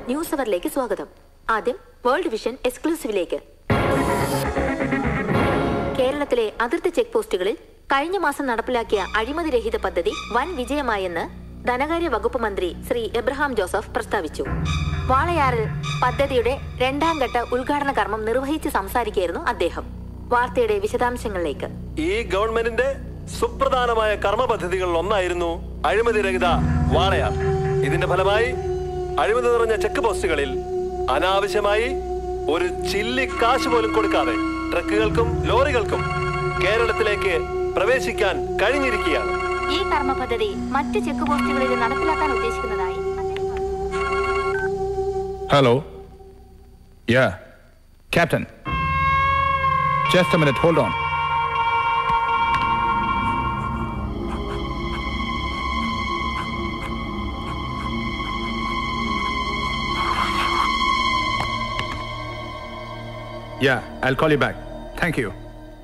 News അവറിലേക്ക് സ്വാഗതം ആദ്യം world vision എക്സ്ക്ലൂസീവിലേക്ക് കേരളത്തിലെ അതിർത്തി ചെക്ക് പോസ്റ്റുകളിൽ കഴിഞ്ഞ മാസം നടപ്പിലാക്കിയ അഴിമതിരഹിത പദ്ധതി വൻ വിജയമായെന്ന് ധനകാര്യ വകുപ്പ് മന്ത്രി ശ്രീ എബ്രഹാം ജോസഫ് പ്രസ്താവിച്ചു വാളയാറിൽ പദ്ധതിയുടെ രണ്ടാം ഘട്ട ഉദ്ഘാടന കർമ്മം നിർവഹിച്ച് സംസാരിക്കുകയായിരുന്നു അദ്ദേഹം വാർത്തയുടെ വിശദാംശങ്ങളിലേക്ക് ഈ ഗവൺമെന്റിന്റെ സുപ്രധാനമായ കർമ്മ പദ്ധതികളിൽ ഒന്നായിരുന്നു അഴിമതി രഹിത വാളയാർ ഇതിന്റെ ഫലമായി അഴിമതി നിറഞ്ഞ ചെക്ക് പോസ്റ്റുകളിൽ അനാവശ്യമായി ഒരു ചില്ലി കാശ് പോലും കൊടുക്കാതെ ട്രക്കുകൾക്കും ലോറികൾക്കും കേരളത്തിലേക്ക് പ്രവേശിക്കാൻ കഴിഞ്ഞിരിക്കുകയാണ് ഈ കർമ്മ പദ്ധതി മറ്റ് ചെക്ക് പോസ്റ്റുകളിൽ നടപ്പിലാക്കാൻ ഉദ്ദേശിക്കുന്നതായി അദ്ദേഹം പറഞ്ഞു. Hello. Yeah. Captain. Just a minute, hold on. Yeah, I'll call you back. Thank you.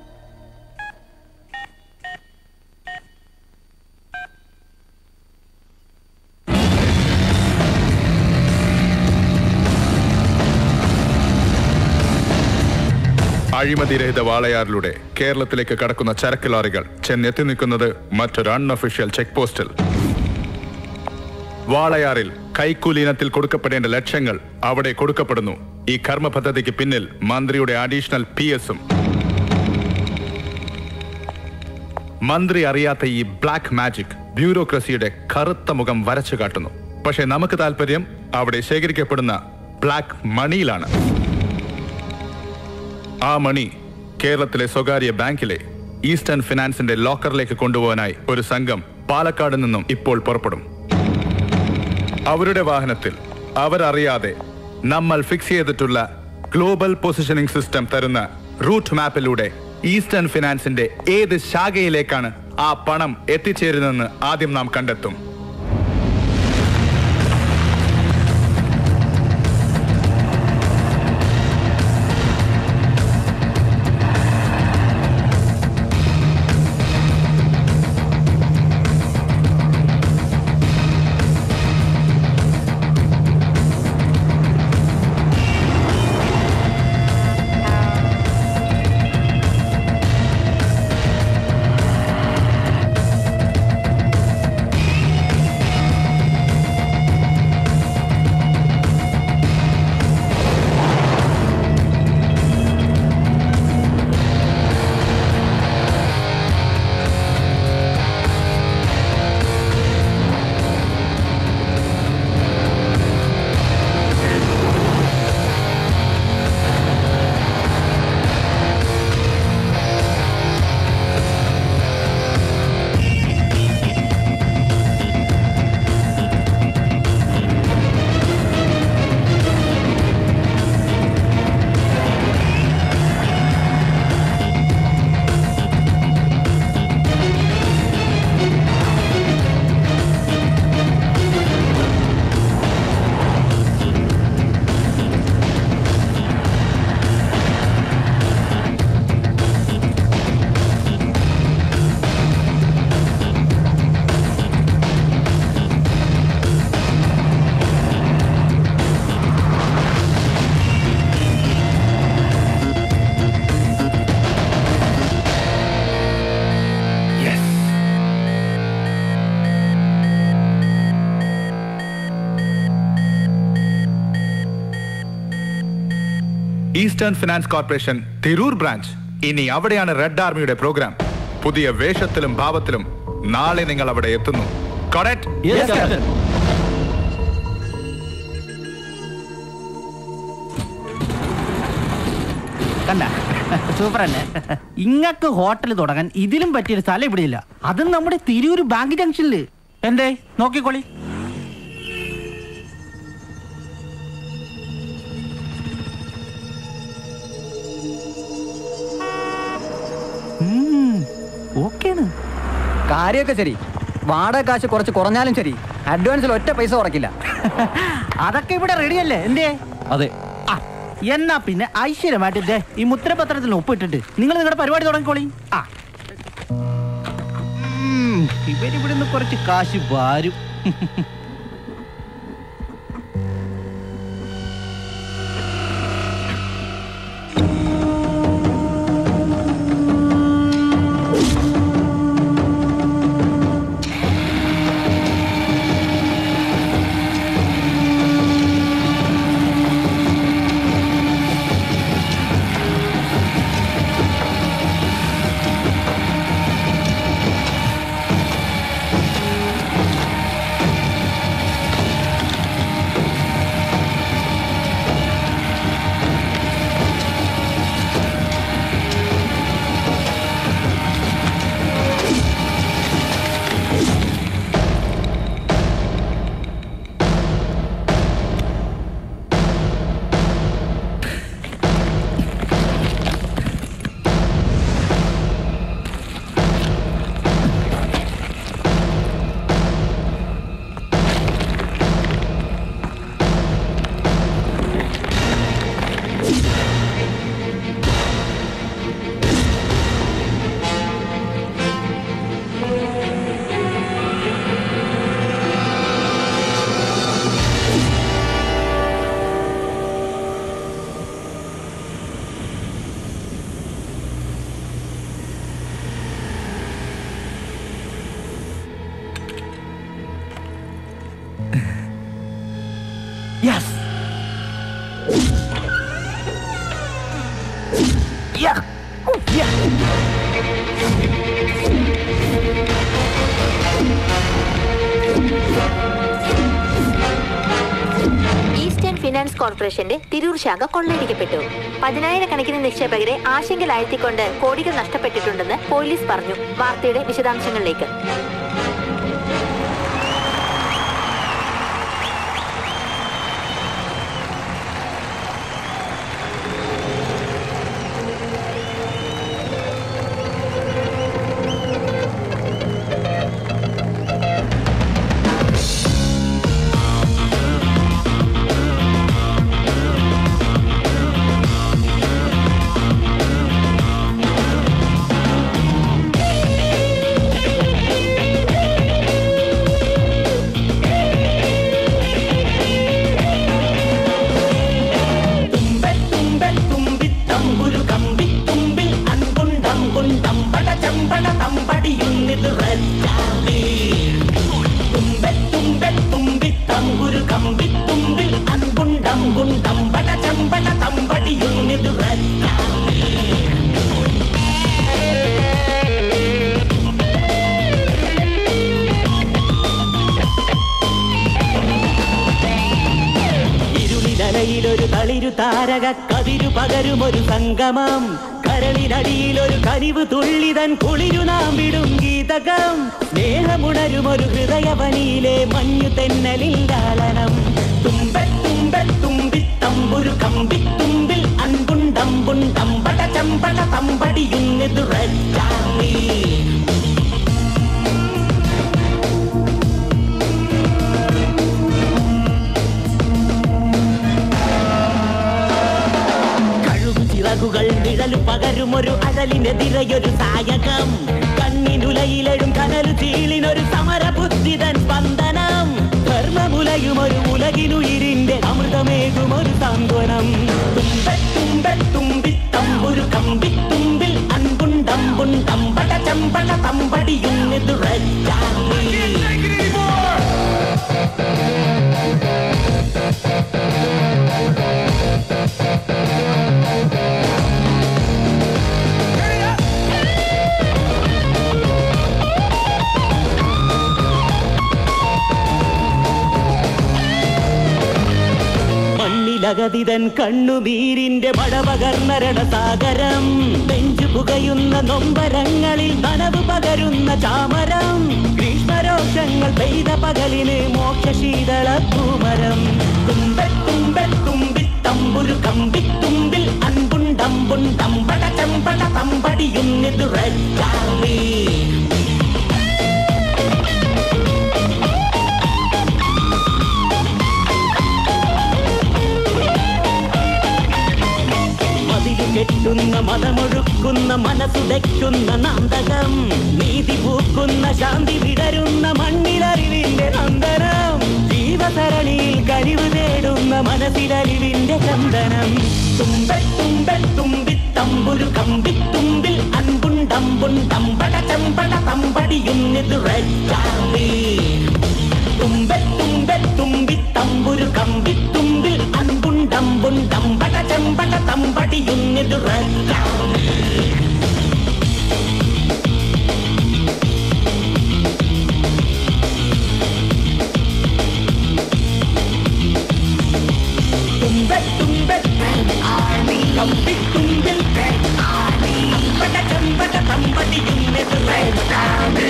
അഴിമതിരഹിത വാളയാറിലൂടെ കേരളത്തിലേക്ക് കടക്കുന്ന ചരക്ക് ലോറികൾ ചെന്നെത്തി നിൽക്കുന്നത് മറ്റൊരു അൺഒഫീഷ്യൽ ചെക്ക് പോസ്റ്റിൽ വാളയാറിൽ കൈക്കൂലി ഇനത്തിൽ കൊടുക്കപ്പെടേണ്ട ലക്ഷങ്ങൾ അവിടെ കൊടുക്കപ്പെടുന്നു ഈ കർമ്മ പദ്ധതിക്ക് പിന്നിൽ മന്ത്രിയുടെ അഡീഷണൽ പി എസും മന്ത്രി അറിയാത്ത ഈ ബ്ലാക്ക് മാജിക് ബ്യൂറോക്രസിയുടെ കറുത്ത മുഖം വരച്ചു കാട്ടുന്നു പക്ഷേ നമുക്ക് താല്പര്യം അവിടെ ശേഖരിക്കപ്പെടുന്ന ബ്ലാക്ക് മണിയിലാണ് ആ മണി കേരളത്തിലെ സ്വകാര്യ ബാങ്കിലെ ഈസ്റ്റേൺ ഫിനാൻസിന്റെ ലോക്കറിലേക്ക് കൊണ്ടുപോകാനായി ഒരു സംഘം പാലക്കാട് നിന്നും ഇപ്പോൾ പുറപ്പെടും അവരുടെ വാഹനത്തിൽ അവരറിയാതെ നമ്മൾ ഫിക്സ് ചെയ്തിട്ടുള്ള ഗ്ലോബൽ പൊസിഷനിംഗ് സിസ്റ്റം തരുന്ന റൂട്ട് മാപ്പിലൂടെ ഈസ്റ്റേൺ ഫിനാൻസിന്റെ ഏത് ശാഖയിലേക്കാണ് ആ പണം എത്തിച്ചേരുന്നതെന്ന് ആദ്യം നാം കണ്ടെത്തും Eastern Finance Corporation Tirur branch ഇനി അവിടെയാണ് റെഡ് ആർമിയുടെ പ്രോഗ്രാം പുതിയ വേഷത്തിലും ഭാവത്തിലും നാളെ നിങ്ങൾ അവിടെ എത്തുന്നു Correct? കണ്ട സൂപ്പർ അല്ലേ ഇങ്ങക്ക് ഹോട്ടൽ തുടങ്ങാൻ ഇതിലും പറ്റിയൊരു സ്ഥലം ഇവിടെ ഇല്ല അതും നമ്മുടെ തിരൂര് ബാങ്ക് ജംഗ്ഷനില് എന്തേ നോക്കിക്കോളി ഓക്കേണ് കാര്യമൊക്കെ ശരി വാടക കാശ് കുറച്ച് കുറഞ്ഞാലും ശരി അഡ്വാൻസിൽ ഒറ്റ പൈസ കുറയ്ക്കില്ല അതൊക്കെ ഇവിടെ റെഡിയല്ലേ എന്തേ അതെ ആ എന്നാ പിന്നെ ഐശ്വര്യമായിട്ട് ദേ ഈ മുദ്രപത്രത്തിൽ ഒപ്പിട്ടിട്ട് നിങ്ങൾ നിങ്ങളുടെ പരിപാടി തുടങ്ങിക്കോളി ആ ഉം, ഇവരിവിടുന്ന് കുറച്ച് കാശ് വാരും യെസ് ഈസ്റ്റേൺ ഫിനാൻസ് കോർപ്പറേഷന്റെ തിരൂർ ശാഖ കൊള്ളയടിക്കപ്പെട്ടു പതിനായിരക്കണക്കിന് നിക്ഷേപകരെ ആശങ്കയിലാഴ്ത്തിക്കൊണ്ട് കോടികൾ നഷ്ടപ്പെട്ടിട്ടുണ്ടെന്ന് പോലീസ് പറഞ്ഞു വാർത്തയുടെ വിശദാംശങ്ങളിലേക്ക് ഇരുളിനലയിലൊരു തളിരു താരക കതിരു പകരുമൊരു സംഗമം കരളിനടിയിലൊരു കനിവ് തുള്ളിതൻ കുളിരു നാം വിടും ഗീതകം സ്നേഹമുണരുമൊരു ഹൃദയവനിയിലെ മഞ്ഞു തെന്നലിൽ ലാളനം തുമ്പെ തുമ്പെ തുമ്പിത്തമ്പുരു കമ്പിത്തുമ്പിൽ അൻപുണ്ടമ്പുണ്ടമ്പട ചമ്പട തമ്പടിയുന്നെതുറച്ചാമി കഴുകു ചിറകുകൾ നിഴലു പകരുമൊരു അഴലിനെതിരെയൊരു സായകം കണ്ണിനുലയിലെഴും കനലു ചീളിനൊരു സമരബുദ്ധിതൻ സ്പന്ദനം ധർമ്മമുലയുമൊരു ഉലകിനുയിരിന്റെ അമൃതമേകുമൊരു സാന്ത്വനം തുമ്പെ തുമ്പെ തുമ്പിത്തമ്പുരു കമ്പിത്തുമ്പിൽ അൻപുണ്ടമ്പുണ്ടമ്പട ചമ്പട തമ്പടിയുന്നെതുറച്ചാമി മണ്ണിലകതിതൻ കണ്ണുനീരിന്റെ മഴപകർന്നരണ സാഗരം നെഞ്ചു പുകയുന്ന നൊമ്പരങ്ങളിൽ നനവ് പകരുന്ന ചാമരം ഗ്രീഷ്മരോഷങ്ങൾ പെയ്ത പകലിന് മോക്ഷശീതള പൂമരം തുമ്പെ തുമ്പെ തുമ്പിത്തമ്പുരു കമ്പിത്തുമ്പിൽ അൻപുണ്ടമ്പുണ്ടമ്പട ചമ്പട തമ്പടിയുന്നെതുറച്ചാമി മതിലു കെട്ടുന്ന മതമൊഴുക്കുന്ന മനസ്സുടയ്ക്കുന്ന നാന്തകം നീതി പൂക്കുന്ന ശാന്തി വിടരുന്ന മണ്ണിലറിവിന്റെ നന്ദനം ജീവസരണിയിൽ കഴിവ് തേടുന്ന മനസ്സിലറിവിന്റെ ചന്ദനം തുമ്പെ തുമ്പെ തുമ്പിത്തമ്പുരു കമ്പിത്തുമ്പിൽ അൻപുണ്ടമ്പുണ്ടമ്പട ചമ്പട തമ്പടിയുന്നെതുറച്ചാമി തുമ്പെ തുമ്പെ തുമ്പിത്തമ്പുരു കമ്പിത്തുമ്പിൽ അൻപുണ്ടമ്പുണ്ടമ്പട ചമ്പട തമ്പടിയുന്നെതുറച്ചാമി തുമ്പെ തുമ്പെ കമ്പിത്തുമ്പിൽ അമ്പട ചമ്പട തമ്പടിയുന്നെതുറച്ചാമി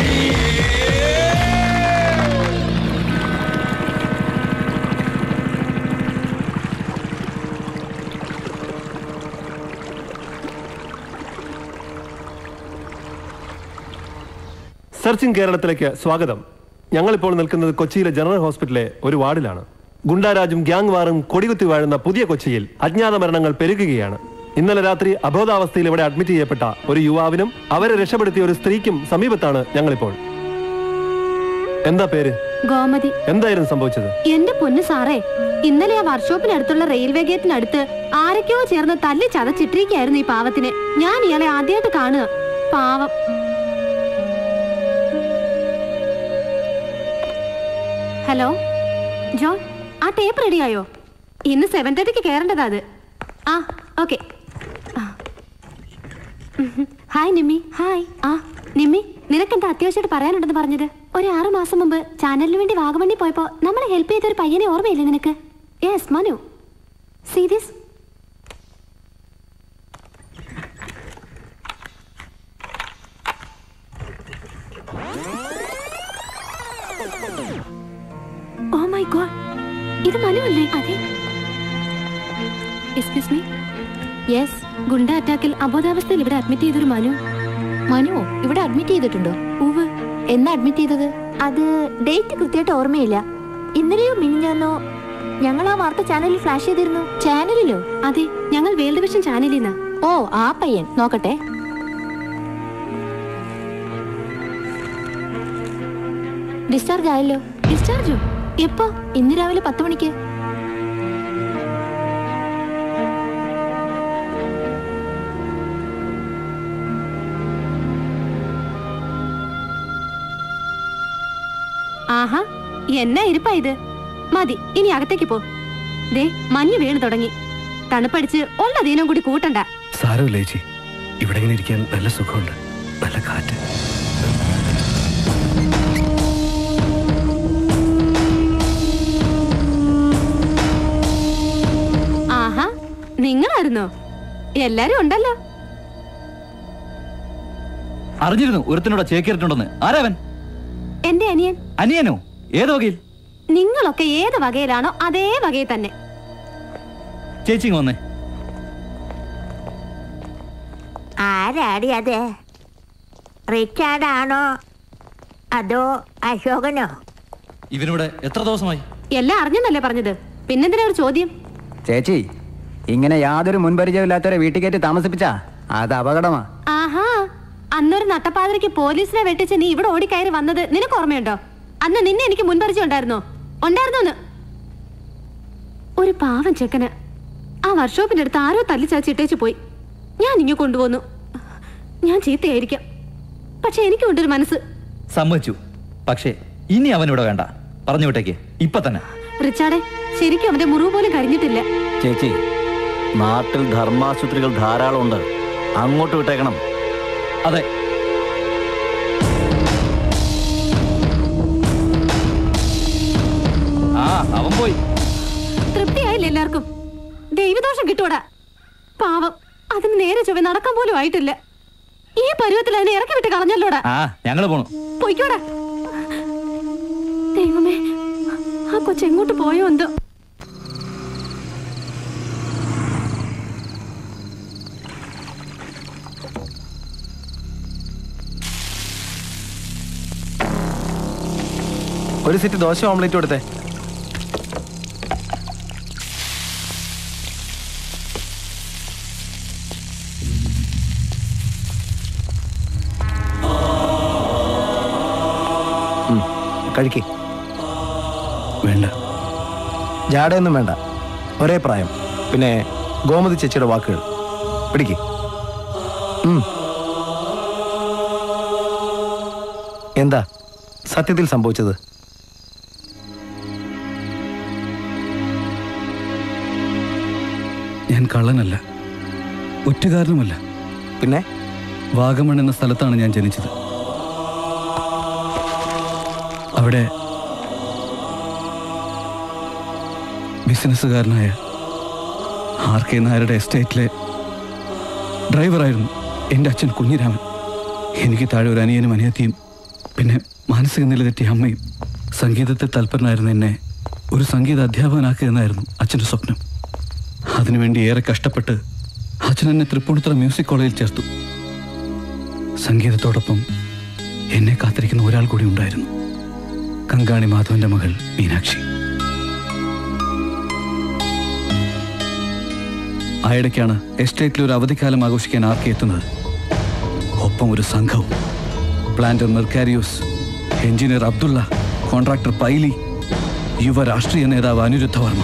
സെർച്ചിങ് കേരളത്തിലേക്ക് സ്വാഗതം ഞങ്ങളിപ്പോൾ നിൽക്കുന്നത് കൊച്ചിയിലെ ജനറൽ ഹോസ്പിറ്റലിലെ ഒരു വാർഡിലാണ് ഗുണ്ടാരാജും ഗ്യാങ് വാറും കൊടികുത്തി വാഴുന്ന പുതിയ കൊച്ചിയിൽ അജ്ഞാത മരണങ്ങൾ പെരുകുകയാണ് ഇന്നലെ രാത്രി അബോധാവസ്ഥയിൽ ഇവിടെ അഡ്മിറ്റ് ചെയ്യപ്പെട്ട ഒരു യുവാവിനും അവരെ രക്ഷപ്പെടുത്തിയ ഒരു സ്ത്രീക്കും സമീപത്താണ് ഞങ്ങളിപ്പോൾ എന്താ പേര് ഗോമതി എന്തായിരുന്നു സംഭവിച്ചത് എന്റെ പൊന്നു സാറേ ഇന്നലെ ആ വർക്ക്ഷോപ്പിനടുത്തുള്ള റെയിൽവേ ഗേറ്റിനടുത്ത് ആരൊക്കെയോ ചേർന്ന് തല്ലി ചതച്ചിട്ടിരിക്കായിരുന്നു ഈ പാവത്തിനെ ഞാൻ ഇയാളെ ആദ്യമായിട്ട് കാണുക പാവം ഹലോ ജോൺ ആ ടേപ്പ് റെഡിയായോ ഇന്ന് സെവൻ തേർട്ടിക്ക് കയറേണ്ടതാ അത് ആ ഓക്കെ ഹായ് നിമ്മി ഹായ് ആ നിമ്മി നിനക്കെന്താ അത്യാവശ്യമായിട്ട് പറയാനുണ്ടെന്ന് പറഞ്ഞത് ഒരു ആറു മാസം മുമ്പ് ചാനലിന് വേണ്ടി വാഗമണ്ണി പോയപ്പോ നമ്മളെ ഹെൽപ്പ് ചെയ്ത ഒരു പയ്യനെ ഓർമ്മയില്ലേ നിനക്ക് yes Manu see this oh my God ഇത് മനു അല്ലേ അതെ എക്സ്ക്യൂസ് മീ യെസ് ഗുണ്ട അറ്റാക്കിൽ അബോധാവസ്ഥയിൽ ഇവിടെ അഡ്മിറ്റ് ചെയ്തൊരു മനു മനുവോ ഇവിടെ അഡ്മിറ്റ് ചെയ്തിട്ടുണ്ടോ ഉവ് എന്നാ അഡ്മിറ്റ് ചെയ്തത് അത് ഡേറ്റ് കൃത്യമായിട്ട് ഓർമ്മയില്ല ഇന്നലെയോ മിനിഞ്ഞാന്നോ ഞങ്ങൾ ആ വാർത്ത ചാനലിൽ ഫ്ലാഷ് ചെയ്തിരുന്നു ചാനലിലോ അതെ ഞങ്ങൾ വേൾഡ് വിഷൻ ചാനലിൽ നിന്ന് ഓ ആ പയ്യൻ നോക്കട്ടെ ഡിസ്ചാർജ് ആയല്ലോ ഡിസ്ചാർജോ എപ്പോ ഇന്ന് രാവിലെ പത്ത് മണിക്ക് ആഹാ എന്നാ ഇരിപ്പാ ഇത് മതി ഇനി അകത്തേക്ക് പോ ദേ മഞ്ഞ് വീണ് തുടങ്ങി തണുപ്പടിച്ച് ഉള്ള ദീനം കൂടി കൂട്ടണ്ട സാരമില്ല ചേച്ചി ഇവിടെ ഇങ്ങനെ ഇരിക്കാൻ നല്ല സുഖമുണ്ട് നല്ല കാറ്റ് ആഹാ നിങ്ങളായിരുന്നോ എല്ലാരും ഉണ്ടല്ലോ അറിഞ്ഞിരുന്നു ഒരുത്തിനോട് ചേക്കേറിട്ടുണ്ടെന്ന് ആരാവൻ എന്റെ അനിയൻ അനിയനോ ഏത് വകയിൽ നിങ്ങളൊക്കെ ഏത് വകയിലാണോ അതേ വകയിൽ തന്നെ ചേച്ചി ഇങ്ങ് വന്നേ ആരാടി അത് റിച്ചാർഡാണോ അതോ അശോകനോ ഇവനിവിടെ എത്ര ദിവസമായി എല്ലാം അറിഞ്ഞെന്നല്ലേ പറഞ്ഞത് പിന്നെന്തിനാ ഒരു ചോദ്യം ചേച്ചി ഇങ്ങനെ യാതൊരു മുൻപരിചയമില്ലാത്തവരെ വീട്ടിൽ കയറ്റി താമസിപ്പിച്ചാ അത് അപകടമാ ആഹാ അന്നൊരു നട്ടപ്പാതിരയ്ക്ക് പോലീസിനെ വെട്ടിച്ച് നീ ഇവിടെ ഓടിക്കയറി വന്നത് നിനക്ക് ഓർമ്മയുണ്ടോ അന്ന് നിന്നെ എനിക്ക് മുൻപരിചയം ഉണ്ടായിരുന്നോ ഉണ്ടായിരുന്നോന്ന് ഒരു പാവം ചെക്കന് ആ വർക്ക്ഷോപ്പിന്റെ അടുത്ത് ആരോ തല്ലിച്ചാച്ചിട്ടേച്ച് പോയി ഞാൻ ഇങ്ങ് കൊണ്ടുപോന്നു ഞാൻ ചീത്തയായിരിക്കാം പക്ഷെ എനിക്കുണ്ടൊരു മനസ്സ് സമ്മതിച്ചു പക്ഷേ ഇനി അവനിവിടെ വേണ്ട പറഞ്ഞു വിട്ടേക്ക് ഇപ്പൊ തന്നെ റിച്ചാർഡെ ശരിക്കും അവന്റെ മുറിവ് പോലും കഴിഞ്ഞിട്ടില്ല ചേച്ചി നാട്ടിൽ ധർമാശുപത്രികൾ ധാരാളമുണ്ട് അങ്ങോട്ട് വിട്ടേക്കണം അതെ ആ അവൻ പോയി തൃപ്തിയായില്ല എല്ലാവർക്കും ദൈവദോഷം കിട്ടൂടാ പാവം അതിന് നേരെ ചൊവ്വ നടക്കാൻ പോലും ആയിട്ടില്ല ഈ പരുവത്തിൽ അതിനെ ഇറക്കി വിട്ട് കളഞ്ഞല്ലോടാ ആ ഞങ്ങള് പോണു പൊയ്ക്കോടാ ദൈവമേ ആ കൊച്ചെങ്ങോട്ട് പോയോ എന്തോ ഒരു സെറ്റ് ദോശ ഓംലേറ്റ് കൊടുത്തേ കഴിക്കേ വേണ്ട ജാടയൊന്നും വേണ്ട ഒരേ പ്രായം പിന്നെ ഗോമതി ചേച്ചിയുടെ വാക്കുകൾ പിടിക്കേ എന്താ സത്യത്തിൽ സംഭവിച്ചത് ഞാൻ കള്ളനല്ല ഒറ്റുകാരനുമല്ല പിന്നെ വാഗമൺ എന്ന സ്ഥലത്താണ് ഞാൻ ജനിച്ചത് അവിടെ ബിസിനസ്സുകാരനായ ആർ കെ നായരുടെ എസ്റ്റേറ്റിലെ ഡ്രൈവറായിരുന്നു എൻ്റെ അച്ഛൻ കുഞ്ഞിരാമൻ എനിക്ക് താഴെ ഒരു അനിയനും അനിയത്തിയും പിന്നെ മാനസിക നില തെറ്റിയ അമ്മയും സംഗീതത്തിൽ തൽപരനായിരുന്ന എന്നെ ഒരു സംഗീത അധ്യാപകനാക്കുക എന്നായിരുന്നു അച്ഛൻ്റെ സ്വപ്നം അതിനുവേണ്ടി ഏറെ കഷ്ടപ്പെട്ട് അച്ഛൻ എന്നെ തൃപ്പൂണിത്തുറ മ്യൂസിക് കോളേജിൽ ചേർത്തു സംഗീതത്തോടൊപ്പം എന്നെ കാത്തിരിക്കുന്ന ഒരാൾ കൂടി ഉണ്ടായിരുന്നു കങ്കാണി മാധവന്റെ മകൾ മീനാക്ഷി ആയിടയ്ക്കാണ് എസ്റ്റേറ്റിൽ ഒരു അവധിക്കാലം ആഘോഷിക്കാൻ ആർക്കെ എത്തുന്നത് ഒപ്പം ഒരു സംഘവും planter Mercarios engineer Abdulla contractor Paily യുവ രാഷ്ട്രീയ നേതാവ് അനിരുദ്ധ വർമ്മ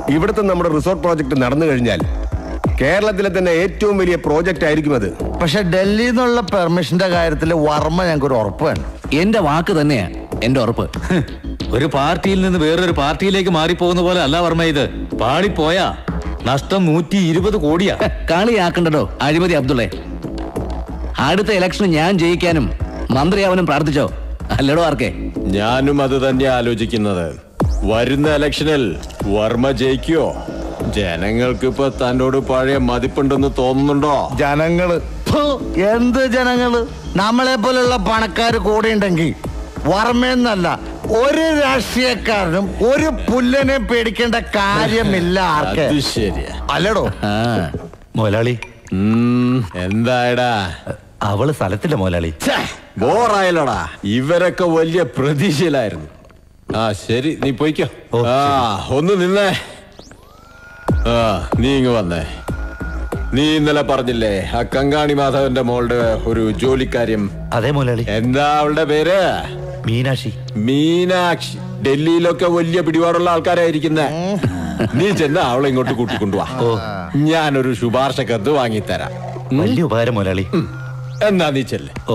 ഇവിടുത്തെ നമ്മുടെ റിസോർട്ട് പ്രോജക്റ്റ് നടന്നു കഴിഞ്ഞാൽ കേരളത്തിലെ തന്നെ ഏറ്റവും വലിയ പ്രോജക്റ്റ് ആയിരിക്കും അത് പക്ഷെ ഡൽഹിയിൽ നിന്നുള്ള പെർമിഷന്റെ കാര്യത്തിൽ വർമ്മ ഞങ്ങൾക്ക് ഒരു ഉറപ്പ് വേണം എന്റെ വാക്ക് തന്നെയാ എന്റെ ഉറപ്പ് ഒരു പാർട്ടിയിൽ നിന്ന് വേറൊരു പാർട്ടിയിലേക്ക് മാറിപ്പോകുന്ന പോലെ അല്ല വർമ്മ ഇത് പാടിപ്പോയാ നഷ്ടം നൂറ്റി ഇരുപത് കോടിയാ കളിയാക്കണ്ടോ അഴിമതി അബ്ദുള്ളേ അടുത്ത ഇലക്ഷൻ ഞാൻ ജയിക്കാനും മന്ത്രിയാവാനും പ്രാർത്ഥിച്ചോ അല്ലടോ ആർക്കേ ഞാനും അത് തന്നെ ആലോചിക്കുന്നത് വരുന്ന ഇലക്ഷനിൽ വർമ്മ ജയിക്കോ ജനങ്ങൾക്ക് ഇപ്പൊ തന്നോട് പഴയ മതിപ്പുണ്ടെന്ന് തോന്നുന്നുണ്ടോ ജനങ്ങള് ഫു, എന്ത് ജനങ്ങള് നമ്മളെ പോലുള്ള പണക്കാർ കൂടെ ഉണ്ടെങ്കിൽ വർമ്മയെന്നല്ല ഒരു രാഷ്ട്രീയക്കാരനും ഒരു പുല്ലനെ പേടിക്കേണ്ട കാര്യമില്ല ആർക്ക് അത് ശരിയാ അല്ലടോ മുതലാളി എന്തായടാ അവള് സ്ഥലത്തില്ല മുതലാളി ബോറായല്ലോടാ ഇവരൊക്കെ വലിയ പ്രതീക്ഷയിലായിരുന്നു ആ ശരി നീ പോയിക്കോ ആ ഒന്ന് നിന്നേ ആ നീ ഇങ്ങ് വന്നേ നീ ഇന്നലെ പറഞ്ഞില്ലേ ആ കങ്കാണി മാധവന്റെ മോളുടെ ഒരു ജോലിക്കാര്യം അതെ മുതലാളി എന്താ അവളുടെ പേര് മീനാക്ഷി മീനാക്ഷി ഡൽഹിയിലൊക്കെ വലിയ പിടിപാടുള്ള ആൾക്കാരായിരിക്കുന്നേ നീ ചെന്ന് അവളെ ഇങ്ങോട്ട് കൂട്ടിക്കൊണ്ടുവാ ഞാനൊരു ശുപാർശ കത്ത് വാങ്ങിത്തരാം വലിയ ഉപകാരം മുതലാളി എന്നാ നീ ചെല്ല് ഓ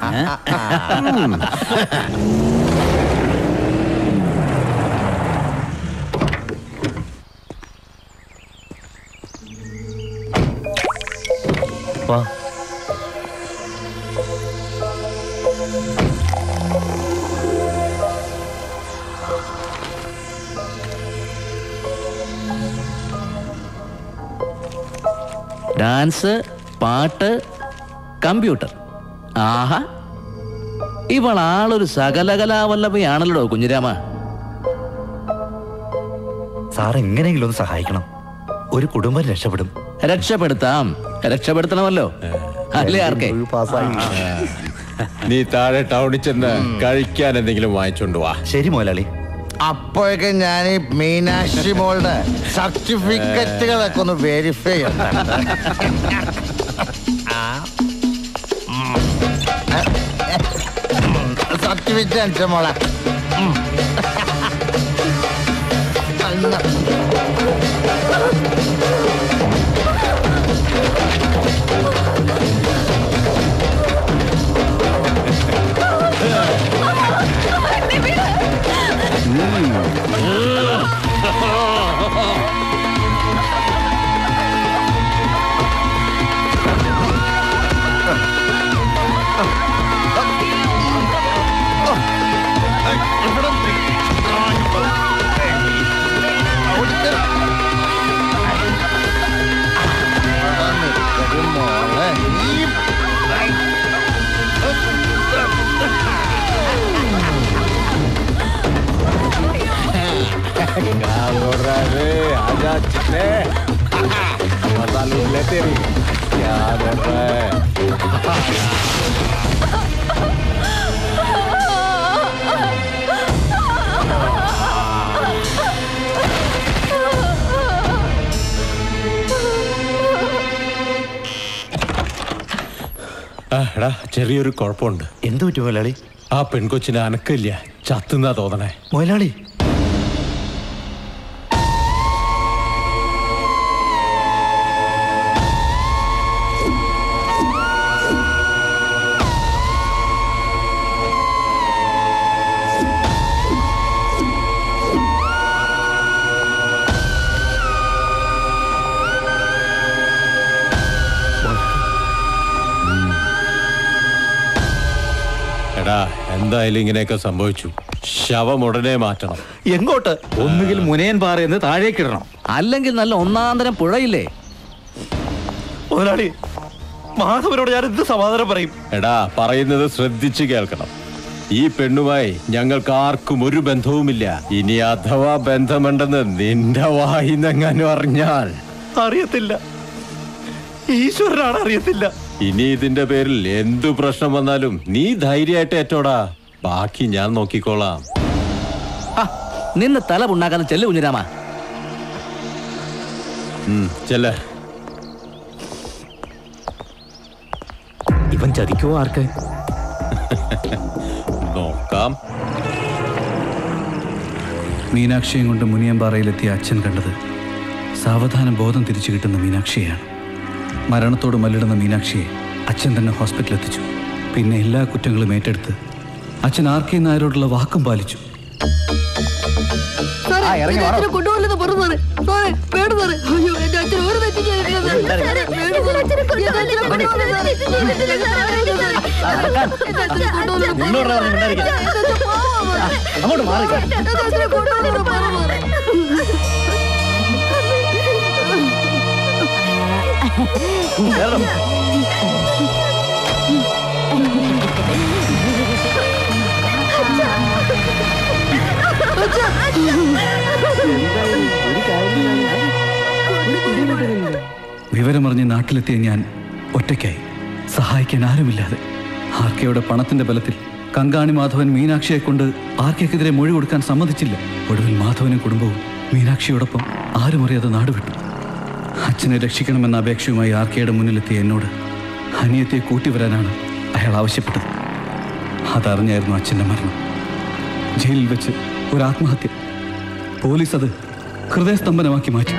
വാ ഡാൻസ് പാട്ട് കമ്പ്യൂട്ടർ ആഹാ ഇവൾ ആളൊരു സകലകലാവല്ലഭയാണല്ലോ കുഞ്ഞിരാമ സാർ എങ്ങനെയെങ്കിലും ഒന്ന് സഹായിക്കണം ഒരു കുടുംബം രക്ഷപ്പെടും രക്ഷപ്പെടുത്താം രക്ഷപ്പെടുത്തണമല്ലോ അല്ലേ ആർക്കെ നീ താഴെ ടൗണിൽ ചെന്ന് കഴിക്കാൻ എന്തെങ്കിലും വാങ്ങിച്ചോണ്ട് വാ ശരി മുതലാളി അപ്പോഴൊക്കെ ഞാൻ ഈ മീനാക്ഷി മോളുടെ സർട്ടിഫിക്കറ്റുകളൊക്കെ ഒന്ന് വെരിഫൈ സർട്ടിഫിക്കറ്റ് അടിച്ച മോളെ ഉം. അന്ന്. മോളെ നീ क्या बोल रहा है रे? आजा चिकने मसाले ले तेरी क्या बोल रहा है ആ, എടാ ചെറിയൊരു കുഴപ്പമുണ്ട് എന്ത് പറ്റി മുതലാളി ആ പെൺകൊച്ചിന് അനക്കില്ല ചത്തുന്നാ തോന്നണേ മുതലാളി എടാ എന്തായാലും ഇങ്ങനെയൊക്കെ സംഭവിച്ചു ശവം ഉടനെ മാറ്റണം എങ്ങോട്ട് ഒന്നുകിൽ മുനയൻ പാറയെന്ന് താഴേക്കിടണം അല്ലെങ്കിൽ നല്ല ഒന്നാന്തരം പുഴയില്ലേ മുതലാളി മാധവനോട് ഞാൻ എന്ത് സമാധാനം പറയും എടാ പറയുന്നത് ശ്രദ്ധിച്ചു കേൾക്കണം ഈ പെണ്ണുമായി ഞങ്ങൾക്ക് ആർക്കും ഒരു ബന്ധവുമില്ല ഇനി അഥവാ ബന്ധമുണ്ടെന്ന് നിന്റെ വായിന്നെങ്ങാനും അറിഞ്ഞാൽ അറിയത്തില്ല ഈശ്വരനാണ് അറിയത്തില്ല ഇനി ഇതിന്റെ പേരിൽ എന്തു പ്രശ്നം വന്നാലും നീ ധൈര്യമായിട്ട് ഏറ്റോടാ ബാക്കി ഞാൻ നോക്കിക്കോളാം നിന്ന് തല പുണ്ണാക്കാതെ ചെല്ലു കുഞ്ഞിരാമ ഉം, ചെല്ല് ഇവൻ ചതിക്കുവോ ആർക്ക് നോക്കാം മീനാക്ഷിയും കൊണ്ട് മുനിയമ്പാറയിലെത്തിയ അച്ഛൻ കണ്ടത് സാവധാനം ബോധം തിരിച്ചു കിട്ടുന്ന മീനാക്ഷിയെയാണ് മരണത്തോട് മല്ലിടുന്ന മീനാക്ഷിയെ അച്ഛൻ തന്നെ ഹോസ്പിറ്റലിൽ എത്തിച്ചു പിന്നെ എല്ലാ കുറ്റങ്ങളും ഏറ്റെടുത്ത് അച്ഛൻ ആർ കെ നായരോടുള്ള വാക്കും പാലിച്ചു സാറേ, ആ, ഇറങ്ങി എന്റെ വാടോ. അച്ഛനെ കൊണ്ടുപോകില്ലെന്ന് പറഞ്ഞു സാറേ. സാറേ, വേണ്ട സാറേ. അയ്യോ, എന്റെ അച്ഛൻ ഒരു തെറ്റും ചെയ്തിട്ടില്ല സാറേ. സാറേ, വേണ്ട സാറേ. എന്റെ അച്ഛനെ കൊണ്ടുപോകില്ല സാറേ. എന്റെ അച്ഛനെ കൊണ്ടുപോകില്ലെന്ന് നിന്നോട് പറഞ്ഞു പറഞ്ഞു സാറേ. മിണ്ടാതിരിക്കാൻ. എന്റെ അച്ഛൻ പാവം സാറേ. അങ്ങോട്ട് മാറി എന്റെ അച്ഛനെ കൊണ്ടുപോകില്ലെന്ന് പറഞ്ഞു സാറേ. വിവരമറിഞ്ഞ് നാട്ടിലെത്തിയ ഞാൻ ഒറ്റയ്ക്കായി സഹായിക്കാൻ ആരുമില്ലാതെ ആർക്കയുടെ പണത്തിന്റെ ബലത്തിൽ കങ്കാണി മാധവൻ മീനാക്ഷിയെ കൊണ്ട് ആർക്കെതിരെ മൊഴി കൊടുക്കാൻ സമ്മതിച്ചില്ല ഒടുവിൽ മാധവനും കുടുംബവും മീനാക്ഷിയോടൊപ്പം ആരും അറിയാതെ നാടുവിട്ടു അച്ഛനെ രക്ഷിക്കണമെന്ന അപേക്ഷയുമായി ആർക്കയുടെ മുന്നിലെത്തിയ എന്നോട് അനിയത്തെ കൂട്ടിവരാനാണ് അയാൾ ആവശ്യപ്പെട്ടത് അതറിഞ്ഞായിരുന്നു അച്ഛൻ്റെ മരണം ജയിലിൽ വെച്ച് ഒരു ആത്മഹത്യ പോലീസ് അത് ഹൃദയസ്തംഭനമാക്കി മാറ്റി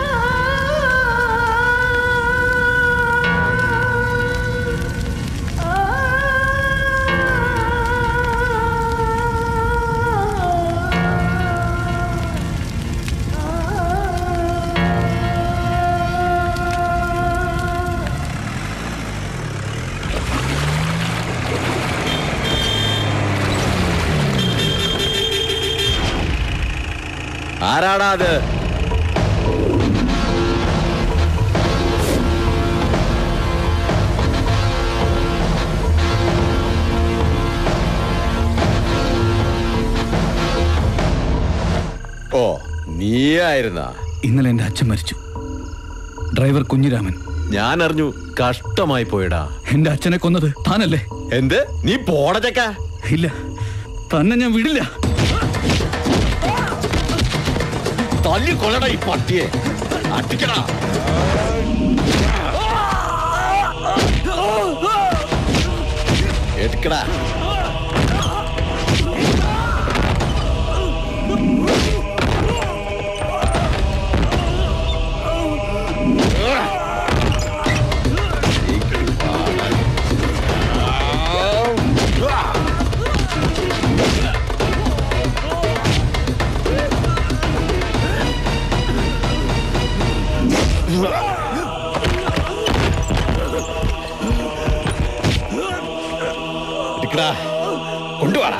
ആരാടാ അത് ഓ നീയായിരുന്നാ ഇന്നലെ എൻ്റെ അച്ഛൻ മരിച്ചു ഡ്രൈവർ കുഞ്ഞിരാമൻ ഞാൻ അറിഞ്ഞു കഷ്ടമായി പോയടാ എൻ്റെ അച്ഛനെ കൊന്നത് താനല്ലേ എന്ത് നീ പോടച്ചക്ക ഇല്ല തന്നെ ഞാൻ വിടില്ല തല്ലി കൊല്ലടാ ഈ പട്ടിയെ അടിക്കടാ എടുക്കടാ എടുക്കടാ കൊണ്ടുവാടാ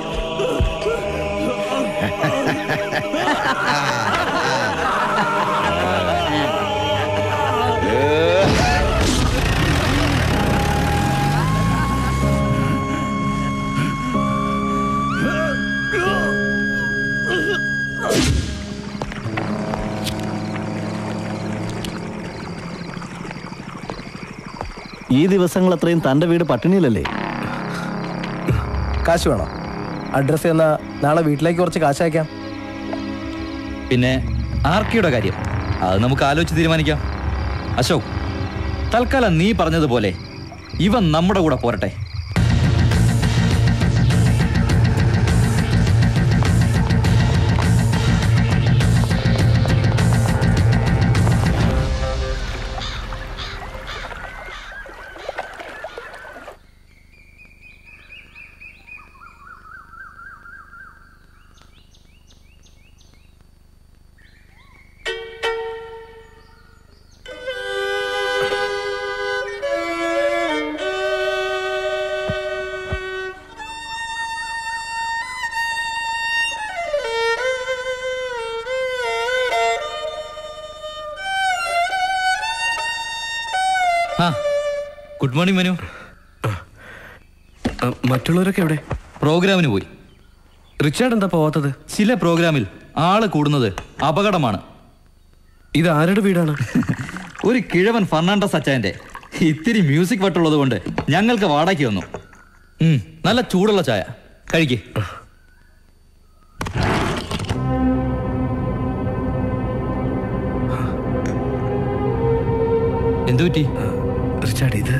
ഈ ദിവസങ്ങൾ അത്രയും തന്റെ വീട് പട്ടിണിയിലല്ലേ കാശ് വേണോ അഡ്രസ്സ് തന്നാ നാളെ വീട്ടിലേക്ക് കുറച്ച് കാശ് അയക്കാം പിന്നെ ആർക്കിയുടെ കാര്യം അത് നമുക്ക് ആലോചിച്ച് തീരുമാനിക്കാം അശോക് തൽക്കാലം നീ പറഞ്ഞതുപോലെ ഇവൻ നമ്മുടെ കൂടെ പോരട്ടെ ആ ഗുഡ് മോർണിംഗ് മനു മറ്റുള്ളവരൊക്കെ എവിടെ പ്രോഗ്രാമിന് പോയി റിച്ചാർഡ് എന്താ പോവാത്തത് ചില പ്രോഗ്രാമിൽ ആള് കൂടുന്നത് അപകടമാണ് ഇത് ആരുടെ വീടാണ് ഒരു കിഴവൻ ഫർണാണ്ടസ് അച്ചായന്റെ ഇത്തിരി മ്യൂസിക് വട്ടുള്ളത് കൊണ്ട് ഞങ്ങൾക്ക് വാടകയ്ക്ക് വന്നു ഉം, നല്ല ചൂടുള്ള ചായ കഴിക്കേ എന്തു പറ്റി റിച്ചാർഡ് ഇത്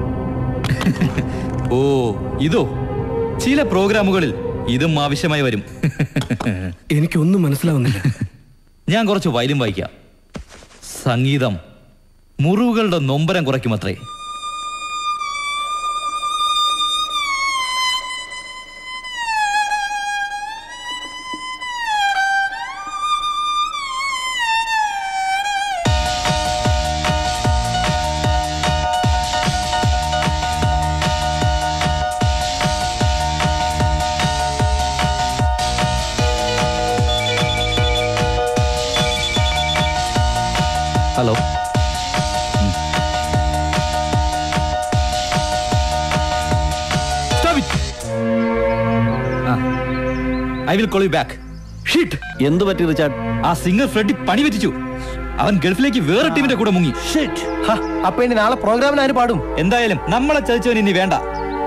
ഓ ഇതോ ചില പ്രോഗ്രാമുകളിൽ ഇതും ആവശ്യമായി വരും എനിക്കൊന്നും മനസ്സിലാവുന്നില്ല ഞാൻ കുറച്ച് വയലും വായിക്കാം സംഗീതം മുറിവുകളുടെ നൊമ്പരം കുറയ്ക്കുമത്രേ hello I will call you back shit എന്ത് പറ്റി റിച്ചാർഡ് ആ സിംഗർ ഫ്രെഡി പണി പറ്റിച്ചു അവൻ ഗൾഫിലേക്ക് വേറെ ടീമിന്റെ കൂടെ മുങ്ങി അപ്പൊ ഇനി നാളെ പ്രോഗ്രാമിന് ആര് പാടും എന്തായാലും നമ്മളെ ചതിച്ചവൻ ഇനി വേണ്ട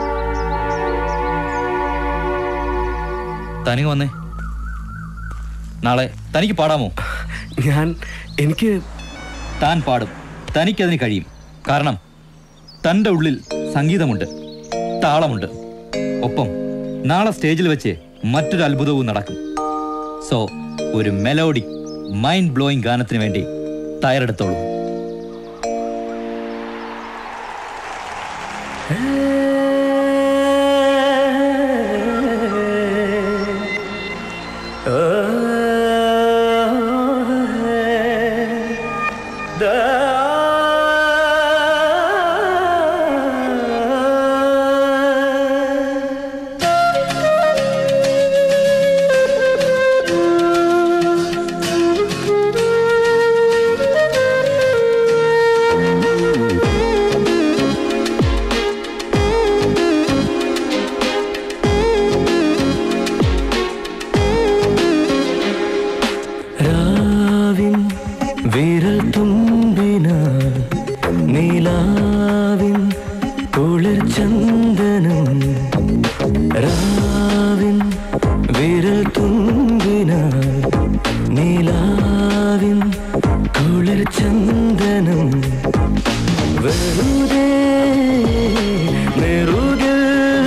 തനിക്ക് വന്നേ നാളെ തനിക്ക് പാടാമോ ഞാൻ എനിക്ക് താൻ പാടും തനിക്കതിന് കഴിയും കാരണം തൻ്റെ ഉള്ളിൽ സംഗീതമുണ്ട് താളമുണ്ട് ഒപ്പം നാളെ സ്റ്റേജിൽ വെച്ച് മറ്റൊരു അത്ഭുതവും നടക്കും സോ ഒരു മെലോഡി മൈൻഡ് ബ്ലോയിങ് ഗാനത്തിന് വേണ്ടി തയ്യാറെടുത്തോളൂ രാവിൻ വിരൽ തുമ്പിനാൽ നീലാവിൻ കുളിർ ചന്ദനം രാവിൻ വിരൽ തുമ്പിനാൽ നീലാവിൻ കുളിർ ചന്ദനം വെറുതെ നെറുകിൽ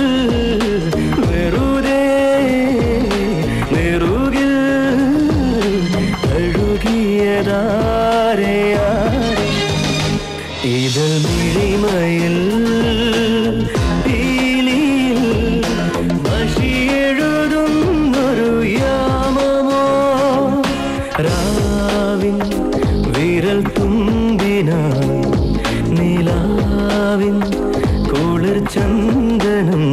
വെറുതെ നെറുകിൽ അഴുകിയതാരെയാരെ ഇതൾ മിഴിമയിൽ പീലിയിൽ മഷിയെഴുതുന്നൊരു യാമമോ രാവിൻ വിരൽ തുമ്പിനാ നിലാവിൻ കുളിർ ചന്ദനം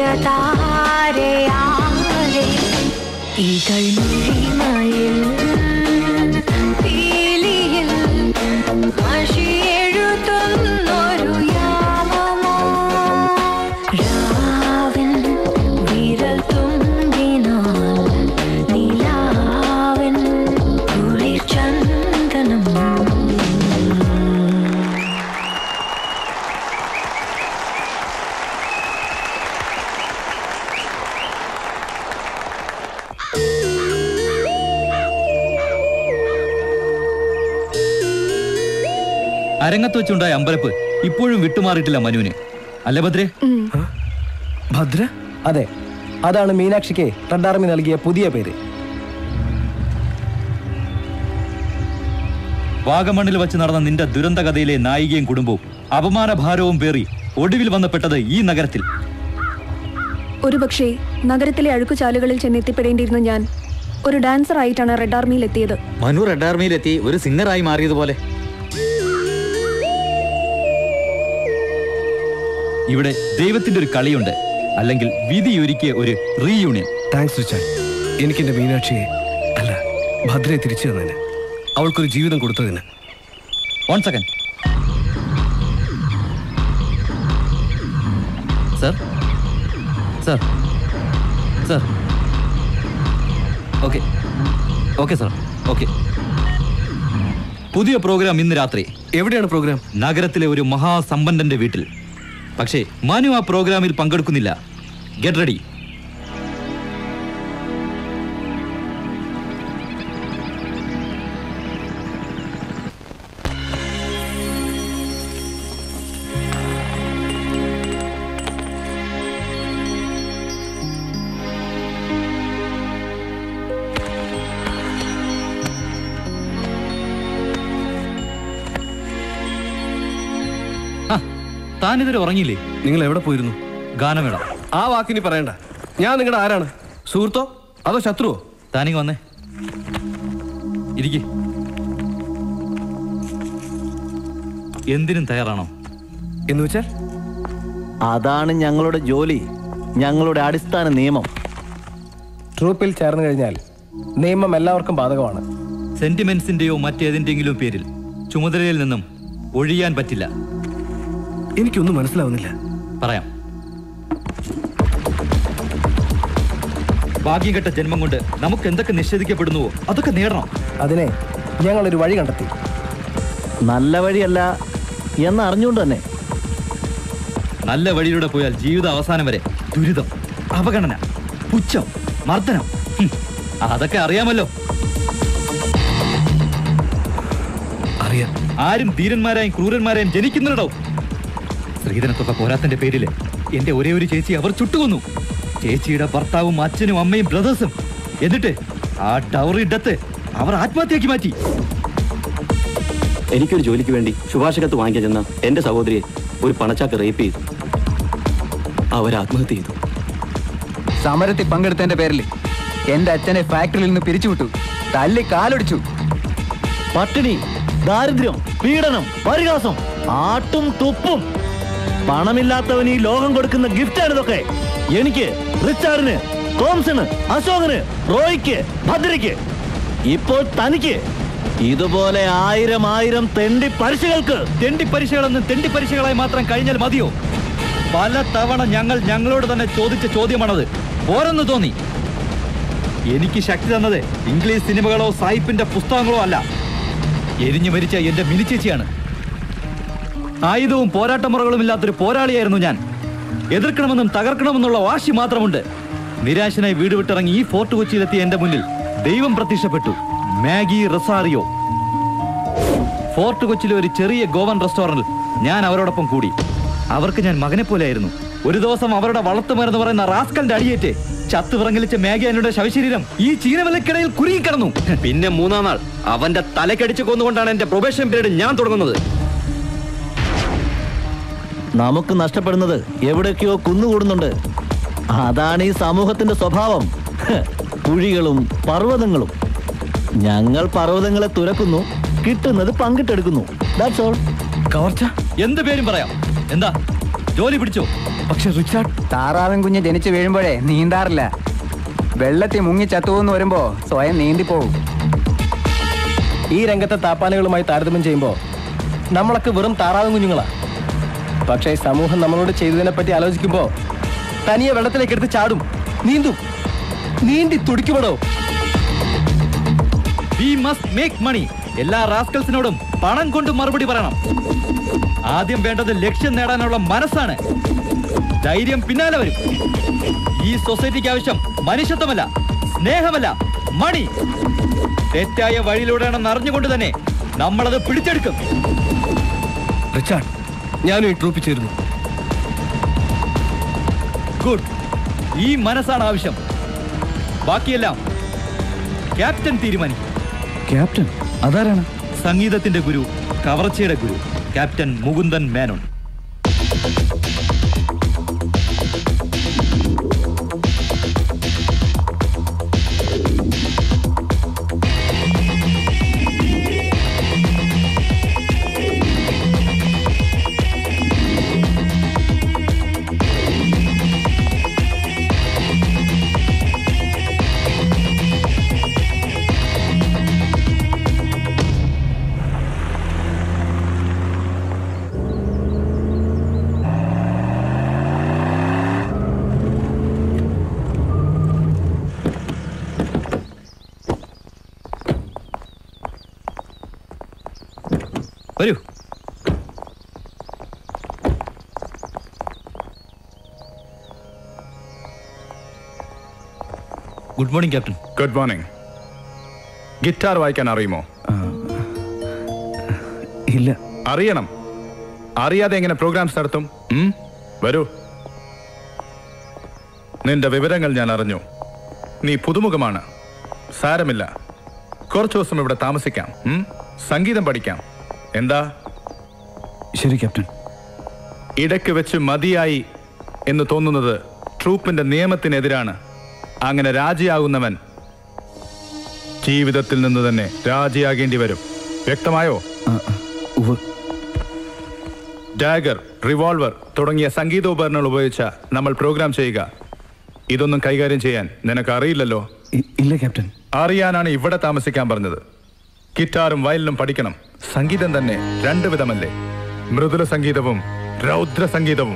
താരയാലെ ഇതൾ മിഴിമയിൽ പീലിയിൽ മഷിയെഴുതുന്നൊരു യാമമോ രാവിൻ വിരൽ തുമ്പിനാൽ നിലാവിൻ കുളിർ ചന്ദനം അരങ്ങത്ത് വെച്ചുണ്ടായ അമ്പലപ്പ് ഇപ്പോഴും വിട്ടുമാറിയിട്ടില്ല മനുവിന് അല്ലേ ഭദ്രേ ഭദ്ര അതെ അതാണ് മീനാക്ഷിക്ക് റെഡ് ആർമി നൽകിയ പുതിയ പേര് വാഗമണ്ണിൽ വെച്ച് നടന്ന നിന്റെ ദുരന്ത കഥയിലെ നായികയും കുടുംബവും അപമാനഭാരവും പേറി ഒടുവിൽ വന്നപ്പെട്ടത് ഈ നഗരത്തിൽ ഒരുപക്ഷെ നഗരത്തിലെ അഴുക്കുചാലുകളിൽ ചെന്നെത്തിപ്പെടേണ്ടിയിരുന്ന ഞാൻ ഒരു ഡാൻസർ ആയിട്ടാണ് റെഡ് ആർമിയിൽ എത്തിയത് മനു റെഡ് ആർമിയിലെത്തി ഒരു സിംഗറായി മാറിയതുപോലെ ഇവിടെ ദൈവത്തിന്റെ ഒരു കളിയുണ്ട് അല്ലെങ്കിൽ വിധിയൊരുക്കിയ ഒരു റീയൂണിയൻ താങ്ക്സ് റിച്ചാർഡ് എനിക്ക് എന്റെ മീനാക്ഷിയെ അല്ല ഭദ്രയെ തിരിച്ചു തന്നതിന് അവൾക്കൊരു ജീവിതം കൊടുത്തതിന് one second sir sir sir okay okay sir okay പുതിയ പ്രോഗ്രാം ഇന്ന് രാത്രി എവിടെയാണ് പ്രോഗ്രാം നഗരത്തിലെ ഒരു മഹാസമ്പന്നന്റെ വീട്ടിൽ പക്ഷേ മനു ആ പ്രോഗ്രാമിൽ പങ്കെടുക്കുന്നില്ല ഗെറ്റ് റെഡി താനിതുവരെ ഉറങ്ങിയില്ലേ നിങ്ങൾ എവിടെ പോയിരുന്നു ഗാനമേള ആ വാക്കിനി പറയണ്ട ഞാൻ നിങ്ങളുടെ ആരാണ് സുഹൃത്തോ അതോ ശത്രുവോ താനിങ് വന്നേ ഇരിക്കെ എന്തിനും തയ്യാറാണോ എന്ന് വെച്ചാൽ അതാണ് ഞങ്ങളുടെ ജോലി ഞങ്ങളുടെ അടിസ്ഥാന നിയമം ട്രൂപ്പിൽ ചേർന്ന് കഴിഞ്ഞാൽ നിയമം എല്ലാവർക്കും ബാധകമാണ് സെന്റിമെന്റ്സിന്റെയോ മറ്റേതിന്റെങ്കിലും പേരിൽ ചുമതലയിൽ നിന്നും ഒഴിയാൻ പറ്റില്ല എനിക്കൊന്നും മനസ്സിലാവുന്നില്ല പറയാം ഭാഗ്യം കെട്ട ജന്മം കൊണ്ട് നമുക്ക് എന്തൊക്കെ നിഷേധിക്കപ്പെടുന്നുവോ അതൊക്കെ നേടണം അതിനെ ഞങ്ങളൊരു വഴി കണ്ടെത്തി നല്ല വഴിയല്ല എന്ന് അറിഞ്ഞുകൊണ്ട് തന്നെ നല്ല വഴിയിലൂടെ പോയാൽ ജീവിത അവസാനം വരെ ദുരിതം അവഗണന പുച്ഛം മർദ്ദനം ഹും, അതൊക്കെ അറിയാമല്ലോ അറിയാം ആരും ധീരന്മാരായും ക്രൂരന്മാരായും ജനിക്കുന്നുണ്ടോ സ്ത്രീധനത്തൊക്കെ പോരാത്തിന്റെ പേരില് എന്റെ ഒരേ ഒരു ചേച്ചി അവർ ചുട്ടുകൊന്നു ചേച്ചിയുടെ ഭർത്താവും അച്ഛനും അമ്മയും ബ്രദേഴ്സും എന്നിട്ട് ആ ഡൗറി ഡെത്ത് അവർ ആത്മഹത്യയാക്കി മാറ്റി എനിക്കൊരു ജോലിക്ക് വേണ്ടി ശുപാർശ കത്ത് വാങ്ങിക്കാൻ ചെന്ന എന്റെ സഹോദരിയെ ഒരു പണച്ചാക്ക് റേപ്പ് ചെയ്തു അവർ ആത്മഹത്യ ചെയ്തു സമരത്തിൽ പങ്കെടുത്തതിന്റെ പേരിൽ എന്റെ അച്ഛനെ ഫാക്ടറിയിൽ നിന്ന് പിരിച്ചുവിട്ടു തല്ലി കാലൊടിച്ചു പട്ടിണി ദാരിദ്ര്യം പീഡനം പരിഹാസം ആട്ടും തുപ്പും പണമില്ലാത്തവൻ ഈ ലോകം കൊടുക്കുന്ന ഗിഫ്റ്റാണ് ഇതൊക്കെ എനിക്ക് റിച്ചാർഡിന് തോംസണ് അശോകന് റോയ്ക്ക് ഭദ്രയ്ക്ക് ഇപ്പോൾ തനിക്ക് ഇതുപോലെ ആയിരം ആയിരം തെണ്ടി പരീക്ഷകൾക്ക് തെണ്ടി പരീക്ഷകളെന്ന് തെണ്ടി പരീക്ഷകളായി മാത്രം കഴിഞ്ഞാൽ മതിയോ പല തവണ ഞങ്ങൾ ഞങ്ങളോട് തന്നെ ചോദിച്ച ചോദ്യമാണത് ഓരോന്ന് തോന്നി എനിക്ക് ശക്തി തന്നത് ഇംഗ്ലീഷ് സിനിമകളോ സായിപ്പിന്റെ പുസ്തകങ്ങളോ അല്ല എരിഞ്ഞു മരിച്ച എന്റെ മിനിച്ചേച്ചിയാണ് ആയുധവും പോരാട്ടമുറകളും ഇല്ലാത്തൊരു പോരാളിയായിരുന്നു ഞാൻ എതിർക്കണമെന്നും തകർക്കണമെന്നുള്ള വാശി മാത്രമുണ്ട് നിരാശനായി വീട് വിട്ടിറങ്ങി ഈ ഫോർട്ട് കൊച്ചിയിലെത്തിയ എന്റെ മുന്നിൽ ദൈവം പ്രത്യക്ഷപ്പെട്ടു മാഗി റസാറിയോ ഫോർട്ട് കൊച്ചിയിലെ ഒരു ചെറിയ ഗോവൻ റെസ്റ്റോറന്റിൽ ഞാൻ അവരോടൊപ്പം കൂടി അവർക്ക് ഞാൻ മകനെ പോലെയായിരുന്നു ഒരു ദിവസം അവരുടെ വളർത്തുമരുന്ന് പറയുന്ന റാസ്കലിന്റെ അടിയേറ്റ് ചത്തു വിറങ്ങലിച്ച മാഗി അനുടെ ശവശരീരം ഈ ചീനവലക്കിടയിൽ കുരുങ്ങിക്കിടന്നു പിന്നെ മൂന്നാം നാൾ അവന്റെ തലക്കടിച്ച് കൊന്നുകൊണ്ടാണ് എന്റെ പ്രൊബേഷൻ പീരീഡ് ഞാൻ തുടങ്ങുന്നത് നമുക്ക് നഷ്ടപ്പെടുന്നത് എവിടെയൊക്കെയോ കുന്നുകൂടുന്നുണ്ട് അതാണ് ഈ സമൂഹത്തിന്റെ സ്വഭാവം ഹ്, കുഴികളും പർവ്വതങ്ങളും ഞങ്ങൾ പർവ്വതങ്ങളെ തുരക്കുന്നു കിട്ടുന്നത് പങ്കിട്ടെടുക്കുന്നു ദാറ്റ്സ് ഓൾ കവർച്ച എന്ത് പേരും പറയാം എന്താ ജോലി പിടിച്ചോ പക്ഷെ റിച്ചാർഡ് താറാവൻ കുഞ്ഞ് ജനിച്ചു വീഴുമ്പോഴേ നീന്താറില്ല വെള്ളത്തിൽ മുങ്ങി ചത്തുവെന്ന് വരുമ്പോ സ്വയം നീന്തിപ്പോവും ഈ രംഗത്തെ താപ്പാനുകളുമായി താരതമ്യം ചെയ്യുമ്പോൾ നമ്മളൊക്കെ വെറും താറാവും കുഞ്ഞുങ്ങളാ പക്ഷേ സമൂഹം നമ്മളോട് ചെയ്തതിനെ പറ്റി ആലോചിക്കുമ്പോൾ തനിയെ വെള്ളത്തിലേക്ക് എടുത്ത് ചാടും നീന്തും നീന്തി തുടിക്കുമടോ വി മസ്റ്റ് മേക്ക് മണി എല്ലാ റാസ്കൽസിനോടും പണം കൊണ്ട് മറുപടി പറയണം ആദ്യം വേണ്ടത് ലക്ഷ്യം നേടാനുള്ള മനസ്സാണ് ധൈര്യം പിന്നാലെ വരും ഈ സൊസൈറ്റിക്ക് ആവശ്യം മനുഷ്യത്വമല്ല സ്നേഹമല്ല മണി തെറ്റായ വഴിയിലൂടെയാണെന്ന് അറിഞ്ഞുകൊണ്ട് തന്നെ നമ്മളത് പിടിച്ചെടുക്കും റിച്ചാർഡ് ഞാനും ഈ ട്രൂപ്പിൽ ചേരുന്നു ഗുഡ് ഈ മനസ്സാണ് ആവശ്യം ബാക്കിയെല്ലാം ക്യാപ്റ്റൻ തീരുമാനിക്കും ക്യാപ്റ്റൻ അതാരാണ് സംഗീതത്തിന്റെ ഗുരു കവർച്ചയുടെ ഗുരു ക്യാപ്റ്റൻ മുകുന്ദൻ മേനോൻ വരൂ good morning captain good morning guitar വായിക്കാൻ അറിയുമോ ഇല്ല അറിയണം അറിയാതെ എങ്ങനെ പ്രോഗ്രാംസ് നടത്തും ഉം? വരൂ നിന്റെ വിവരങ്ങൾ ഞാൻ അറിഞ്ഞു നീ പുതുമുഖമാണ് സാരമില്ല കുറച്ചു ദിവസം ഇവിടെ താമസിക്കാം ഉം? സംഗീതം പഠിക്കാം എന്താ ശരി ക്യാപ്റ്റൻ ഇടയ്ക്ക് വെച്ച് മതിയായി എന്ന് തോന്നുന്നത് ട്രൂപ്പിന്റെ നിയമത്തിനെതിരാണ് അങ്ങനെ രാജിയാകുന്നവൻ ജീവിതത്തിൽ നിന്ന് തന്നെ രാജിയാകേണ്ടി വരും വ്യക്തമായോ ഡാഗർ റിവോൾവർ തുടങ്ങിയ സംഗീതോപകരണങ്ങൾ ഉപയോഗിച്ച നമ്മൾ പ്രോഗ്രാം ചെയ്യുക ഇതൊന്നും കൈകാര്യം ചെയ്യാൻ നിനക്ക് അറിയില്ലല്ലോ ഇല്ല ക്യാപ്റ്റൻ അറിയാനാണ് ഇവിടെ താമസിക്കാൻ പറഞ്ഞത് ഗിറ്റാറും വയലിനും പഠിക്കണം സംഗീതം തന്നെ രണ്ടു വിധമല്ലേ മൃദുല സംഗീതവും രൗദ്ര സംഗീതവും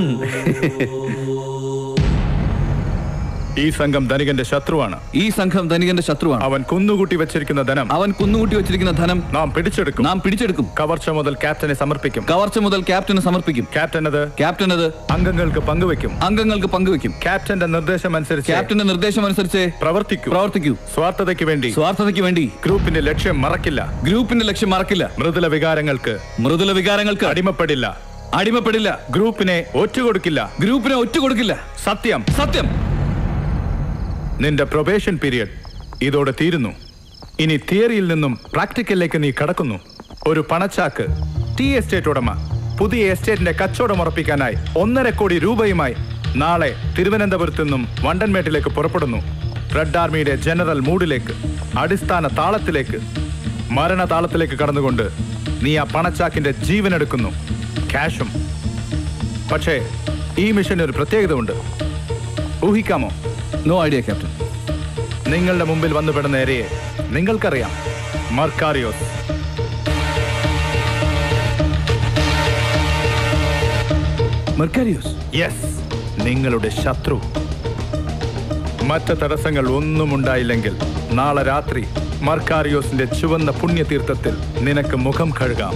ഡൺ ഈ സംഘം ധനികന്റെ ശത്രുവാണ് ഈ സംഘം ധനികന്റെ ശത്രുവാണ് അവൻ കുന്നുകൂട്ടി വെച്ചിരിക്കുന്ന ധനം അവൻ കുന്നുകൂട്ടി വെച്ചിരിക്കുന്ന ധനം നാം പിടിച്ചെടുക്കും നാം പിടിച്ചെടുക്കും കവർച്ച മുതൽ ക്യാപ്റ്റനെ സമർപ്പിക്കും കവർച്ച മുതൽ ക്യാപ്റ്റന് സമർപ്പിക്കും ക്യാപ്റ്റൻ അത് ക്യാപ്റ്റൻ അത് അംഗങ്ങൾക്ക് പങ്കുവെക്കും അംഗങ്ങൾക്ക് പങ്കുവെക്കും ക്യാപ്റ്റന്റെ നിർദ്ദേശം അനുസരിച്ച് ക്യാപ്റ്റന്റെ നിർദ്ദേശം അനുസരിച്ച് പ്രവർത്തിക്കൂ പ്രവർത്തിക്കൂ സ്വാർത്ഥതയ്ക്ക് വേണ്ടി സ്വാർത്ഥതയ്ക്ക് വേണ്ടി ഗ്രൂപ്പിന്റെ ലക്ഷ്യം മറക്കില്ല ഗ്രൂപ്പിന്റെ ലക്ഷ്യം മറക്കില്ല മൃദുല വികാരങ്ങൾക്ക് മൃദുല വികാരങ്ങൾക്ക് അടിമപ്പെടില്ല അടിമപ്പെടില്ല ഗ്രൂപ്പിനെ ഒറ്റുകൊടുക്കില്ല ഗ്രൂപ്പിനെ ഒറ്റുകൊടുക്കില്ല സത്യം സത്യം നിന്റെ പ്രൊബേഷൻ പീരിയഡ് ഇതോടെ തീരുന്നു ഇനി തിയറിയിൽ നിന്നും പ്രാക്ടിക്കലിലേക്ക് നീ കടക്കുന്നു ഒരു പണച്ചാക്ക് ടി എസ്റ്റേറ്റ് ഉടമ പുതിയ എസ്റ്റേറ്റിന്റെ കച്ചവടം ഉറപ്പിക്കാനായി ഒന്നര കോടി രൂപയുമായി നാളെ തിരുവനന്തപുരത്ത് നിന്നും വണ്ടൻമേട്ടിലേക്ക് പുറപ്പെടുന്നു റെഡ് ആർമിയുടെ ജനറൽ മൂഡിലേക്ക് അടിസ്ഥാന താളത്തിലേക്ക് മരണതാളത്തിലേക്ക് കടന്നുകൊണ്ട് നീ ആ പണച്ചാക്കിന്റെ ജീവനെടുക്കുന്നു ക്യാഷും പക്ഷേ ഈ മിഷന് ഒരു പ്രത്യേകത ഉണ്ട് ഊഹിക്കാമോ നോ ഐഡിയ ക്യാപ്റ്റൻ നിങ്ങളുടെ മുമ്പിൽ വന്നു പെടുന്ന ഏരിയെ നിങ്ങൾക്കറിയാം മർക്കാരിയോസ് മെർക്കാരിയോസ് യെസ് നിങ്ങളുടെ ശത്രു മറ്റ് തടസ്സങ്ങൾ ഒന്നും ഉണ്ടായില്ലെങ്കിൽ നാളെ രാത്രി മർക്കാരിയോസിന്റെ ചുവന്ന പുണ്യതീർത്ഥത്തിൽ നിനക്ക് മുഖം കഴുകാം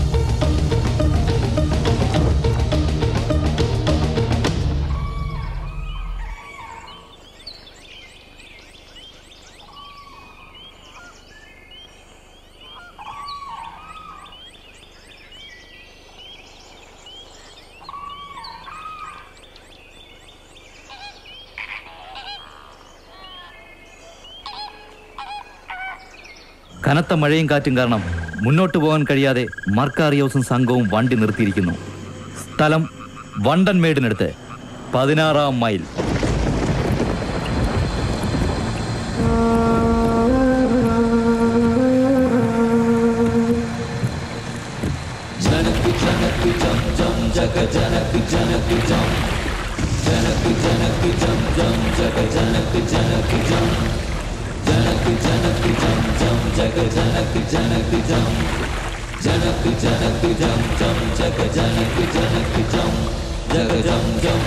കനത്ത മഴയും കാറ്റും കാരണം മുന്നോട്ട് പോകാൻ കഴിയാതെ മർക്കാറിയോസും സംഘവും വണ്ടി നിർത്തിയിരിക്കുന്നു സ്ഥലം വണ്ടൻമേടിനടുത്ത് പതിനാറാം മൈൽ ജനക് ജനക് ജം ജം ജഗ ജനക് ജനക് ജം ജനക് ജനക് ജം ജം ജഗ ജനക് ജനക് ജം ജനക് ജനക് ജം ജം ജഗ ജനക് ജനക് ജം ജനക് ജനക് ജം ജം ജഗ ജനക് ജനക് ജം ജഗ ജം ജം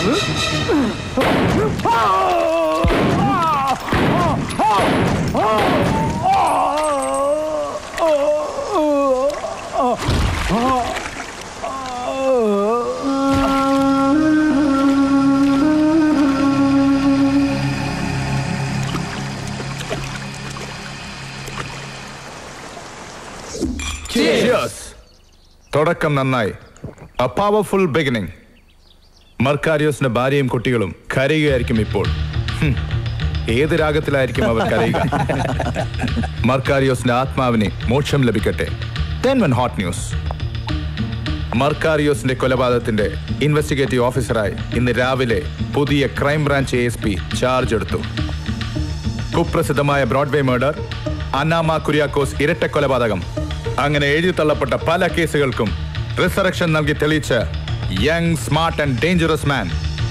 Cheers. തുടക്കം നന്നായി എ പവർഫുൾ ബിഗിനിങ് മർക്കാരിയോസിന്റെ ഭാര്യയും കുട്ടികളും കരയുകയായിരിക്കും ഇപ്പോൾ ഹും. ഏത് രാഗത്തിലായിരിക്കും അവർ കരയുക മർക്കാരിയോസിന്റെ ആത്മാവിന് മോക്ഷം ലഭിക്കട്ടെ Then one ഹോട്ട് ന്യൂസ് മർക്കാരിയോസിന്റെ കൊലപാതകത്തിന്റെ ഇൻവെസ്റ്റിഗേറ്റീവ് ഓഫീസറായി ഇന്ന് രാവിലെ പുതിയ crime branch A S P charge എടുത്തു കുപ്രസിദ്ധമായ ബ്രോഡ്വേ മർഡർ അന്നാമ കുര്യാക്കോസ് ഇരട്ട കൊലപാതകം അങ്ങനെ എഴുതി തള്ളപ്പെട്ട പല കേസുകൾക്കും റിസറക്ഷൻ നൽകി തെളിയിച്ച young smart and dangerous man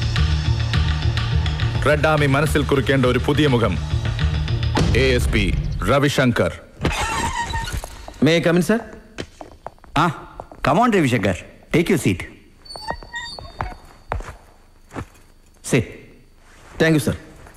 red army മനസ്സിൽ കുറിക്കേണ്ട ഒരു പുതിയ മുഖം A S P Ravishankar may come in sir ആ come on Ravishankar take you seat sit thank you sir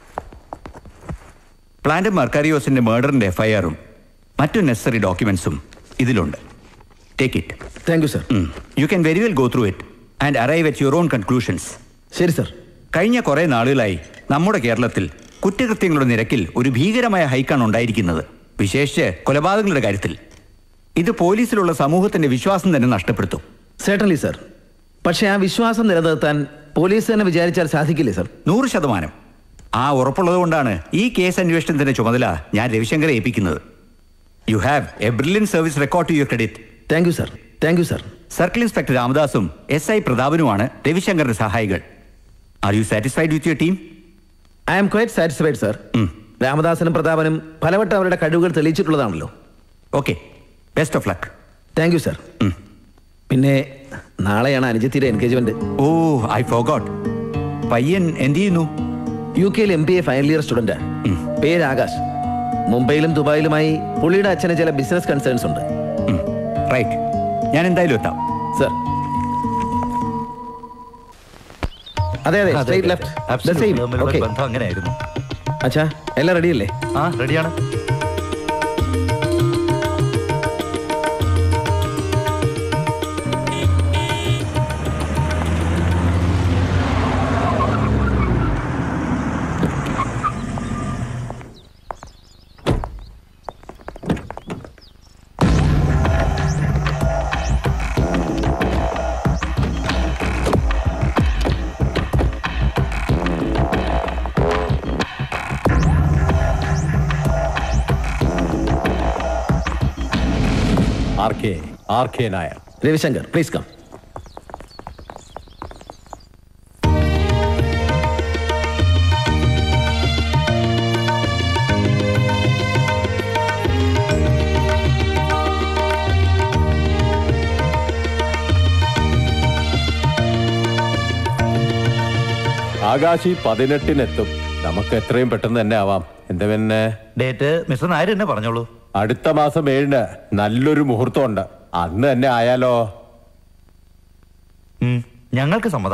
plant മർക്കാരിയോസിന്റെ മേർഡറിന്റെ എഫ്ഐആറും മറ്റു നെസസറി ഡോക്യുമെന്റ്സും ഇതിലുണ്ട് take it thank you sir you can very well go through it and arrive at your own conclusions ശരി sir കഴിഞ്ഞ കുറേ നാളുകളായി നമ്മുടെ കേരളത്തിൽ കുറ്റകൃത്യങ്ങളുടെ നിരക്കിൽ ഒരു ഭീകരമായ ഹൈക്കാണ് ഉണ്ടായിരിക്കുന്നത് വിശേഷിച്ച് കൊലപാതകങ്ങളുടെ കാര്യത്തിൽ ഇത് പോലീസിലുള്ള സമൂഹത്തിന്റെ വിശ്വാസം തന്നെ നഷ്ടപ്പെടുത്തും സേട്ടൻലി സർ പക്ഷേ ആ വിശ്വാസം നിലനിർത്താൻ പോലീസ് തന്നെ വിചാരിച്ചാൽ സാധിക്കില്ലേ സർ നൂറ് ശതമാനം ആ ഉറപ്പുള്ളത് കൊണ്ടാണ് ഈ കേസ് അന്വേഷണത്തിന്റെ ചുമതല ഞാൻ രവിശങ്കറെ ഏൽപ്പിക്കുന്നത് you have a brilliant service record to your credit thank you sir thank you sir circle inspector രാമദാസും എസ് ഐ പ്രതാപനുമാണ് രവിശങ്കറിന്റെ സഹായികൾ are you satisfied with your team I am quite satisfied sir രാമദാസനും പ്രതാപനും പലവട്ടം അവരുടെ കഴിവുകൾ തെളിയിച്ചിട്ടുള്ളതാണല്ലോ okay best of luck thank you sir പിന്നെ നാളെയാണ് അനുജത്തിയുടെ എൻഗേജ്മെന്റ് ഓ ഐ ഫോഗോട്ട് പയ്യൻ എന്ത് ചെയ്യുന്നു യു കെയിൽ M B A final year student പേര് ആകാശ് മുംബൈയിലും ദുബായിലുമായി പുള്ളിയുടെ അച്ഛന് ചില ബിസിനസ് കൺസേൺസ് ഉണ്ട് റൈറ്റ് ഞാൻ എന്തായാലും എത്താം സർ അതെ അതെ സ്ട്രൈറ്റ് ലെഫ്റ്റ് ബന്ധം അങ്ങനെയായിരുന്നു അച്ഛാ എല്ലാം റെഡിയല്ലേ ആ റെഡിയാണ് R K R K Nair Ravishankar please come ആകാശി പതിനെട്ടിനെത്തും നമുക്ക് എത്രയും പെട്ടെന്ന് തന്നെ ആവാം എന്താ പിന്നെ ഡേറ്റ് മിസ്റ്റർ നായർ തന്നെ പറഞ്ഞോളൂ അടുത്ത മാസം ഏഴിന് നല്ലൊരു മുഹൂർത്തമുണ്ട് അന്ന് തന്നെ ആയാലോ ഞങ്ങൾക്ക് സമ്മത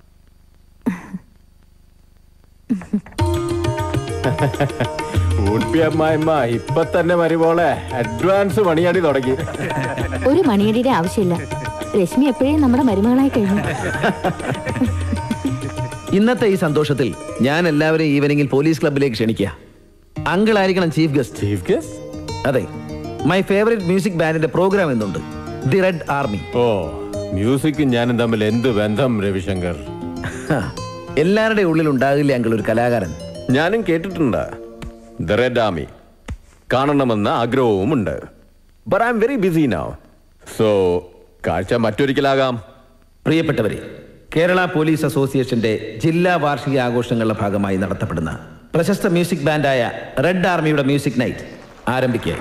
ഊട്ടി അമ്മായിമ്മ ഇപ്പൊ തന്നെ മരുമോളെ അഡ്വാൻസ് മണിയടി തുടങ്ങി ഒരു മണിയടിയുടെ ആവശ്യമില്ല രശ്മി എപ്പോഴും നമ്മുടെ മരുമകളായി കഴിഞ്ഞു ഇന്നത്തെ ഈ സന്തോഷത്തിൽ ഞാൻ എല്ലാവരെയും ഈവനിങ്ങിൽ പോലീസ് ക്ലബിലേക്ക് ക്ഷണിക്കുക അങ്കിൾ ആയിരിക്കണം ചീഫ് ഗസ്റ്റ് ചീഫ് ഗസ്റ്റ് അതെ മൈ ഫേവറേറ്റ് മ്യൂസിക് ബാൻഡിന്റെ പ്രോഗ്രാം എന്നുണ്ട് ദി റെഡ് ആർമി ഓ മ്യൂസിക്കും ഞാനും തമ്മിൽ എന്ത് ബന്ധം രവിശങ്കർ എല്ലാവരുടെ ഉള്ളിൽ ഉണ്ടാകില്ല അങ്കിൾ ഒരു കലാകാരൻ ഞാനും കേട്ടിട്ടുണ്ട് ദ റെഡ് ആർമി കാണണമെന്ന ആഗ്രഹവുമുണ്ട് but I'm very busy now so കാഴ്ച മറ്റൊരിക്കലാകാം പ്രിയപ്പെട്ടവരെ കേരള പോലീസ് അസോസിയേഷന്റെ ജില്ലാ വാർഷിക ആഘോഷങ്ങളുടെ ഭാഗമായി നടത്തപ്പെടുന്ന പ്രശസ്ത മ്യൂസിക് ബാൻഡായ റെഡ് ആർമിയുടെ മ്യൂസിക് നൈറ്റ് ആരംഭിക്കുകയായി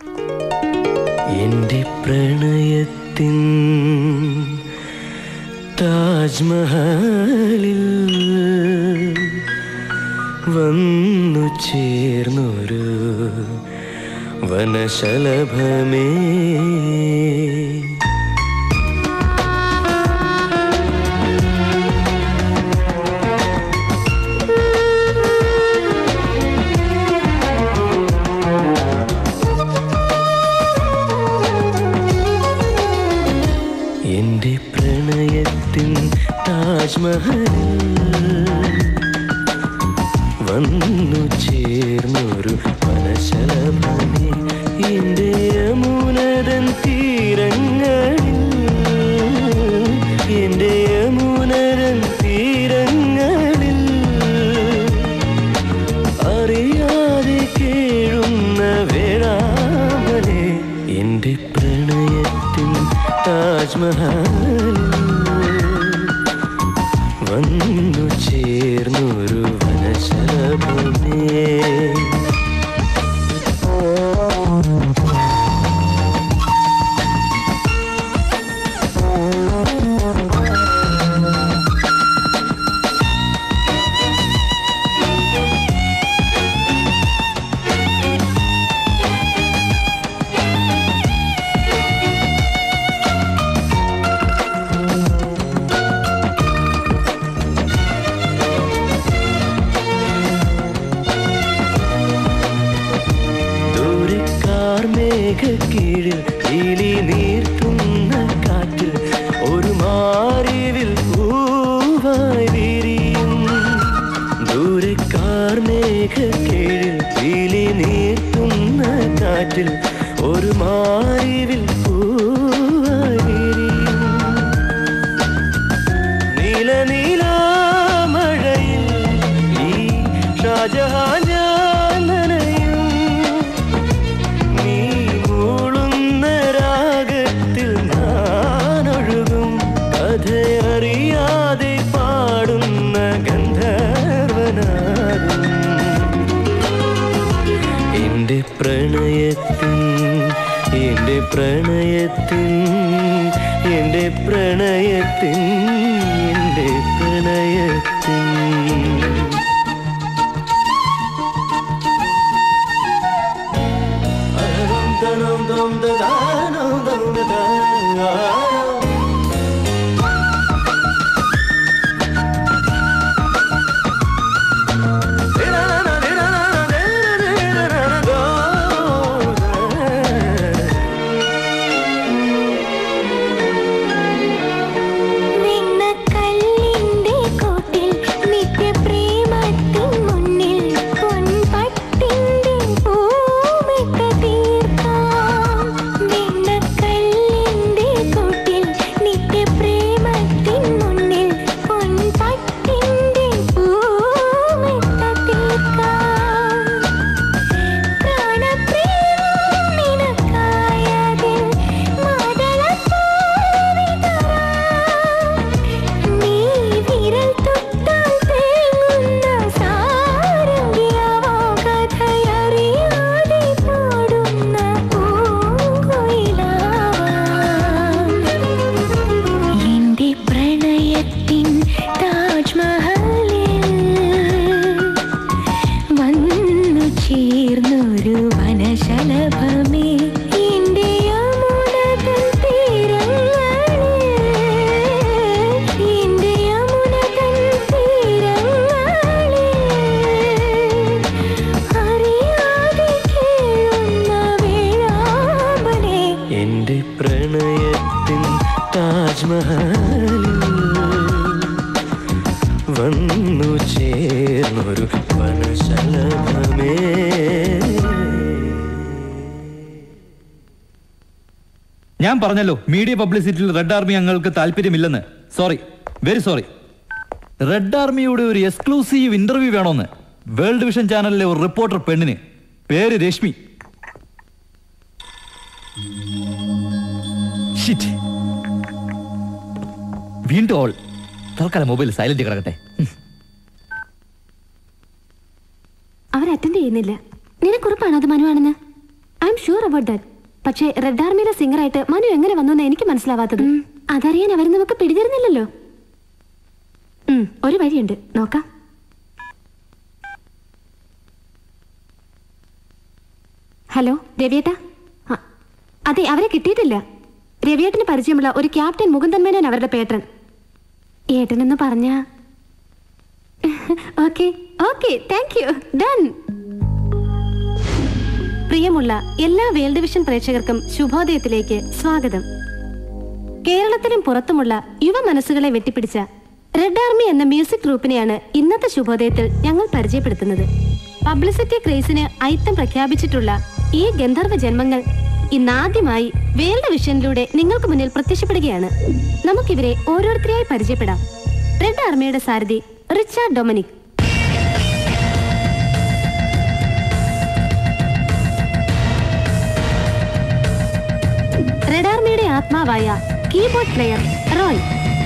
എന്റെ പ്രണയത്തിൻ താജ്മഹലിൽ വന്നു ചേർന്നൊരു വനശലഭമേ എന്റെ പ്രണയത്തിൻ താജ്മഹലിൽ വന്നു ചേർന്നൊരു മനശലഭമേ എന്റെ യമുനതൻ തീരങ്ങളിൽ എന്റെ യമുനതൻ തീരങ്ങളിൽ അറിയാതെ കേഴുന്ന വേഴാമലെ എന്റെ പ്രണയത്തിൻ താജ്മഹൽ വന്നു ചേർന്നൊരു വനശലഭമേ ദൂരക്കാർ മേഘക്കീഴിൽ ഇലി നീർത്തുന്ന കാറ്റിൽ ഒരു മാറിവിൽ പൂവായി വിരിയും ദൂരക്കാർ മേഘക്കീഴിൽ ഇലി നീർത്തുന്ന കാറ്റിൽ ഒരു മാറിവിൽ പൂവായി വിരിയും നീല നീല മഴയിൽ ഈ ഷാജഹാൻ ഞാൻ നനയും നീ മൂളുന്ന രാഗത്തിൽ ഞാനൊഴുകും കഥയറിയാതെ പാടുന്ന ഗന്ധർവനാകും എന്റെ പ്രണയത്തിൻ എന്റെ പ്രണയത്തിൻ എന്റെ പ്രണയത്തിൻ എന്റെ പ്രണയത്തിൻ വെണ്ണക്കല്ലിന്റെ കൂട്ടിൽ നിത്യപ്രേമത്തിൻ മുന്നിൽ പൊൻപട്ടിന്റെ പൂമെത്ത തീർക്കാം വെണ്ണക്കല്ലിന്റെ കൂട്ടിൽ നിത്യപ്രേമത്തിൻ മുന്നിൽ പൊൻപട്ടിന്റെ പൂമെത്ത തീർക്കാം പ്രാണപ്രേമം നിനക്കായതിൽ നീ വിരൽ തൊട്ടാൽ തേങ്ങുന്ന സാരംഗിയാവോ കഥയറിയാതെ പാടുന്ന പൂങ്കുയിലാവാം എന്റെ പ്രണയത്തിൻ താജ്മഹലിൽ വന്നു ചേർന്നൊരു വനശലഭമേ എന്റെ യമുനതൻ തീരങ്ങളിൽ എന്റെ യമുനതൻ തീരങ്ങളിൽ അറിയാതെ കേഴുന്ന വേഴാമ്പലേ എന്റെ പ്രണയത്തിൻ താജ്മഹലിൽ വന്നു ചേർന്നൊരു വനശലഭമേ ഞാൻ പറഞ്ഞല്ലോ മീഡിയ പബ്ലിസിറ്റിയിൽ റെഡ് ആർമി അംഗങ്ങൾക്ക് താല്പര്യമില്ലെന്ന് സോറി വെരി സോറി റെഡ് ആർമിയുടെ ഒരു എക്സ്ക്ലൂസീവ് ഇന്റർവ്യൂ വേണമെന്ന് വേൾഡ് വിഷൻ ചാനലിലെ ഒരു റിപ്പോർട്ടർ പെണ്ണിന് പേര് രശ്മി Shit. വീണ്ടും ഓൾ തൽക്കാലം മൊബൈൽ സൈലന്റ് കിടക്കട്ടെ അവർ അറ്റൻഡ് ചെയ്യുന്നില്ല നിനക്കുറപ്പാണോ അത് മനുവാണെന്ന് I'm sure about that പക്ഷേ റെഡ് ആർമിയുടെ സിംഗറായിട്ട് മനു എങ്ങനെ വന്നു എന്ന് എനിക്ക് മനസ്സിലാവാത്തത് അതറിയാൻ അവർ നമുക്ക് പിടിതരുന്നില്ലല്ലോ ഉം, ഒരു വഴിയുണ്ട് നോക്കാം ഹലോ രവിയേട്ടാ ആ, അതെ അവരെ കിട്ടിയിട്ടില്ല രവിയേട്ടന് പരിചയമുള്ള ഒരു ക്യാപ്റ്റൻ മുകുന്ദൻ മേനോൻ അവരുടെ പേട്ടൻ ഏട്ടനെന്ന് പറഞ്ഞ okay okay thank you done പ്രിയമുള്ള എല്ലാ വേൾഡ് വിഷൻ പ്രേക്ഷകർക്കും ശുഭോദയത്തിലേക്ക് സ്വാഗതം കേരളത്തിലും പുറത്തുമുള്ള യുവ മനസ്സുകളെ വെട്ടിപ്പിടിച്ച റെഡ് ആർമി എന്ന മ്യൂസിക് ഗ്രൂപ്പിനെയാണ് ഇന്നത്തെ ശുഭോദയത്തിൽ ഞങ്ങൾ പരിചയപ്പെടുത്തുന്നത് പബ്ലിസിറ്റി ക്രേസിന് ഐത്തം പ്രഖ്യാപിച്ചിട്ടുള്ള ഈ ഗന്ധർവ ജന്മങ്ങൾ ഇന്നാദ്യമായി വേൾഡ് വിഷനിലൂടെ നിങ്ങൾക്ക് മുന്നിൽ പ്രത്യക്ഷപ്പെടുകയാണ് നമുക്കിവരെ ഓരോരുത്തരെയായി പരിചയപ്പെടാം റെഡ് ആർമിയുടെ സാരഥി റിച്ചാർഡ് ഡൊമിനിക് റെഡ് ആർമിയുടെ ആത്മാവായ keyboard player Roy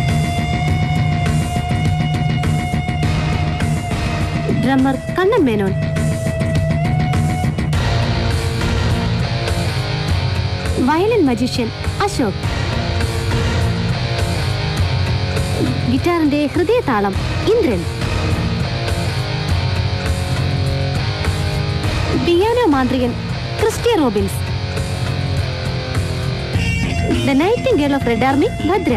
drummer Kannan Menon violin magician Ashok ഗിറ്റാറിന്റെ ഹൃദയതാളം ഇന്ദ്രൻ പിയാനോ മാന്ത്രികൻ Christia Robins the nightingale of red army Bhadra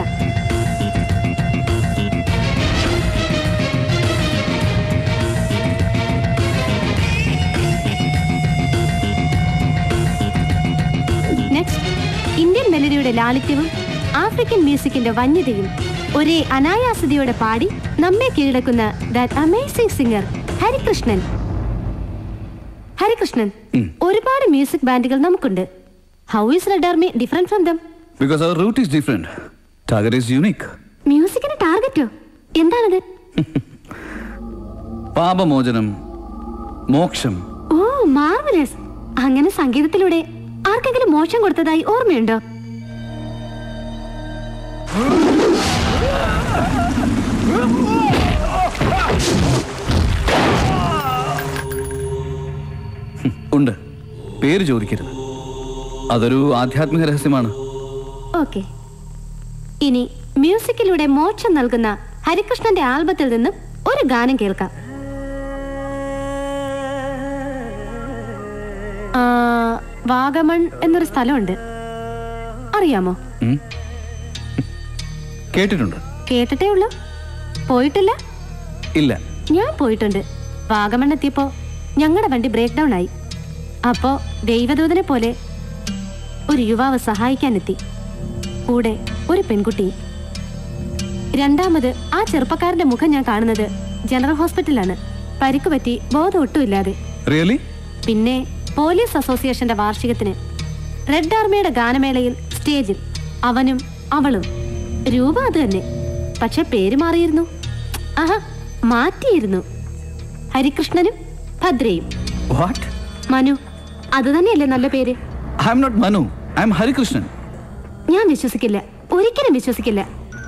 next Indian മെലഡിയുടെ ലാളിത്യവും ആഫ്രിക്കൻ മ്യൂസിക്കിന്റെ വന്യതയും ഒരേ അനായാസതയോടെ പാടി നമ്മെ കീഴടക്കുന്ന that amazing singer Harikrishnan Harikrishnan ഒരുപാട് മ്യൂസിക് ബാൻഡുകൾ നമുക്കുണ്ട് how is red army different from them because അവർ root is different target is unique മ്യൂസിക്കിന് ടാർഗറ്റോ എന്താണത് പാപമോചനം മോക്ഷം ഓ മാർവലസ് അങ്ങനെ സംഗീതത്തിലൂടെ ആർക്കെങ്കിലും മോശം കൊടുത്തതായി ഓർമ്മയുണ്ടോ ഉണ്ട് പേര് ചോദിക്കരുത് അതൊരു ആധ്യാത്മിക രഹസ്യമാണ് ഓക്കെ ഇനി മ്യൂസിക്കിലൂടെ മോക്ഷം നൽകുന്ന ഹരികൃഷ്ണന്റെ ആൽബത്തിൽ നിന്നും ഒരു ഗാനം കേൾക്കാം ആ, വാഗമൺ എന്നൊരു സ്ഥലമുണ്ട് അറിയാമോ ഉം. കേട്ടിട്ടുണ്ട് കേട്ടിട്ടേ ഉള്ളൂ പോയിട്ടില്ല ഇല്ല ഞാൻ പോയിട്ടുണ്ട് വാഗമൺ എത്തിയപ്പോ ഞങ്ങളുടെ വണ്ടി ബ്രേക്ക് ഡൗൺ ആയി അപ്പോ ദൈവദൂതനെ പോലെ ഒരു യുവാവ് സഹായിക്കാനെത്തി കൂടെ ഒരു പെൺകുട്ടിയും രണ്ടാമത് ആ ചെറുപ്പക്കാരന്റെ മുഖം ഞാൻ കാണുന്നത് ജനറൽ ഹോസ്പിറ്റലാണ് പരിക്ക് പറ്റി ബോധം ഒട്ടുമില്ലാതെ റിയലി പിന്നെ പോലീസ് അസോസിയേഷന്റെ വാർഷികത്തിന് റെഡ് ആർമിയുടെ ഗാനമേളയിൽ സ്റ്റേജിൽ അവനും അവളും രൂപ അത് തന്നെ പക്ഷെ പേര് മാറിയിരുന്നു ആഹാ മാറ്റിയിരുന്നു ഹരികൃഷ്ണനും ഭദ്രയും വാട്ട് മനു അത് തന്നെയല്ലേ നല്ല പേര് I'm not Manu I'm Harikrishnan ഞാൻ വിശ്വസിക്കില്ല ഒരിക്കലും വിശ്വസിക്കില്ല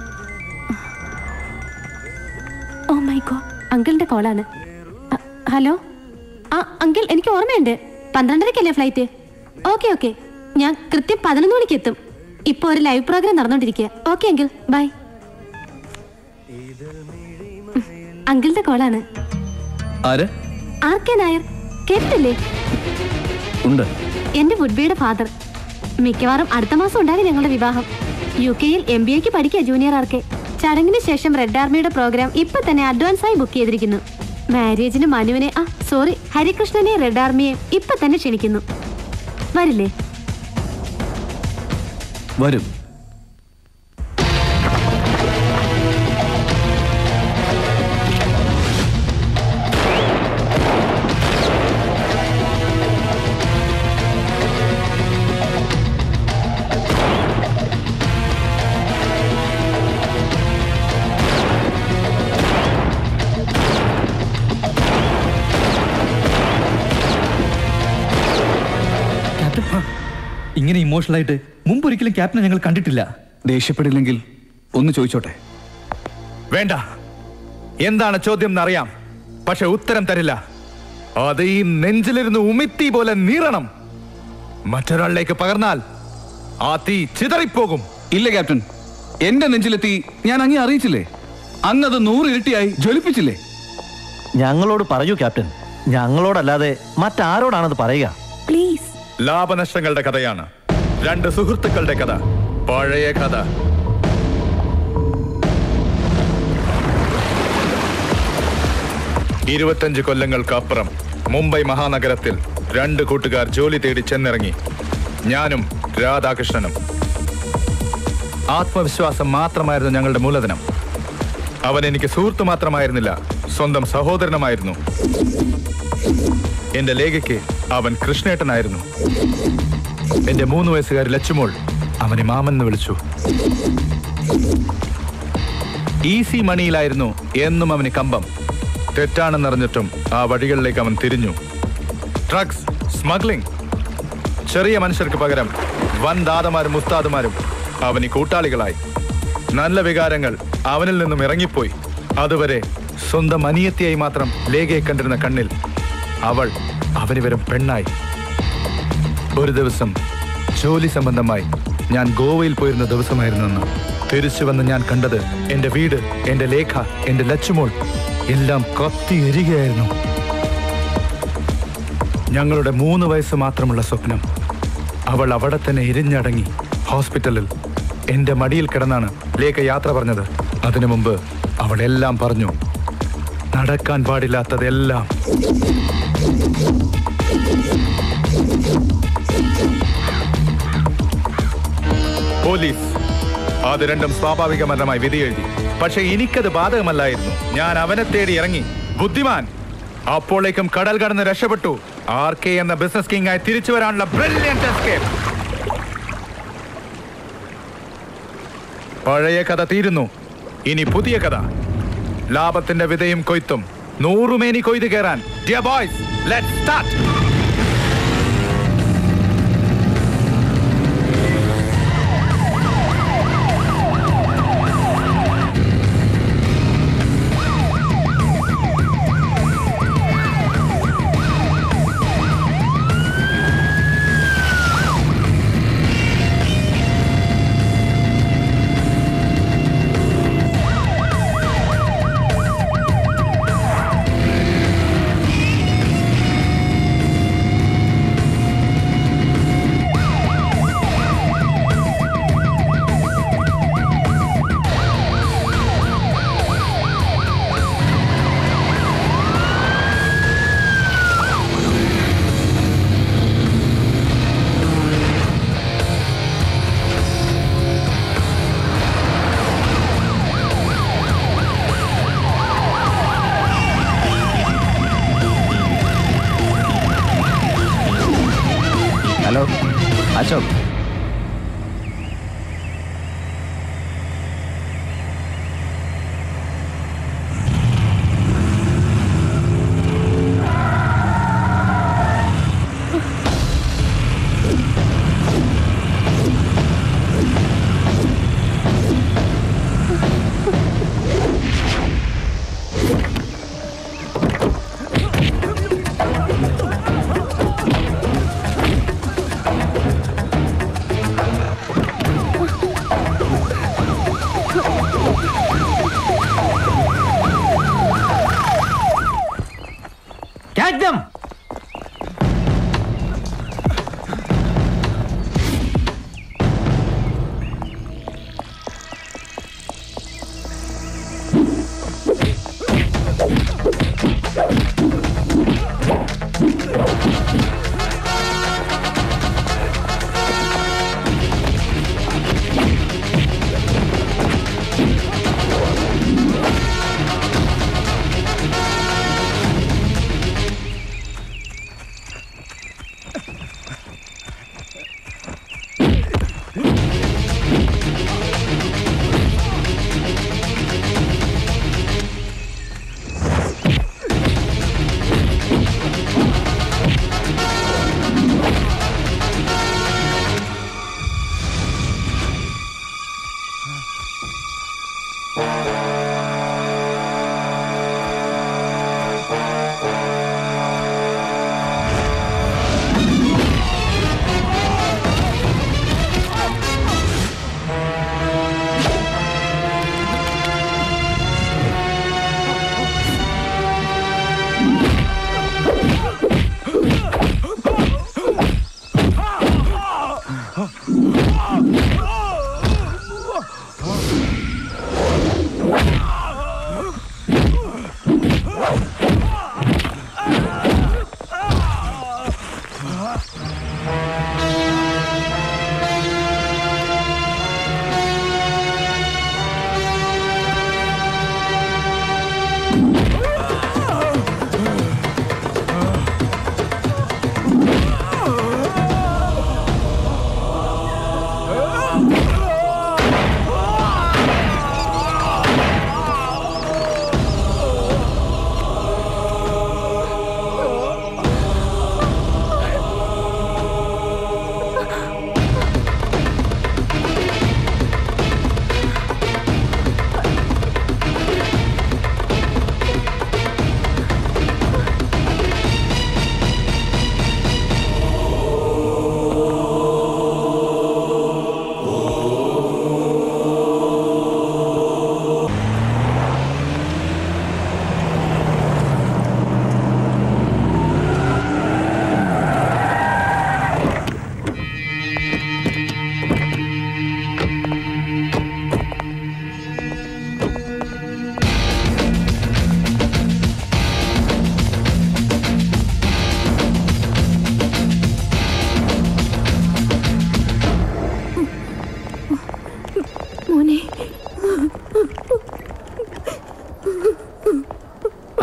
ഓ മൈ ഗോ അങ്കിളിന്റെ കോളാണ് അ, ഹലോ ആ അങ്കിൾ എനിക്ക് ഓർമ്മയുണ്ട് പന്ത്രണ്ടരക്കല്ലേ ഫ്ലൈറ്റ് ഓക്കെ ഓക്കെ ഞാൻ കൃത്യം പതിനൊന്ന് മണിക്ക് എത്തും ഇപ്പൊ ഒരു ലൈവ് പ്രോഗ്രാം നടന്നുകൊണ്ടിരിക്കുക ഓക്കെ അങ്കിൾ ബൈ അങ്കിളിന്റെ കോളാണ് ആര് ആർ കെ നായർ കേട്ടില്ലേ ഉണ്ട് എന്റെ വുഡ്ബിയുടെ ഫാദർ മിക്കവാറും അടുത്ത മാസം ഉണ്ടാകും ഞങ്ങളുടെ വിവാഹം യു കെയിൽ എം ബി എക്ക് പഠിക്കുക ജൂനിയർ ആർക്ക് ചടങ്ങിന് ശേഷം റെഡ് ആർമിയുടെ പ്രോഗ്രാം ഇപ്പൊ തന്നെ അഡ്വാൻസ് ആയി ബുക്ക് ചെയ്തിരിക്കുന്നു മാരേജിന് മനുവിനെ ആ സോറി ഹരികൃഷ്ണനെ റെഡ് ആർമിയെ ഇപ്പൊ തന്നെ ക്ഷണിക്കുന്നു വരില്ലേ വരും ഇങ്ങനെ ഇമോഷണൽ ആയിട്ട് മുമ്പ് ഒരിക്കലും ക്യാപ്റ്റനെ ഞങ്ങൾ കണ്ടിട്ടില്ല ദേഷ്യപ്പെടില്ലെങ്കിൽ ഒന്ന് ചോദിച്ചോട്ടെ വേണ്ട എന്താണ് ചോദ്യം എന്നറിയാം പക്ഷെ ഉത്തരം തരില്ല അത് ഈ നെഞ്ചിലിരുന്ന് ഉമിത്തി പോലെ നീറണം മറ്റൊരാളിലേക്ക് പകർന്നാൽ ആ തീ ചിതറിപ്പോകും ഇല്ല ക്യാപ്റ്റൻ എന്റെ നെഞ്ചിലെത്തി ഞാൻ അങ്ങേ അറിയിച്ചില്ലേ അങ്ങത് നൂറ് ഇരട്ടിയായി ജ്വലിപ്പിച്ചില്ലേ ഞങ്ങളോട് പറയൂ ക്യാപ്റ്റൻ ഞങ്ങളോടല്ലാതെ മറ്റാരോടാണത് പറയുക പ്ലീസ് ലാഭനഷ്ടങ്ങളുടെ കഥയാണ് രണ്ട് സുഹൃത്തുക്കളുടെ കഥ പഴയ കഥ ഇരുപത്തഞ്ച് കൊല്ലങ്ങൾക്കപ്പുറം മുംബൈ മഹാനഗരത്തിൽ രണ്ട് കൂട്ടുകാർ ജോലി തേടി ചെന്നിറങ്ങി ഞാനും രാധാകൃഷ്ണനും ആത്മവിശ്വാസം മാത്രമായിരുന്നു ഞങ്ങളുടെ മൂലധനം അവൻ എനിക്ക് സുഹൃത്ത് മാത്രമായിരുന്നില്ല സ്വന്തം സഹോദരനുമായിരുന്നു എന്റെ ലേഖയ്ക്ക് അവൻ കൃഷ്ണേട്ടനായിരുന്നു എന്റെ മൂന്ന് വയസ്സുകാരി ലച്ചുമോൾ അവനെ മാമൻ എന്ന് വിളിച്ചു ഈസി മണിയിലായിരുന്നു എന്നും അവന് കമ്പം തെറ്റാണെന്നറിഞ്ഞിട്ടും ആ വഴികളിലേക്ക് അവൻ തിരിഞ്ഞു ഡ്രഗ്സ് സ്മഗ്ലിംഗ് ചെറിയ മനുഷ്യർക്ക് പകരം വൻ ദാതമാരും മുസ്താദുമാരും അവന് കൂട്ടാളികളായി നല്ല വികാരങ്ങൾ അവനിൽ നിന്നും ഇറങ്ങിപ്പോയി അതുവരെ സ്വന്തം അനിയത്തിയായി മാത്രം ലേഖയെ കണ്ടിരുന്ന കണ്ണിൽ അവൾ അവന് വരും പെണ്ണായി ഒരു ദിവസം ജോലി സംബന്ധമായി ഞാൻ ഗോവയിൽ പോയിരുന്ന ദിവസമായിരുന്നെന്ന് തിരിച്ചു വന്ന് ഞാൻ കണ്ടത് എന്റെ വീട് എന്റെ ലേഖ എന്റെ ലച്ചുമോൾ എല്ലാം കത്തി എരികയായിരുന്നു ഞങ്ങളുടെ മൂന്ന് വയസ്സ് മാത്രമുള്ള സ്വപ്നം അവൾ അവിടെ തന്നെ എരിഞ്ഞടങ്ങി ഹോസ്പിറ്റലിൽ എന്റെ മടിയിൽ കിടന്നാണ് ലേഖ യാത്ര പറഞ്ഞത് അതിനു മുമ്പ് അവൾ എല്ലാം പറഞ്ഞു നടക്കാൻ പാടില്ലാത്തതെല്ലാം പോലീസ് അത് രണ്ടും സ്വാഭാവിക മരണമായി വിധി എഴുതി പക്ഷെ എനിക്കത് ബാധകമല്ലായിരുന്നു ഞാൻ അവനെ തേടി ഇറങ്ങി ബുദ്ധിമാൻ അപ്പോഴേക്കും കടൽ കടന്ന് രക്ഷപ്പെട്ടു ആർ കെ എന്ന ബിസിനസ് കിങ് ആയി തിരിച്ചു വരാനുള്ള ബ്രില്യന്റ് എസ്കേപ്പ് പഴയ കഥ തീരുന്നു ഇനി പുതിയ കഥ ലാഭത്തിന്റെ വിതയും കൊയ്ത്തും നൂറുമേനി കൊയ്ത് കയറാൻ dear boys let start hello Ashok Catch them!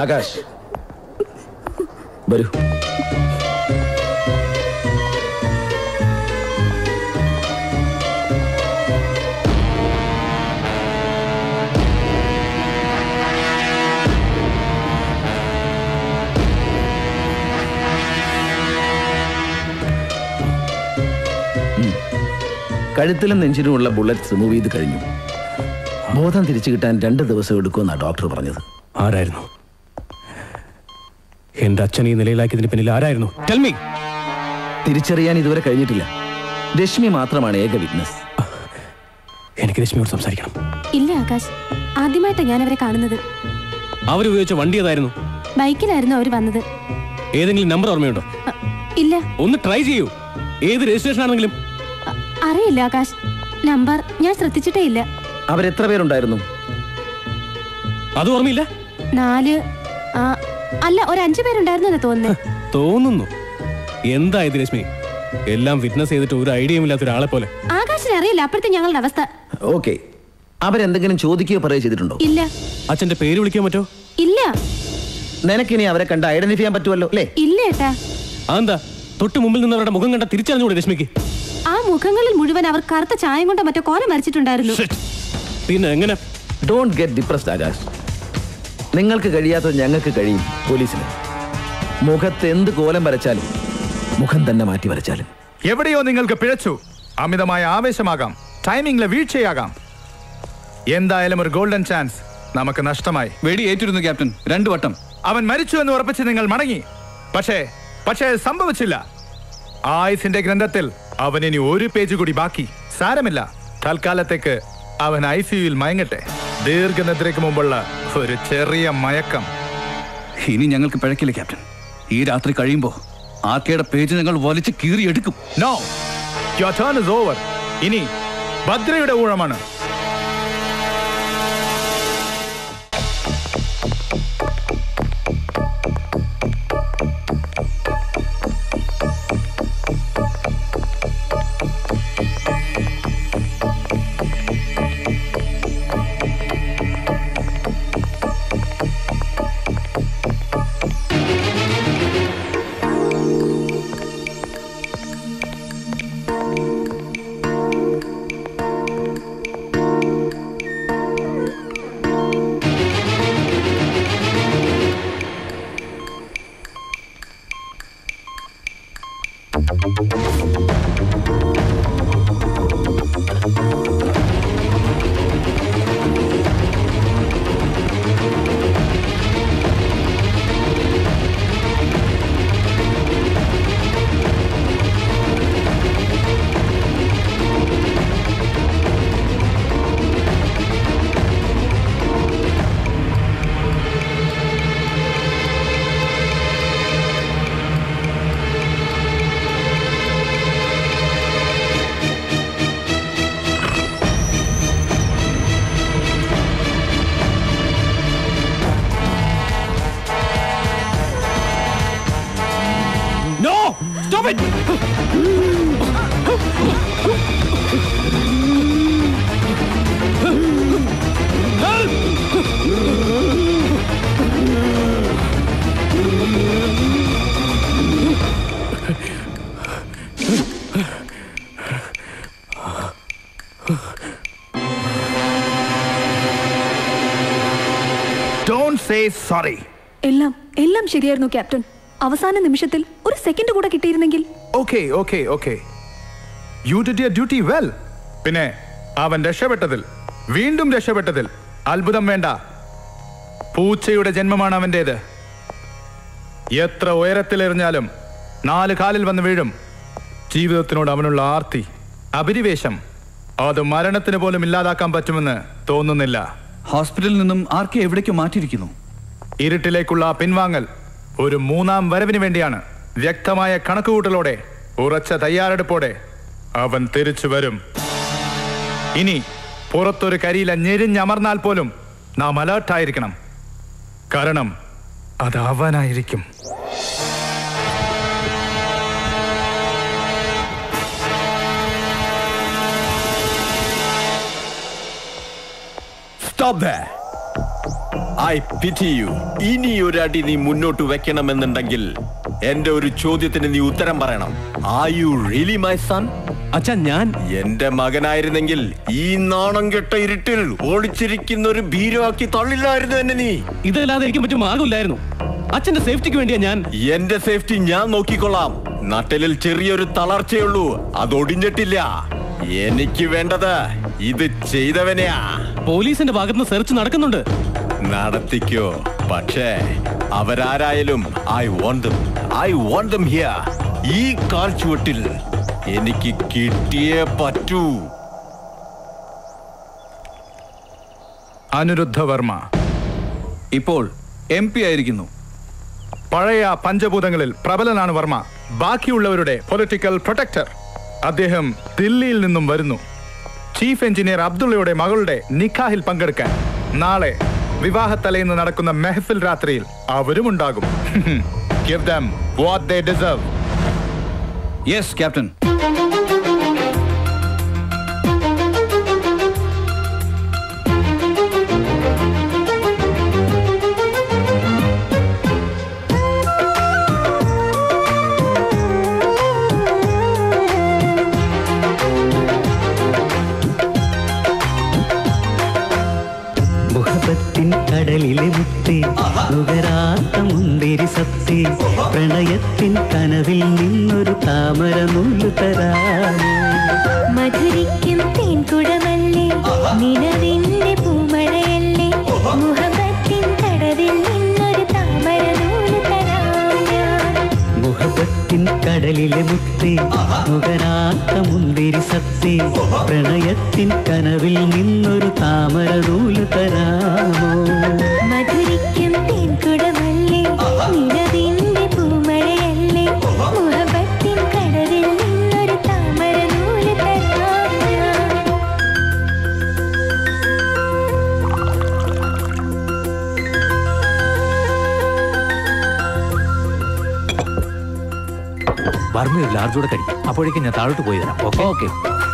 Akash വരൂ ഉം. കഴുത്തിലും നെഞ്ചിലുമുള്ള ബുള്ളറ്റ് റിമൂവ് ചെയ്ത് കഴിഞ്ഞു ബോധം തിരിച്ചു കിട്ടാൻ രണ്ട് ദിവസം എടുക്കുമെന്നാണ് ഡോക്ടർ പറഞ്ഞത് ആരായിരുന്നു എന്റെ അച്ഛൻ ഈ നിലയിലാക്കിയതിന് പിന്നിൽ ആരായിരുന്നു ടെൽമി തിരിച്ചറിയാൻ ഇതുവരെ കഴിഞ്ഞിട്ടില്ല രശ്മി മാത്രമാണ് ഏക വിറ്റ്നസ് എനിക്ക് രശ്മിയോട് സംസാരിക്കണം ഇല്ല ആകാശ് ആദ്യമായിട്ടാണ് ഞാൻ അവരെ കാണുന്നത് അവരുപയോഗിച്ച വണ്ടി ഏതായിരുന്നു ബൈക്കിലായിരുന്നു അവർ വന്നത് ഏതെങ്കിലും നമ്പർ ഓർമ്മയുണ്ടോ ഇല്ല ഒന്ന് ട്രൈ ചെയ്യൂ ഏത് രജിസ്ട്രേഷൻ ആണെങ്കിലും അറിയില്ല ആകാശ് നമ്പർ ഞാൻ ശ്രദ്ധിച്ചിട്ടേ ഇല്ല അവരെത്ര പേരുണ്ടായിരുന്നു അത് ഓർമ്മയില്ല നാല് ആ, അല്ല ഒരു അഞ്ചു പേരുണ്ടായിരുന്നു തോന്നുന്നു തോന്നുന്നു എന്താ ഇത് രശ്മി എല്ലാം വിറ്റ്നസ് ചെയ്തിട്ട് ഒരു ഐഡിയയും ഇല്ലാത്ത ഒരാളെ പോലെ ആകാശിന് അറിയില്ല അപ്പോഴത്തെ ഞങ്ങളുടെ അവസ്ഥ ഓക്കെ അവരെന്തെങ്കിലും ചോദിക്കുകയോ പറയുകയോ ചെയ്തിട്ടുണ്ടോ ഇല്ല അച്ഛന്റെ പേര് വിളിക്കാൻ പറ്റോ ഇല്ല നിനക്കിനി അവരെ കണ്ട് ഐഡന്റിഫൈ ചെയ്യാൻ പറ്റുമല്ലോ അല്ലേ ഇല്ല ഏട്ടാ അതെന്താ തൊട്ട് മുമ്പിൽ നിന്നവരുടെ മുഖം കണ്ട തിരിച്ചറിഞ്ഞൂടെ രശ്മിക്ക് ആ മുഖങ്ങളിൽ മുഴുവൻ അവർ കറുത്ത ചായം കൊണ്ടോ മറ്റോ കോല മരിച്ചിട്ടുണ്ടായിരുന്നു പിന്നെ എങ്ങനെ ഡോണ്ട് ഗെറ്റ് ഡിപ്രസ്ഡ് ആകാശ് നിങ്ങൾക്ക് കഴിയാത്തത് ഞങ്ങൾക്ക് കഴിയും പോലീസിന് മുഖത്ത് എന്ത് കോലം വരച്ചാലും മുഖം തന്നെ മാറ്റി വരച്ചാലും എവിടെയോ നിങ്ങൾക്ക് പിഴച്ചു അമിതമായ ആവേശമാകാം ടൈമിംഗിലെ വീഴ്ചയാകാം എന്തായാലും ഒരു ഗോൾഡൻ ചാൻസ് നമുക്ക് നഷ്ടമായി വെടി ഏറ്റിരുന്നു ക്യാപ്റ്റൻ രണ്ടു വട്ടം അവൻ മരിച്ചു എന്ന് ഉറപ്പിച്ച് നിങ്ങൾ മടങ്ങി പക്ഷേ പക്ഷേ അത് സംഭവിച്ചില്ല ആയുസിന്റെ ഗ്രന്ഥത്തിൽ അവൻ ഇനി ഒരു പേജ് കൂടി ബാക്കി സാരമില്ല തൽക്കാലത്തേക്ക് അവൻ ഐ സിയുയിൽ മയങ്ങട്ടെ ദീർഘനിദ്രയ്ക്ക് മുമ്പുള്ള ഒരു ചെറിയ മയക്കം ഇനി ഞങ്ങൾക്ക് പിഴക്കില്ല ക്യാപ്റ്റൻ ഈ രാത്രി കഴിയുമ്പോ ആർക്കയുടെ പേജ് ഞങ്ങൾ വലിച്ചു കീറിയെടുക്കും no your turn is over ഇനി ഭദ്രയുടെ ഊഴമാണ് No! Stop it! Don't say sorry എല്ലാം എല്ലാം ശരിയായിരുന്നു ക്യാപ്റ്റൻ അവസാന നിമിഷത്തിൽ ഒരു സെക്കൻഡ് കൂടെ കിട്ടിയിരുന്നെങ്കിൽ okay okay okay you did your duty well പിന്നെ അവൻ രക്ഷപ്പെട്ടതിൽ വീണ്ടും രക്ഷപ്പെട്ടതിൽ അത്ഭുതം വേണ്ട പൂച്ചയുടെ ജന്മമാണ് അവൻ്റേത് എത്ര ഉയരത്തിലെറിഞ്ഞാലും നാല് കാലിൽ വന്ന് വീഴും ജീവിതത്തിനോട് അവനുള്ള ആർത്തി അഭിനിവേശം അത് മരണത്തിന് പോലും ഇല്ലാതാക്കാൻ പറ്റുമെന്ന് തോന്നുന്നില്ല ഹോസ്പിറ്റലിൽ നിന്നും ആർക്കെ എവിടേക്ക് മാറ്റിയിരിക്കുന്നു ഇരുട്ടിലേക്കുള്ള ആ പിൻവാങ്ങൽ ഒരു മൂന്നാം വരവിന് വേണ്ടിയാണ് വ്യക്തമായ കണക്കുകൂട്ടലോടെ ഉറച്ച തയ്യാറെടുപ്പോടെ അവൻ തിരിച്ചു വരും ഇനി പുറത്തൊരു കരിയില ഞെരിഞ്ഞമർന്നാൽ പോലും നാം അലേർട്ടായിരിക്കണം കാരണം അത് അവനായിരിക്കും Stop there! I pity you ഇനി ഒരു അടി നീ മുന്നോട്ട് വെക്കണമെന്നുണ്ടെങ്കിൽ എന്റെ ഒരു ചോദ്യത്തിന് നീ ഉത്തരം പറയണം ആ യു റിയലി മൈ സൺ അച്ഛാ ഞാൻ എന്റെ മകനായിരുന്നെങ്കിൽ ഈ നാണം കെട്ട ഇരുട്ടിൽ ഒളിച്ചിരിക്കുന്ന ഒരു ഭീരുവാക്കി തള്ളില്ലായിരുന്നു എന്നെ നീ ഇതല്ലാതെ എനിക്ക് മറ്റു മാർഗമില്ലായിരുന്നു അച്ഛന്റെ സേഫ്റ്റിക്ക് വേണ്ടിയാ ഞാൻ എന്റെ സേഫ്റ്റി ഞാൻ നോക്കിക്കൊള്ളാം നട്ടലിൽ ചെറിയൊരു തളർച്ചയുള്ളൂ അത് ഒടിഞ്ഞിട്ടില്ല എനിക്ക് വേണ്ടത് ഇത് ചെയ്തവനെയാ പോലീസിന്റെ ഭാഗത്തുനിന്ന് സെർച്ച് നടക്കുന്നുണ്ട് നടത്തിക്കോ പക്ഷേ അവരാരായാലും I want them I want them here ഈ കാൽ ചുവട്ടിൽ എനിക്ക് കിട്ടിയേ പറ്റൂ അനിരുദ്ധ വർമ്മ ഇപ്പോൾ എം പി ആയിരിക്കുന്നു പഴയ പഞ്ചഭൂതങ്ങളിൽ പ്രബലനാണ് വർമ്മ ബാക്കിയുള്ളവരുടെ പൊളിറ്റിക്കൽ പ്രൊട്ടക്ടർ അദ്ദേഹം ദില്ലിയിൽ നിന്നും വരുന്നു ചീഫ് എഞ്ചിനീയർ അബ്ദുള്ളയുടെ മകളുടെ നിക്കാഹിൽ പങ്കെടുക്കാൻ നാളെ വിവാഹത്തലേന്ന് നടക്കുന്ന മെഹഫിൽ രാത്രിയിൽ അവരും ഉണ്ടാകും Give them what they deserve. Yes captain മുഹബത്തിൻ കടലിലെ മുത്തേ നുകരാത്ത മുന്തിരി സത്തേ പ്രണയത്തിൻ കനവിൽ നിന്നൊരു താമര നൂല് തരാമോ മധുരിക്കും തേൻകുടമല്ലേ നിലവിന്റെ പൂമഴയല്ലേ മുഹബത്തിൻ കടവിൽ നിന്നൊരു താമര നൂല് തരാം ഞാൻ മുഹബത്തിൻ കടലിലെ മുത്തേ നുകരാത്ത മുന്തിരി സത്തേ പ്രണയത്തിൻ കനവിൽ നിന്നൊരു താമര നൂല് തരാമോ മധുരിക്കും തേൻകുടമല്ലേ നിലവിന്റെ പൂമഴയല്ലേ മുഹബത്തിൻ കടവിൽ നിന്നൊരു താമര നൂല് തരാം ഞാൻ വർമ്മ ഒരു ലാർജൂടെ കഴിക്കും അപ്പോഴേക്കും ഞാൻ താഴോട്ട് പോയി തരാം ഓക്കെ ഓക്കെ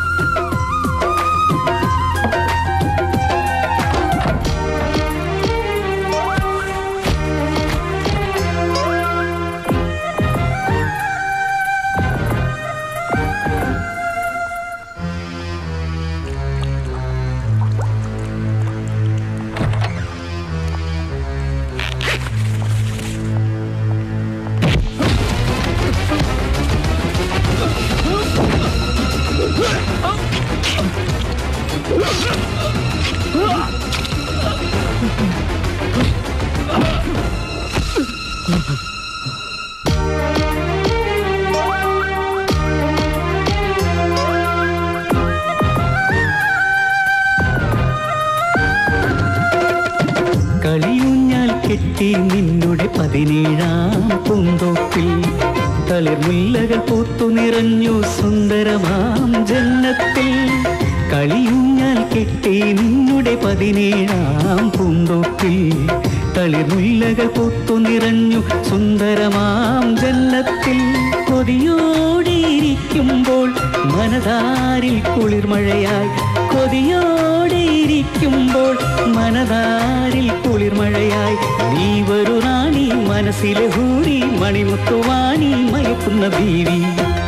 കളിയൂഞ്ഞാൽ കെട്ടി നിന്നുടെ പതിനേഴാം പൂന്തോപ്പിൽ തളിർമുല്ലകൾ പൂത്തു നിറഞ്ഞു സുന്ദരമാം ജന്നത്തിൽ കളിയൂഞ്ഞാൽ കെട്ടി നിന്നുടെ പതിനേഴാം പൂന്തോപ്പിൽ തളിർമുല്ലകൾ പൂത്തു നിറഞ്ഞു സുന്ദരമാം ജന്നത്തിൽ കൊതിയോടെ ഇരിക്കുമ്പോൾ മനതാരിൽ കുളിർമഴയായി കൊതിയോടെ ഇരിക്കുമ്പോൾ മനതാരിൽ കുളിർമഴയായി നീ വരു റാണി മനസ്സിലെ ഹൂരി മണിമുത്തുവാണി മയക്കുന്ന ബീവി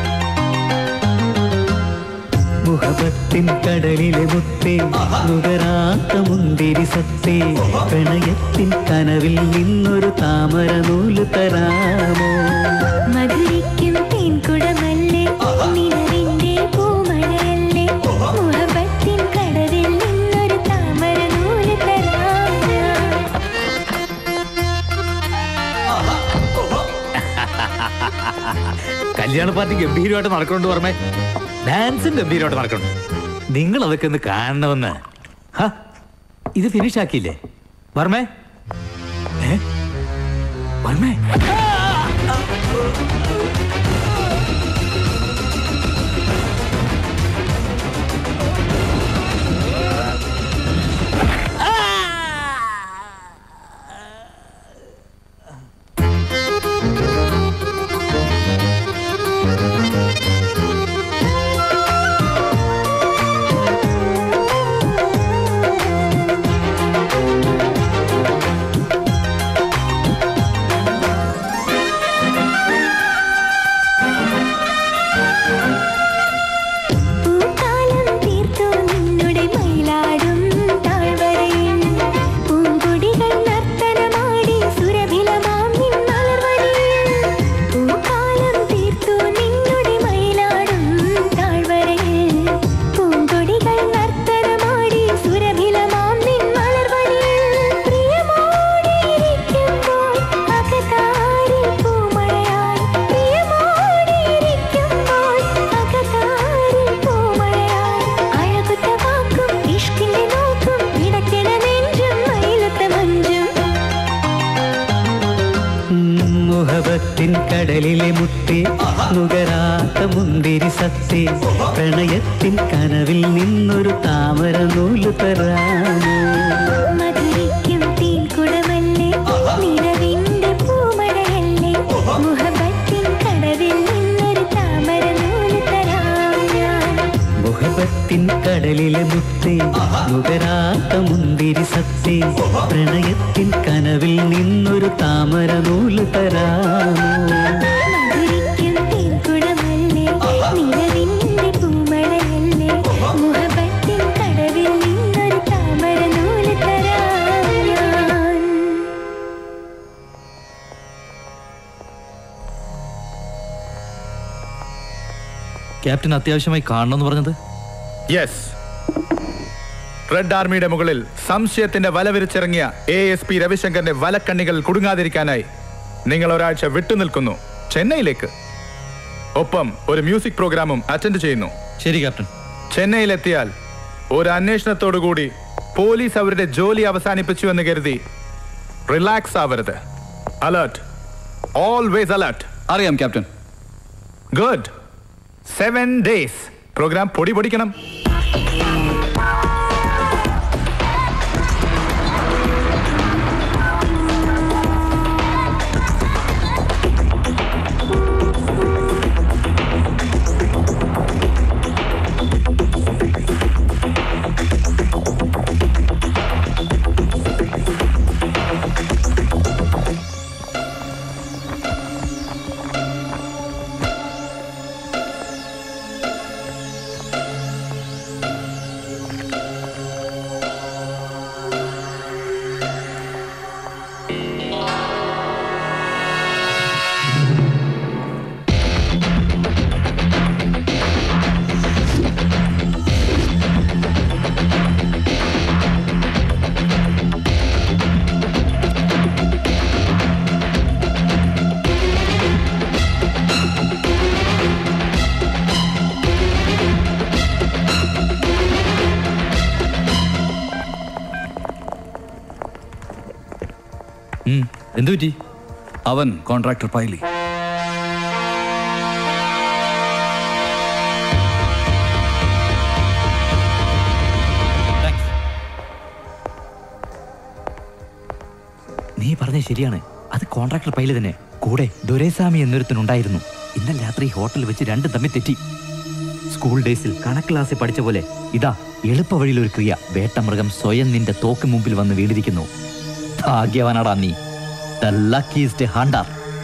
മുഹബത്തിൻ കടലിലെ മുത്തേ നുകരാത്ത മുന്തിരി സത്തേ പ്രണയത്തിൻ കനവിൽ നിന്നൊരു താമര നൂല് തരാമോ മധുരിക്കും തേൻകുടമല്ലേ നിലവിന്റെ പൂമഴയല്ലേ മുഹബത്തിൻ കടവിൽ നിന്നൊരു താമര നൂല് തരാം ഞാൻ കല്യാണ പാർട്ടി ഗംഭീരമായിട്ട് നടക്കണുണ്ട് പറഞ്ഞേ ഡാൻസും ഗംഭീരമായിട്ട് നടക്കണം നിങ്ങൾ അതൊക്കെ ഒന്ന് കാണണമെന്ന് ഹ, ഇത് ഫിനിഷ് ആക്കിയില്ലേ വർമ്മേ ഏ? വർമ്മേ കടലിലെ മുത്തേ നുകരാത്ത മുന്തിരി സത്തേ പ്രണയത്തിൻ കനവിൽ നിന്നൊരു താമര നൂല് തരാമോ മധുരിക്കും തീൻകുടമല്ലേ നിലവിന്റെ പൂമഴയല്ലേ മുഹബത്തിൻ കടവിൽ നിന്നൊരു താമര നൂല് തരാം ഞാൻ മുഹബത്തിൻ കടലിലെ മുത്തേ നുകരാത്ത മുന്തിരി സത്തേ പ്രണയത്തിൻ കനവിൽ നിന്നൊരു താമര നൂല് തരാമോ മധുരിക്കും തീൻകുടമല്ലേ നിലവിന്റെ പൂമഴയല്ലേ മുഹബത്തിൻ കടവിൽ നിന്നൊരു താമര നൂല് തരാം ഞാൻ ക്യാപ്റ്റൻ അത്യാവശ്യമായി കാണണമെന്ന് പറഞ്ഞത് യെസ് റെഡ് ആർമിയുടെ മുകളിൽ സംശയത്തിന്റെ വല വിരിച്ചിറങ്ങിയ എ എസ് പി രവിശങ്കറിന്റെ വലക്കണ്ണികൾ കുടുങ്ങാതിരിക്കാനായി നിങ്ങൾ ഒരാഴ്ച വിട്ടുനിൽക്കുന്നു ചെന്നൈയിലേക്ക് ഒപ്പം ഒരു മ്യൂസിക് പ്രോഗ്രാമും അറ്റൻഡ് ചെയ്യുന്നു ശരി ക്യാപ്റ്റൻ ചെന്നൈയിലെത്തിയാൽ ഒരു അന്വേഷണത്തോടുകൂടി പോലീസ് അവരുടെ ജോലി അവസാനിപ്പിച്ചു എന്ന് കരുതി റിലാക്സ് ആവരുത് അലേർട്ട് ഓൾവേസ് അലേർട്ട് അറിയാം captain good seven days programme പൊടി പൊടിക്കണം എന്തു പറ്റി അവൻ കോൺട്രാക്ടർ പൈലി നീ പറഞ്ഞത് ശരിയാണ് അത് കോൺട്രാക്ടർ പൈല് തന്നെ കൂടെ ദുരൈസ്വാമി എന്നൊരുത്തനുണ്ടായിരുന്നു ഇന്നലെ രാത്രി ഹോട്ടലിൽ വെച്ച് രണ്ടും തമ്മിൽ തെറ്റി സ്കൂൾ ഡേയ്സിൽ കണക്ക് ക്ലാസ്സിൽ പഠിച്ച പോലെ ഇതാ എളുപ്പ വഴിയിൽ ഒരു ക്രിയ വേട്ടമൃഗം സ്വയം നിന്റെ തോക്ക് മുമ്പിൽ വന്ന് വീടിരിക്കുന്നു ഭാഗ്യവാനാടാ നീ ദ ലക്കീസ്റ്റ് ഹണ്ടർ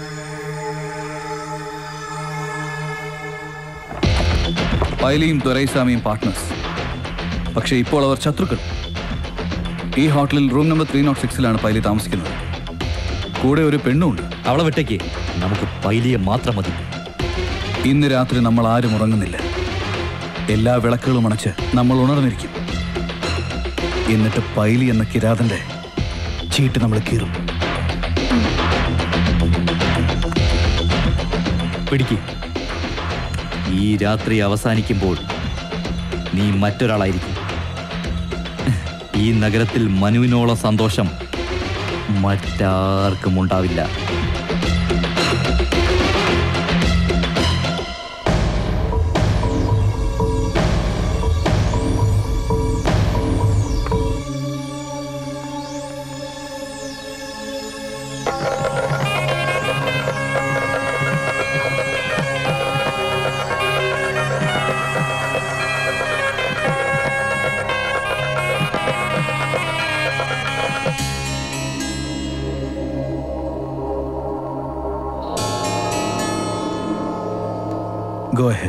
പൈലിയും ദൊരൈസ്വാമിയും പാർട്ട്നേഴ്സ് പക്ഷേ ഇപ്പോൾ അവർ ശത്രുക്കൾ ഈ ഹോട്ടലിൽ റൂം നമ്പർ ത്രീ നോട്ട് സിക്സിലാണ് പൈലി താമസിക്കുന്നത് കൂടെ ഒരു പെണ്ണുണ്ട് അവളെ വിട്ടേക്ക് നമുക്ക് പൈലിയെ മാത്രം മതി ഇന്ന് രാത്രി നമ്മൾ ആരും ഉറങ്ങുന്നില്ല എല്ലാ വിളക്കുകളും അണച്ച് നമ്മൾ ഉണർന്നിരിക്കും എന്നിട്ട് പൈലി എന്ന കിരാതന്റെ ചീട്ട് നമ്മൾ കീറും പിടിക്ക് ഈ രാത്രി അവസാനിക്കുമ്പോൾ നീ മറ്റൊരാളായിരിക്കും ഈ നഗരത്തിൽ മനുവിനോളം സന്തോഷം മറ്റാർക്കും ഉണ്ടാവില്ല Go ahead.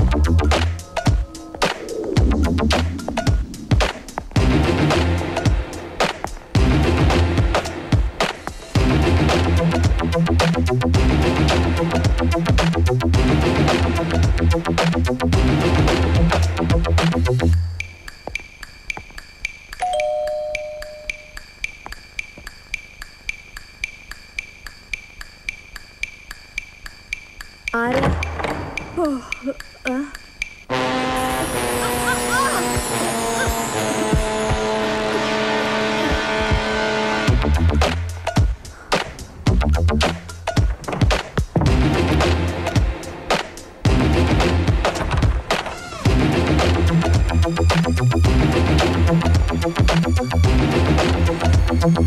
ആരാ ഓ, ആ.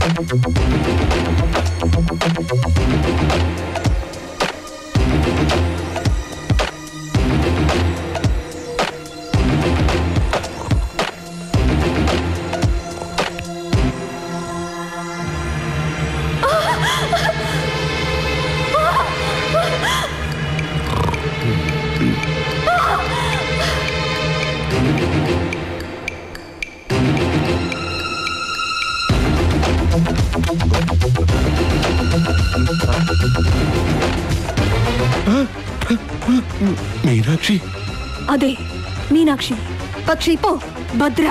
മീനാക്ഷി അതെ മീനാക്ഷി പക്ഷെ ഇപ്പോ Bhadra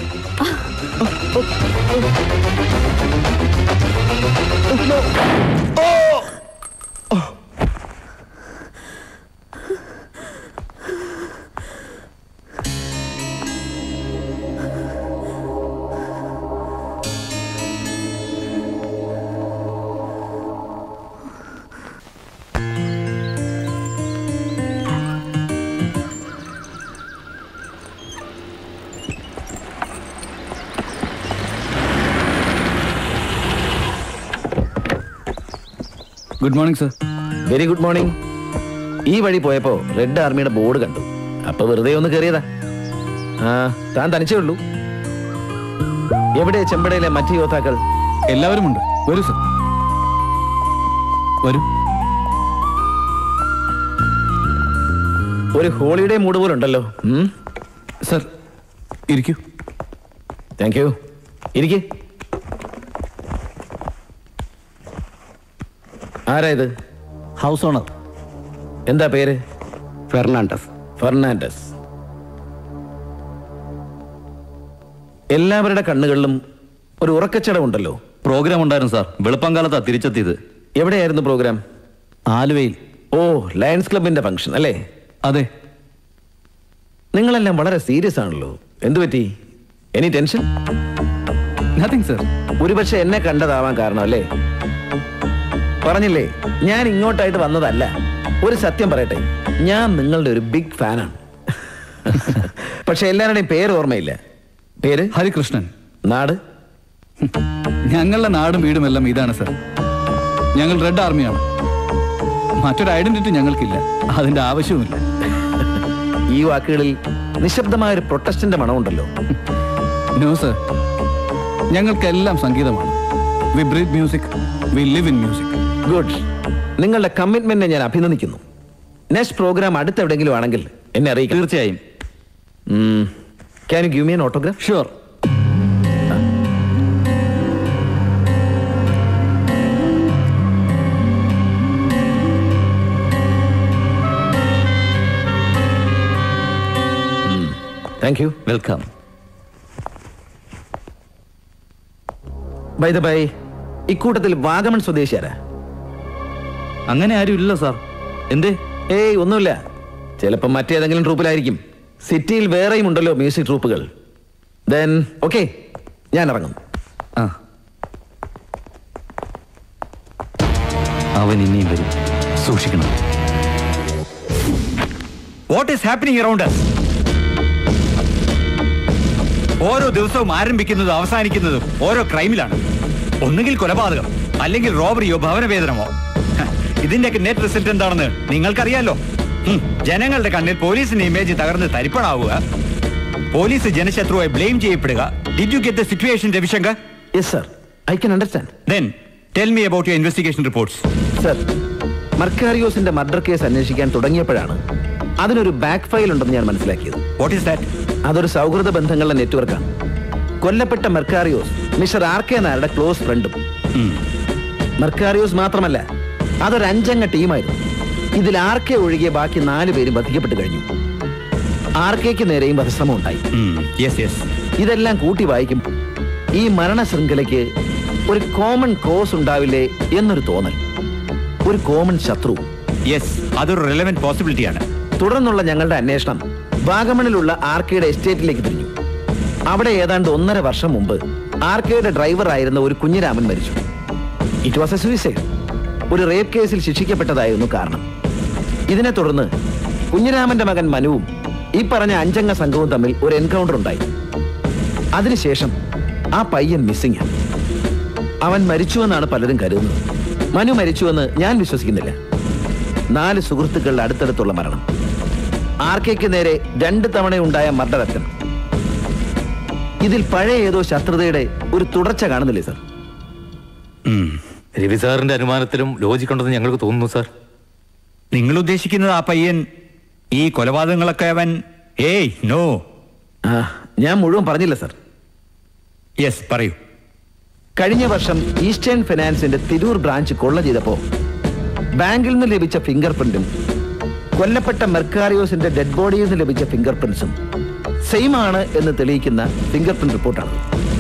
good morning sir very good morning ഈ വഴി പോയപ്പോ റെഡ് ആർമിയുടെ ബോർഡ് കണ്ടു അപ്പൊ വെറുതെ ഒന്ന് കയറിയതാ ആ താൻ തനിച്ചേ ഉള്ളൂ എവിടെ ചെമ്പടയിലെ മറ്റു യോദ്ധാക്കൾ എല്ലാവരും ഉണ്ട് വരൂ സർ വരൂ ഒരു ഹോളിഡേ മൂഡ് പോലെ ഉണ്ടല്ലോ സർ ഇരിക്കൂ താങ്ക് യു ഇരിക്കേ ആരാ ഇത് ഹൗസ് ഓണർ എന്താ പേര് ഫെർണാണ്ടസ് ഫെർണാണ്ടസ് എല്ലാവരുടെ കണ്ണുകളിലും ഒരു ഉറക്കച്ചടവുണ്ടല്ലോ പ്രോഗ്രാം ഉണ്ടായിരുന്നു സാർ വെളുപ്പംകാലത്താ തിരിച്ചെത്തിയത് എവിടെയായിരുന്നു പ്രോഗ്രാം ആലുവയിൽ ഓ ലയൺസ് ക്ലബിന്റെ ഫംഗ്ഷൻ അല്ലേ അതെ നിങ്ങളെല്ലാം വളരെ സീരിയസ് ആണല്ലോ എന്തു പറ്റി എനി ടെൻഷൻ നത്തിങ് സർ ഒരുപക്ഷെ എന്നെ കണ്ടതാവാൻ കാരണം അല്ലേ പറഞ്ഞില്ലേ ഞാൻ ഇങ്ങോട്ടായിട്ട് വന്നതല്ല ഒരു സത്യം പറയട്ടെ ഞാൻ നിങ്ങളുടെ ഒരു ബിഗ് ഫാനാണ് പക്ഷെ എല്ലാവരുടെയും പേര് ഓർമ്മയില്ല പേര് ഹരികൃഷ്ണൻ നാട് ഞങ്ങളുടെ നാടും വീടും എല്ലാം ഇതാണ് സർ ഞങ്ങൾ റെഡ് ആർമിയാണ് മറ്റൊരു ഐഡന്റിറ്റി ഞങ്ങൾക്കില്ല അതിന്റെ ആവശ്യവുമില്ല ഈ വാക്കുകളിൽ നിശബ്ദമായ ഒരു പ്രൊട്ടസ്റ്റിന്റെ മണമുണ്ടല്ലോ നോ സർ ഞങ്ങൾക്കെല്ലാം സംഗീതമാണ് we breathe music we live in music good നിങ്ങളുടെ കമ്മിറ്റ്മെന്റിനെ ഞാൻ അഭിനന്ദിക്കുന്നു നെക്സ്റ്റ് പ്രോഗ്രാം അടുത്തെവിടെങ്കിലും ആണെങ്കിൽ എന്നെ അറിയിക്കാം തീർച്ചയായും can you give me an autograph sure thank you welcome bye the bye ഇക്കൂട്ടത്തിൽ വാഗമൺ സ്വദേശിയാരാ അങ്ങനെ ആരും ഇല്ല സാർ എന്തേ ഏയ് ഒന്നുമില്ല ചിലപ്പോൾ മറ്റേതെങ്കിലും ട്രൂപ്പിലായിരിക്കും സിറ്റിയിൽ വേറെയും ഉണ്ടല്ലോ മ്യൂസിക് ട്രൂപ്പുകൾ ദെൻ ഓക്കെ ഞാൻ ഇറങ്ങും ആ അവൻ ഇനിയും വരും സൂക്ഷിക്കണം വാട്ട് ഈസ് ഹാപ്പനിങ് അറൗണ്ട് ഓരോ ദിവസവും ആരംഭിക്കുന്നതും അവസാനിക്കുന്നതും ഓരോ ക്രൈമിലാണ് ഒന്നുകിൽ കൊലപാതകം അല്ലെങ്കിൽ റോബറിയോ ഭവനവേദനമോ ഹ, ഇതിന്റെയൊക്കെ നെറ്റ് റിസൾട്ട് എന്താണെന്ന് നിങ്ങൾക്കറിയാലോ ഹും, ജനങ്ങളുടെ കണ്ണിൽ പോലീസിന്റെ ഇമേജ് തകർന്ന് തരിപ്പണാവുക പോലീസ് ജനശത്രുവായി ബ്ലെയിം ചെയ്യപ്പെടുക did you get the situation Ravishankar yes sir I can understand then tell me about your investigation reports sir മർക്കാരിയോസിന്റെ മർഡർ കേസ് അന്വേഷിക്കാൻ തുടങ്ങിയപ്പോഴാണ് അതിനൊരു ബാക്ക് ഫയൽ ഉണ്ടെന്ന് ഞാൻ മനസ്സിലാക്കിയത് വാട്ട് ഈസ് ദാറ്റ് അതൊരു സൗഹൃദ ബന്ധങ്ങളുടെ നെറ്റ്വർക്കാണ് കൊല്ലപ്പെട്ട Mercarios mister R K Nair close ഫ്രണ്ടും മെർക്കാറിയോസ് മാത്രമല്ല അതൊരു അഞ്ചംഗ ടീമായിരുന്നു ഇതിൽ ആർ കെ ഒഴികെ ബാക്കി നാല് പേരും വധിക്കപ്പെട്ട് കഴിഞ്ഞു ആർ കെക്ക് നേരെയും വധശ്രമം ഉണ്ടായി യെസ് യെസ് ഇതെല്ലാം കൂട്ടി വായിക്കും ഈ മരണ ശൃംഖലയ്ക്ക് ഒരു കോമൺ കോസ് ഉണ്ടാവില്ലേ എന്നൊരു തോന്നൽ ഒരു കോമൺ ശത്രു യെസ് അതൊരു റെലവെന്റ് പോസിബിലിറ്റിയാണ് തുടർന്നുള്ള ഞങ്ങളുടെ അന്വേഷണം വാഗമണിലുള്ള ആർ കെയുടെ എസ്റ്റേറ്റിലേക്ക് തിരിഞ്ഞു അവിടെ ഏതാണ്ട് ഒന്നര വർഷം മുമ്പ് ആർ കെയുടെ ഡ്രൈവർ ആയിരുന്ന ഒരു കുഞ്ഞിരാമൻ മരിച്ചു ഇറ്റ് വാസ് എ സൂയിസൈഡ് ഒരു റേപ്പ് കേസിൽ ശിക്ഷിക്കപ്പെട്ടതായിരുന്നു കാരണം ഇതിനെ തുടർന്ന് കുഞ്ഞിരാമന്റെ മകൻ മനുവും ഈ പറഞ്ഞ അഞ്ചംഗ സംഘവും തമ്മിൽ ഒരു എൻകൗണ്ടർ ഉണ്ടായി അതിനുശേഷം ആ പയ്യൻ മിസ്സിംഗ് അവൻ മരിച്ചുവെന്നാണ് പലരും കരുതുന്നത് മനു മരിച്ചുവെന്ന് ഞാൻ വിശ്വസിക്കുന്നില്ല നാല് സുഹൃത്തുക്കളുടെ അടുത്തടുത്തുള്ള മരണം ആർ കെക്ക് നേരെ രണ്ട് തവണ ഉണ്ടായ മർഡർ അറ്റം ഇതിൽ പഴയ ഏതോ ശത്രുതയുടെ ഒരു തുടർച്ച കാണുന്നില്ലേ സർ രവി സാറിന്റെ അനുമാനത്തിലും ലോജിക്കുണ്ടെന്ന് ഞങ്ങൾക്ക് തോന്നുന്നു സാർ നിങ്ങൾ ഉദ്ദേശിക്കുന്നത് ആ പയ്യൻ ഈ കൊലപാതകങ്ങളൊക്കെ അവൻ ഏയ് നോ ഞാൻ മുഴുവൻ പറഞ്ഞില്ല സർ യെസ് പറയൂ കഴിഞ്ഞ വർഷം ഈസ്റ്റേൺ ഫിനാൻസിന്റെ തിരൂർ ബ്രാഞ്ച് കൊള്ള ചെയ്തപ്പോ ബാങ്കിൽ നിന്ന് ലഭിച്ച ഫിംഗർ പ്രിന്റും കൊല്ലപ്പെട്ട മെർക്കാറിയോസിന്റെ ഡെഡ് ബോഡിയിൽ നിന്ന് ലഭിച്ച ഫിംഗർ പ്രിന്റ്സും സെയിം ആണ് എന്ന് തെളിയിക്കുന്ന ഫിംഗർ പ്രിന്റ് റിപ്പോർട്ടാണ്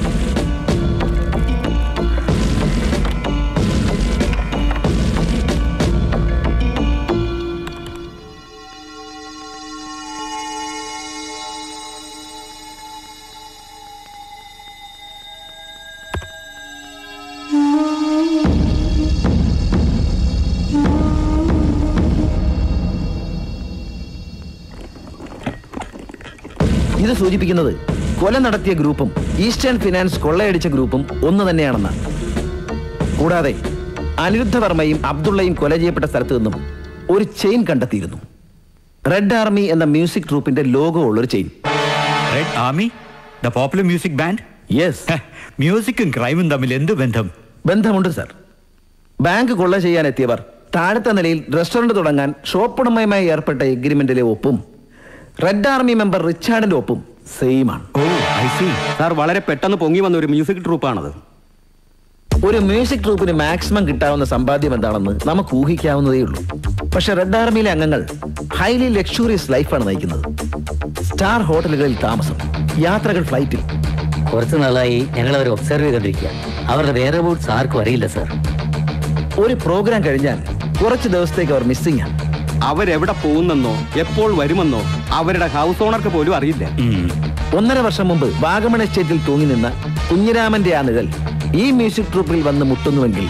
ഇത് സൂചിപ്പിക്കുന്നത് കൊല നടത്തിയ ഗ്രൂപ്പും ഈസ്റ്റേൺ ഫിനാൻസ് കൊള്ളയടിച്ച ഗ്രൂപ്പും ഒന്ന് തന്നെയാണെന്നാണ് കൂടാതെ അനിരുദ്ധ വർമ്മയും അബ്ദുള്ളയും കൊല ചെയ്യപ്പെട്ട സ്ഥലത്ത് നിന്നും ഒരു ചെയിൻ കണ്ടെത്തിയിരുന്നു റെഡ് ആർമി എന്ന മ്യൂസിക് ട്രൂപ്പിന്റെ ലോഗോ ഉള്ളൊരു chain red army the popular music band yes മ്യൂസിക്കും ക്രൈമും തമ്മിൽ എന്ത് ബന്ധം ബന്ധമുണ്ട് സർ ബാങ്ക് കൊള്ള ചെയ്യാൻ എത്തിയവർ താഴത്തെ നിലയിൽ റെസ്റ്റോറന്റ് തുടങ്ങാൻ ഷോപ്പ് ഉടമയുമായി ഏർപ്പെട്ട എഗ്രിമെന്റിലെ ഒപ്പും റെഡ് ആർമി മെമ്പർ റിച്ചാർഡിന്റെ ഒപ്പും സെയിം ആണ് സാർ വളരെ പെട്ടെന്ന് പൊങ്ങി വന്ന ഒരു മ്യൂസിക് ട്രൂപ്പാണത് ഒരു മ്യൂസിക് ട്രൂപ്പിന് മാക്സിമം കിട്ടാവുന്ന സമ്പാദ്യം എന്താണെന്ന് നമുക്ക് ഊഹിക്കാവുന്നതേ ഉള്ളൂ പക്ഷെ റെഡ് ആർമിയിലെ അംഗങ്ങൾ ഹൈലി ലക്ഷൂറിയസ് ലൈഫാണ് നയിക്കുന്നത് സ്റ്റാർ ഹോട്ടലുകളിൽ താമസം യാത്രകൾ ഫ്ലൈറ്റിൽ കുറച്ചു നാളായി ഞങ്ങൾ അവരെ ഒബ്സർവ് ചെയ്തോണ്ടിരിക്കുക അവരുടെ വേറെ ബൂട്ട്സ് ആർക്കും അറിയില്ല സർ ഒരു പ്രോഗ്രാം കഴിഞ്ഞാൽ കുറച്ച് ദിവസത്തേക്ക് അവർ മിസ്സിംഗ് ആണ് അവരെവിടെ പോകുന്നെന്നോ എപ്പോൾ വരുമെന്നോ അവരുടെ ഹൗസ് ഓണർക്ക് പോലും അറിയില്ല ഒന്നര വർഷം മുമ്പ് വാഗമൺ എസ്റ്റേറ്റിൽ തൂങ്ങി നിന്ന കുഞ്ഞിരാമന്റെ ആ നിഴൽ ഈ മ്യൂസിക് ട്രൂപ്പിൽ വന്ന് മുട്ടുന്നുവെങ്കിൽ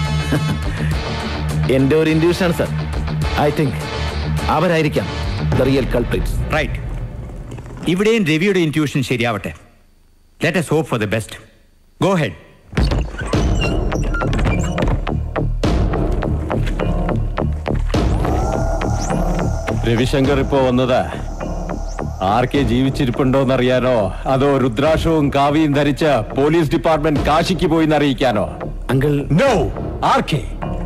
എന്റെ ഒരു ഇൻഡ്യൂഷൻ സർ ഐ തിങ്ക് അവരായിരിക്കാം ദ റിയൽ കൾപ്രിറ്റ്സ് റൈറ്റ് ഇവിടെയും രവിയുടെ ഇൻറ്റ്യൂഷൻ ശരിയാവട്ടെ let's hope for the best go ahead Ravishankar ഇപ്പോ വന്നത് ആർക്കെ ജീവിച്ചിരിപ്പുണ്ടോന്നറിയാനോ അതോ രുദ്രാക്ഷവും കാവിയും ധരിച്ച് പോലീസ് ഡിപ്പാർട്ട്മെന്റ് കാശിക്ക് പോയി എന്നറിയിക്കാനോ അങ്കിൾ നോ ആർക്കെ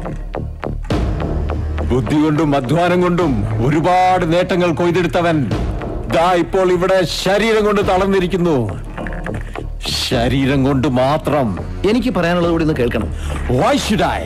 ബുദ്ധി കൊണ്ടും അധ്വാനം കൊണ്ടും ഒരുപാട് നേട്ടങ്ങൾ കൊയ്തെടുത്തവൻ ദാ ഇപ്പോൾ ഇവിടെ ശരീരം കൊണ്ട് തളർന്നിരിക്കുന്നു ശരീരം കൊണ്ട് മാത്രം എനിക്ക് പറയാനുള്ളത് കൂടി ഒന്ന് കേൾക്കണം Why should I?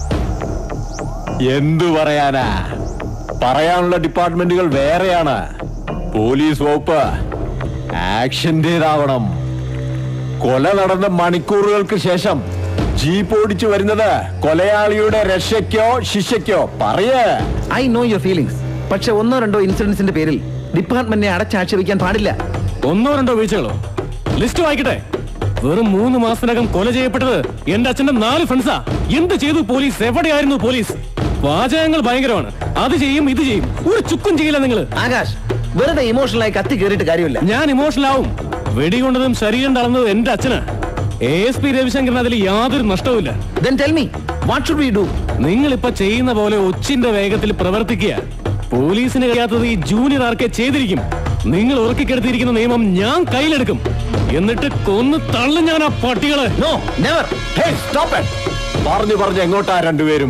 എന്തു പറയാനാ പറയാനുള്ള ഡിപ്പാർട്ട്മെന്റുകൾ വേറെയാണ് പോലീസ് വകുപ്പ് ആക്ഷന്റേതാവണം കൊല നടന്ന മണിക്കൂറുകൾക്ക് ശേഷം ജീപ്പ് ഓടിച്ചു വരുന്നത് കൊലയാളിയുടെ രക്ഷയ്ക്കോ ശിക്ഷയ്ക്കോ പറയേ ഐ നോ യുവർ ഫീലിംഗ്സ് പക്ഷെ ഒന്നോ രണ്ടോ ഇൻസിഡൻസിന്റെ പേരിൽ ഡിപ്പാർട്ട്മെന്റിനെ അടച്ചാക്ഷേപിക്കാൻ പാടില്ല ഒന്നോ രണ്ടോ വീഴ്ചകളോ ലിസ്റ്റ് വായിക്കട്ടെ വെറും മൂന്ന് മാസത്തിനകം കൊല ചെയ്യപ്പെട്ടത് എന്റെ അച്ഛന്റെ നാല് ഫ്രണ്ട്സാ എന്ത് ചെയ്തു പോലീസ് എവിടെയായിരുന്നു പോലീസ് വാചകങ്ങൾ ഭയങ്കരമാണ് അത് ചെയ്യും ഇത് ചെയ്യും ഒരു ചുക്കും ചെയ്യില്ല നിങ്ങൾ ആകാശ് വെറുതെ ഇമോഷണലായി കത്തി കയറിയിട്ട് കാര്യമില്ല ഞാൻ ഇമോഷണൽ ആവും വെടികൊണ്ടതും ശരീരം തളർന്നതും എന്റെ അച്ഛന് എ എസ് പി രവിശങ്കറിന് അതിൽ യാതൊരു നഷ്ടവുമില്ല നിങ്ങൾ ഇപ്പൊ ചെയ്യുന്ന പോലെ ഒച്ചിന്റെ വേഗത്തിൽ പ്രവർത്തിക്കുക പോലീസിന് കഴിയാത്തത് ഈ ജൂനിയർ ആർക്കെ ചെയ്തിരിക്കും നിങ്ങൾ ഉറക്കിക്കെടുത്തിരിക്കുന്ന നിയമം ഞാൻ കയ്യിലെടുക്കും എന്നിട്ട് കൊന്നു തള്ളു ഞാൻ ആ പട്ടികളെ നോ നെവർ സ്റ്റോപ്പ് പറഞ്ഞു പറഞ്ഞു എങ്ങോട്ടാ രണ്ടുപേരും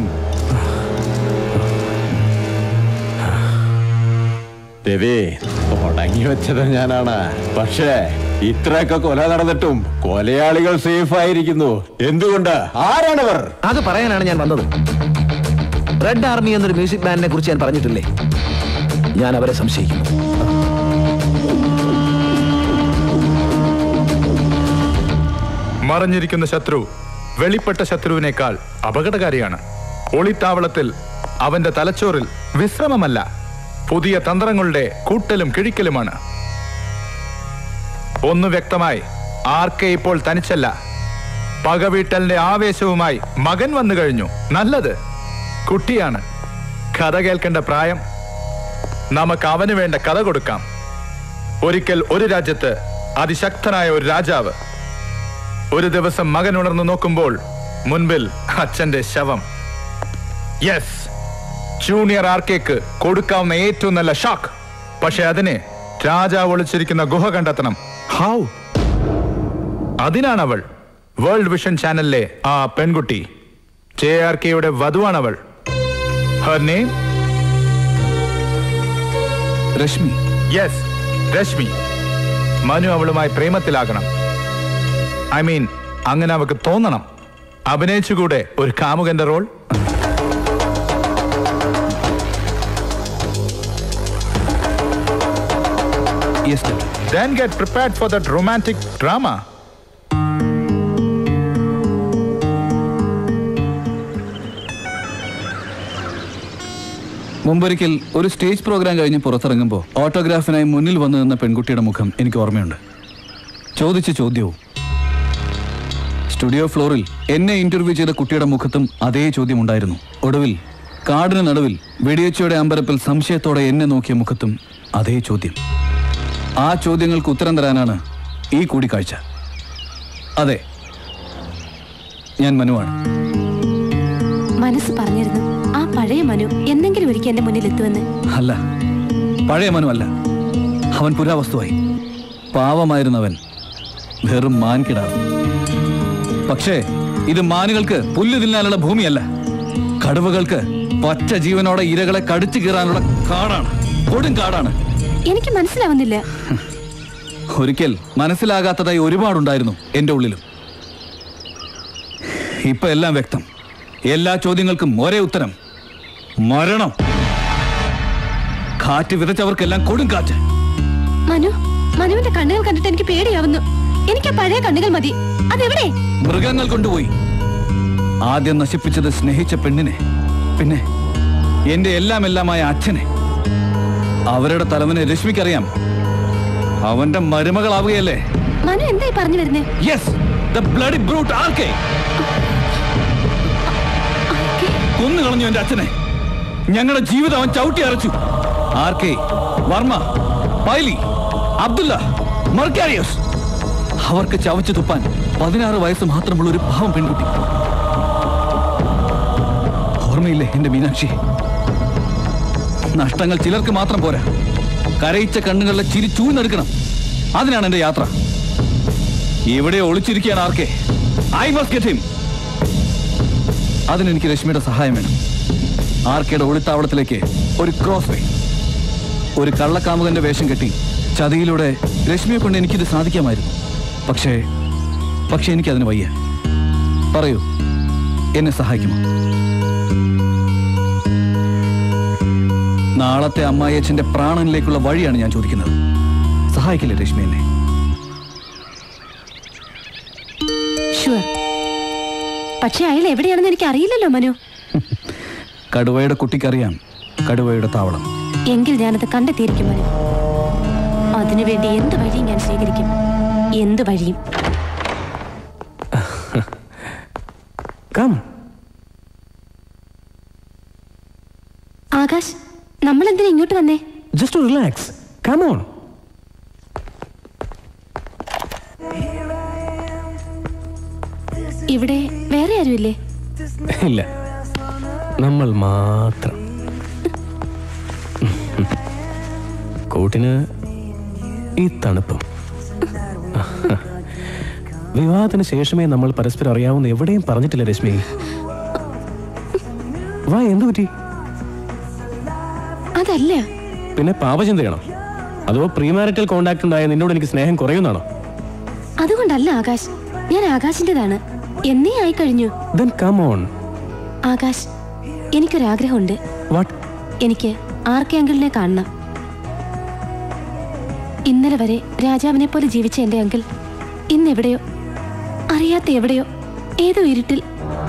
രവി തുടങ്ങി വെച്ചത് ഞാനാണ് പക്ഷേ ഇത്രയൊക്കെ കൊല നടന്നിട്ടും കൊലയാളികൾ സേഫ് ആയിരിക്കുന്നു എന്തുകൊണ്ട് ആരാണവർ അത് പറയാനാണ് ഞാൻ വന്നത് റെഡ് ആർമി എന്നൊരു മ്യൂസിക് ബാൻഡിനെ കുറിച്ച് ഞാൻ പറഞ്ഞിട്ടില്ലേ ഞാൻ അവരെ സംശയിക്കുന്നു മറഞ്ഞിരിക്കുന്ന ശത്രു വെളിപ്പെട്ട ശത്രുവിനേക്കാൾ അപകടകാരിയാണ് ഒളിത്താവളത്തിൽ അവന്റെ തലച്ചോറിൽ വിശ്രമമല്ല പുതിയ തന്ത്രങ്ങളുടെ കൂട്ടലും കിഴിക്കലുമാണ് ഒന്ന് വ്യക്തമായി ആർക്കെ ഇപ്പോൾ തനിച്ചല്ല പകവീട്ടലിന്റെ ആവേശവുമായി മകൻ വന്നു കഴിഞ്ഞു നല്ലത് കുട്ടിയാണ് കഥ കേൾക്കേണ്ട പ്രായം നമുക്ക് അവന് വേണ്ട കഥ കൊടുക്കാം ഒരിക്കൽ ഒരു രാജ്യത്ത് അതിശക്തനായ ഒരു രാജാവ് ഒരു ദിവസം മകൻ ഉണർന്നു നോക്കുമ്പോൾ മുൻപിൽ അച്ഛന്റെ ശവം യെസ് ജൂനിയർ ആർക്കേക്ക് കൊടുക്കാവുന്ന ഏറ്റവും നല്ല ഷോക്ക് പക്ഷെ അതിന് രാജാവ് ഒളിച്ചിരിക്കുന്ന ഗുഹ കണ്ടെത്തണം ഹൗ അതിനാണവൾ വേൾഡ് വിഷൻ ചാനലിലെ ആ പെൺകുട്ടി ജെ ആർ കെയുടെ വധുവാണവൾ her name Rashmi yes Rashmi Manu അവളുമായി പ്രേമത്തിലാകണം ഐ മീൻ അങ്ങനെ അവൾക്ക് തോന്നണം അഭിനയിച്ചുകൂടെ ഒരു കാമുകന്റെ role Yes, Dad. Then get prepared for that romantic drama. മുമ്പൊരിക്കൽ ഒരു സ്റ്റേജ് പ്രോഗ്രാം കഴിഞ്ഞ് പുറത്തിറങ്ങുമ്പോൾ ഓട്ടോഗ്രാഫിനായി മുന്നിൽ വന്നു നിന്ന പെൺകുട്ടിയുടെ മുഖം എനിക്ക് ഓർമ്മയുണ്ട് ചോദിച്ച ചോദ്യവും സ്റ്റുഡിയോ ഫ്ലോറിൽ എന്നെ ഇന്റർവ്യൂ ചെയ്ത കുട്ടിയുടെ മുഖത്തും അതേ ചോദ്യം ഉണ്ടായിരുന്നു ഒടുവിൽ കാടിന് നടുവിൽ വെടിയച്ചയുടെ അമ്പരപ്പിൽ സംശയത്തോടെ എന്നെ നോക്കിയ മുഖത്തും അതേ ചോദ്യം ആ ചോദ്യങ്ങൾക്ക് ഉത്തരം തരാനാണ് ഈ കൂടിക്കാഴ്ച അതെ ഞാൻ മനുവാണ് മനസ്സ് പറഞ്ഞിരുന്നു ആ പഴയ മനു എന്തെങ്കിലും ഒരിക്കൽ എന്റെ മുന്നിൽ എത്തുമെന്ന് അല്ല പഴയ മനു അല്ല അവൻ പുരാവസ്തുവായി പാവമായിരുന്നവൻ വെറും മാൻകിടാവ് പക്ഷേ ഇത് മാനുകൾക്ക് പുല്ല് തിന്നാനുള്ള ഭൂമിയല്ല കടുവകൾക്ക് പച്ച ജീവനോടെ ഇരകളെ കടിച്ചു കീറാനുള്ള കാടാണ് കൊടും കാടാണ് എനിക്ക് മനസ്സിലാവുന്നില്ല ഒരിക്കൽ മനസ്സിലാകാത്തതായി ഒരുപാടുണ്ടായിരുന്നു എന്റെ ഉള്ളിലും ഇപ്പൊ എല്ലാം വ്യക്തം എല്ലാ ചോദ്യങ്ങൾക്കും ഒരേ ഉത്തരം മരണം കാറ്റ് വിതച്ചവർക്കെല്ലാം കൊടും കാറ്റ് മനു മനുവിന്റെ കണ്ണുകൾ കണ്ടിട്ട് എനിക്ക് പേടിയാവുന്നു എനിക്ക് ആ പഴയ കണ്ണുകൾ മതി അതെവിടെ മൃഗങ്ങൾ കൊണ്ടുപോയി ആദ്യം നശിപ്പിച്ചത് സ്നേഹിച്ച പെണ്ണിനെ പിന്നെ എന്റെ എല്ലാം എല്ലാമായ അച്ഛനെ അവരുടെ തലവനെ രശ്മിക്കറിയാം അവന്റെ മരുമകളാവുകയല്ലേ മനു എന്തായി പറഞ്ഞു വരുന്നേ yes the bloody brute R K കൊന്നു കളഞ്ഞു എന്റെ അച്ഛനെ ഞങ്ങളുടെ ജീവിതം അവൻ ചവിട്ടി അരച്ചു ആർക്കെ വർമ്മ പൈലി അബ്ദുല്ല മർക്കാരിയോസ് അവർക്ക് ചവച്ചു തുപ്പാൻ പതിനാറ് വയസ്സ് മാത്രമുള്ള ഒരു പാവം പെൺകുട്ടി ഓർമ്മയില്ലേ എന്റെ മീനാക്ഷി നഷ്ടങ്ങൾ ചിലർക്ക് മാത്രം പോരാ കരയിച്ച കണ്ണുകളിലെ ചിരി ചൂഴ്ന്നെടുക്കണം അതിനാണ് എന്റെ യാത്ര ഇവിടെ ഒളിച്ചിരിക്കുകയാണ് R K I must get him അതിനെനിക്ക് രശ്മിയുടെ സഹായം വേണം ആർക്കയുടെ ഒളിത്താവളത്തിലേക്ക് ഒരു ക്രോസ് വേ ഒരു കള്ളക്കാമുകന്റെ വേഷം കെട്ടി ചതിയിലൂടെ രശ്മിയെ കൊണ്ട് എനിക്കിത് സാധിക്കാമായിരുന്നു പക്ഷേ പക്ഷെ എനിക്കതിന് വയ്യ പറയൂ എന്നെ സഹായിക്കുമോ നാളത്തെ അമ്മായിയച്ഛന്റെ പ്രാണനിലേക്കുള്ള വഴിയാണ് ഞാൻ ചോദിക്കുന്നത് സഹായിക്കില്ലേ രശ്മി എന്നെ ഷുവർ പക്ഷെ അയാൾ എവിടെയാണെന്ന് എനിക്ക് അറിയില്ലല്ലോ മനു കടുവയുടെ കുട്ടിക്കറിയാം കടുവയുടെ താവളം എങ്കിൽ ഞാനത് കണ്ടെത്തിയിരിക്കും മനു അതിനുവേണ്ടി എന്ത് വഴിയും ഞാൻ സ്വീകരിക്കും എന്ത് വഴിയും കം ആകാശ് നമ്മൾ എന്തിനാ ഇങ്ങോട്ട് വന്നേ ജസ്റ്റ് റിലാക്സ് കം ഓൺ ഇവിടെ വേറെ ആരുമില്ലേ ഇല്ല നമ്മൾ മാത്രം കൂട്ടിന് ഈ തണുപ്പും വിവാഹത്തിന് ശേഷമേ നമ്മൾ പരസ്പരം അറിയാവുന്ന എവിടെയും പറഞ്ഞിട്ടില്ല രശ്മി വാ എന്തു പറ്റി അതല്ല പിന്നെ പാപചിന്തയാണോ അതോ പ്രീമാരിറ്റൽ കോണ്ടാക്ട് ഉണ്ടായ നിന്നോട് എനിക്ക് സ്നേഹം കുറയുന്നാണോ അതുകൊണ്ടല്ല ആകാശ് ഞാൻ ആകാശിന്റേതാണ് എന്നേ ആയി കഴിഞ്ഞു ദെൻ കം ഓൺ ആകാശ് എനിക്കൊരാഗ്രഹമുണ്ട് വാട്ട് എനിക്ക് ആർക്കെ അങ്കിളിനെ കാണണം ഇന്നലെ വരെ രാജാവിനെ പോലെ ജീവിച്ച എന്റെ അങ്കിൾ ഇന്നെവിടെയോ അറിയാത്ത എവിടെയോ ഏതോ ഇരുട്ടിൽ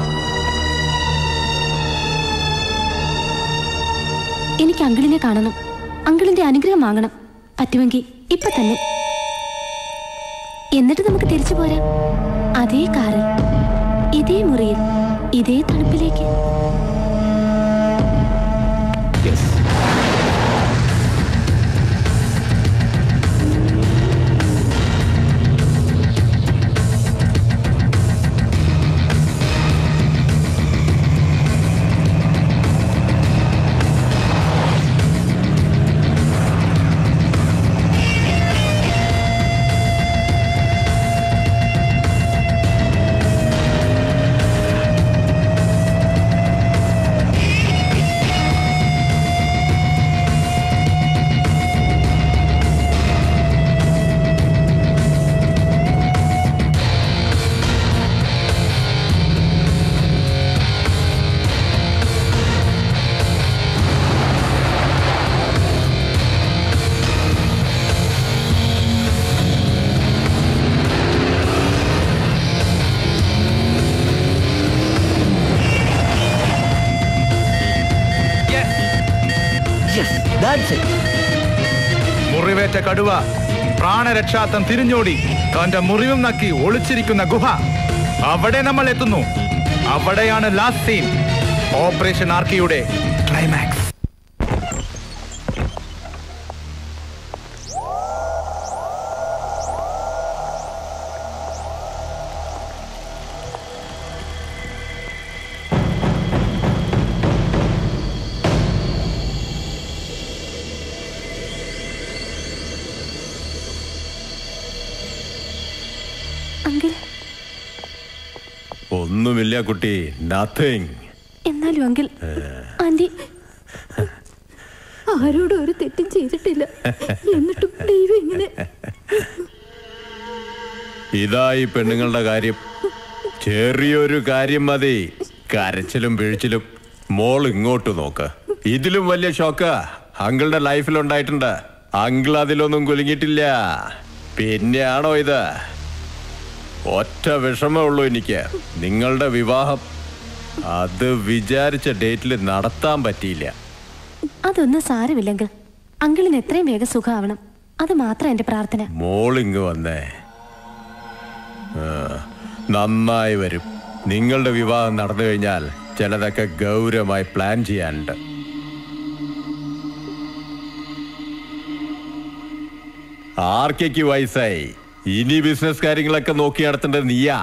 എനിക്ക് അങ്കിളിനെ കാണണം അങ്കിളിന്റെ അനുഗ്രഹം വാങ്ങണം പറ്റുമെങ്കിൽ ഇപ്പൊ തന്നെ എന്നിട്ട് നമുക്ക് തിരിച്ചു പോരാം അതേ കാറിൽ ഇതേ മുറിയിൽ ഇതേ തണുപ്പിലേക്ക് That's it. മുറിവേറ്റ കടുവ പ്രാണരക്ഷാർത്ഥം തിരിഞ്ഞോടി തന്റെ മുറിവും നക്കി ഒളിച്ചിരിക്കുന്ന ഗുഹ അവിടെ നമ്മൾ എത്തുന്നു അവിടെയാണ് ലാസ്റ്റ് സീൻ ഓപ്പറേഷൻ ആർക്കിയുടെ ക്ലൈമാക്സ് അങ്കിൾ ഒന്നുമില്ല കുട്ടി നത്തിങ് എന്നാലും അങ്കിൾ ആന്റി ആരോടും ഒരു തെറ്റും ചെയ്തിട്ടില്ല എന്നിട്ടും ദൈവം ഇങ്ങനെ ഇതാ ഈ പെണ്ണുങ്ങളുടെ കാര്യം ചെറിയൊരു കാര്യം മതി കരച്ചിലും പിഴിച്ചിലും മോൾ ഇങ്ങോട്ട് നോക്ക് ഇതിലും വലിയ ഷോക്ക് അങ്കിളുടെ ലൈഫിൽ ഉണ്ടായിട്ടുണ്ട് അങ്കിൾ അതിലൊന്നും കുലുങ്ങിയിട്ടില്ല പിന്നെയാണോ ഇത് ഒറ്റ വിഷമേ ഉള്ളൂ എനിക്ക് നിങ്ങളുടെ വിവാഹം അത് വിചാരിച്ച ഡേറ്റിൽ നടത്താൻ പറ്റിയില്ല അതൊന്നും സാരമില്ല അങ്കിൾ അങ്കിളിന് എത്രയും വേഗം സുഖമാവണം അത് മാത്രം എന്റെ പ്രാർത്ഥന മോളിങ് വന്നേ ആ, നന്നായി വരും നിങ്ങളുടെ വിവാഹം നടന്നു കഴിഞ്ഞാൽ ചിലതൊക്കെ ഗൗരവമായി പ്ലാൻ ചെയ്യാനുണ്ട് ആർക്കൊക്കെ വയസ്സായി ഇനി ബിസിനസ് കാര്യങ്ങളൊക്കെ നോക്കി നടത്തേണ്ടത് നീയാ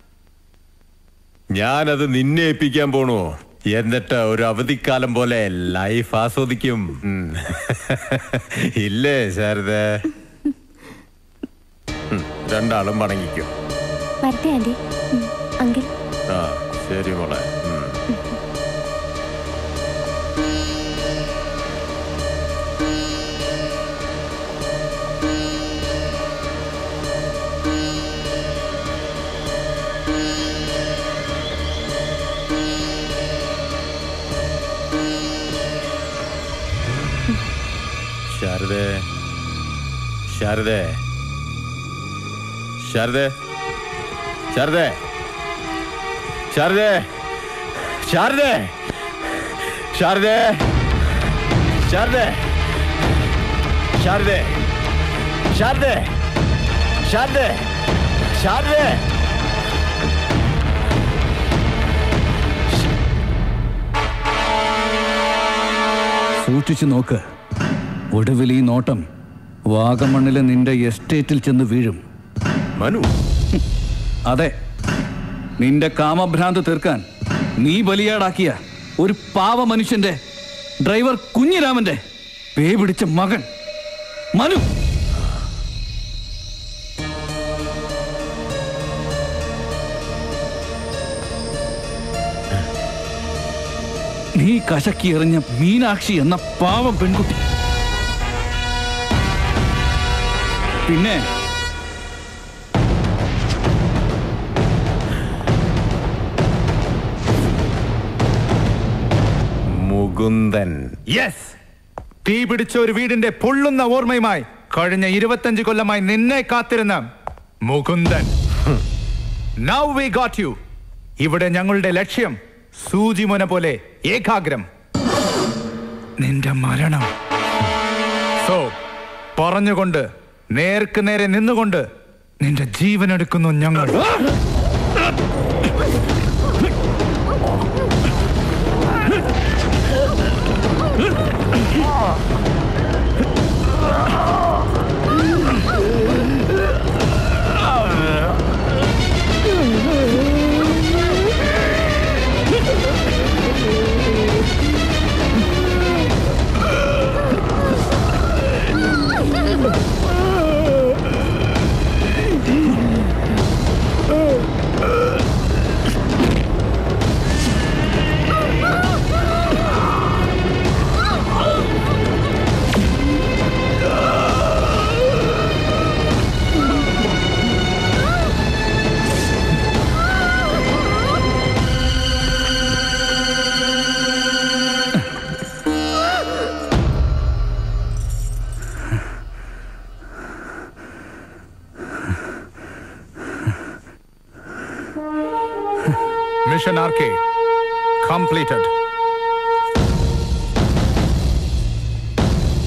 ഞാനത് നിന്നെ ഏൽപ്പിക്കാൻ പോണു എന്നിട്ട് ഒരു അവധിക്കാലം പോലെ ലൈഫ് ആസ്വദിക്കും ഉം. ഇല്ലേ ശാരദ ഉം, രണ്ടാളും മടങ്ങിക്കും വരട്ടെ ആന്റി ഉം, അങ്കിൾ ആ ശരി മോളെ ഉം. ശാരദേ ശാരദേ ശാരദേ ശാരദേ ശാരദേ ശാരദേ ശാരദേ ശാരദേ ശാരദേ ശാരദേ ശാരദേ ശാരദേ സൂക്ഷിച്ചു നോക്ക് ഒടുവിൽ ഈ നോട്ടം വാഗമണ്ണിലെ നിന്റെ എസ്റ്റേറ്റിൽ ചെന്ന് വീഴും മനു അതെ നിന്റെ കാമഭ്രാന്ത് തീർക്കാൻ നീ ബലിയാടാക്കിയ ഒരു പാവ മനുഷ്യന്റെ ഡ്രൈവർ കുഞ്ഞിരാമന്റെ പേ പിടിച്ച മകൻ മനു നീ കശക്കി എറിഞ്ഞ മീനാക്ഷി എന്ന പാവം പെൺകുട്ടി പിന്നെ മുകുന്ദൻ യെസ് തീ പിടിച്ച ഒരു വീടിന്റെ പൊള്ളുന്ന ഓർമ്മയുമായി കഴിഞ്ഞ ഇരുപത്തഞ്ച് കൊല്ലമായി നിന്നെ കാത്തിരുന്ന Mukundan now we got you ഇവിടെ ഞങ്ങളുടെ ലക്ഷ്യം സൂചിമുന പോലെ ഏകാഗ്രം നിന്റെ മരണം സോ പറഞ്ഞുകൊണ്ട് നേർക്ക് നേരെ നിന്നുകൊണ്ട് നിന്റെ ജീവൻ എടുക്കുന്നു ഞങ്ങൾ Mission RK completed.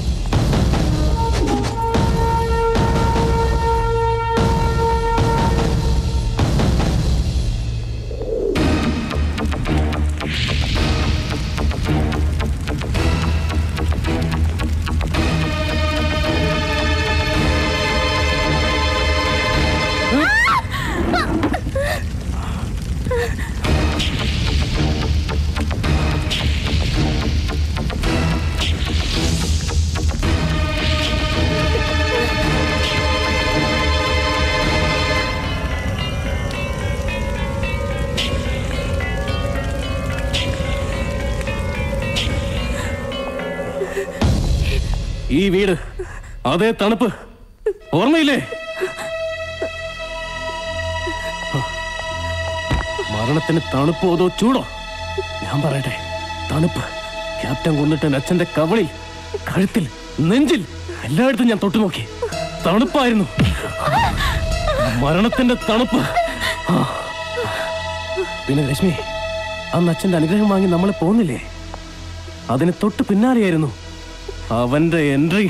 ഈ വീട് അതേ തണുപ്പ് ഓർമ്മയില്ലേ മരണത്തിന് തണുപ്പോ അതോ ചൂടോ ഞാൻ പറയട്ടെ തണുപ്പ് ക്യാപ്റ്റൻ കൊന്നിട്ട് എന്റെ അച്ഛന്റെ കവളിൽ കഴുത്തിൽ നെഞ്ചിൽ എല്ലായിടത്തും ഞാൻ തൊട്ടു നോക്കി തണുപ്പായിരുന്നു മരണത്തിന്റെ തണുപ്പ് ആ. പിന്നെ രശ്മി അന്ന് അച്ഛന്റെ അനുഗ്രഹം വാങ്ങി നമ്മൾ പോന്നില്ലേ അതിന് തൊട്ട് പിന്നാലെയായിരുന്നു അവന്റെ എൻട്രി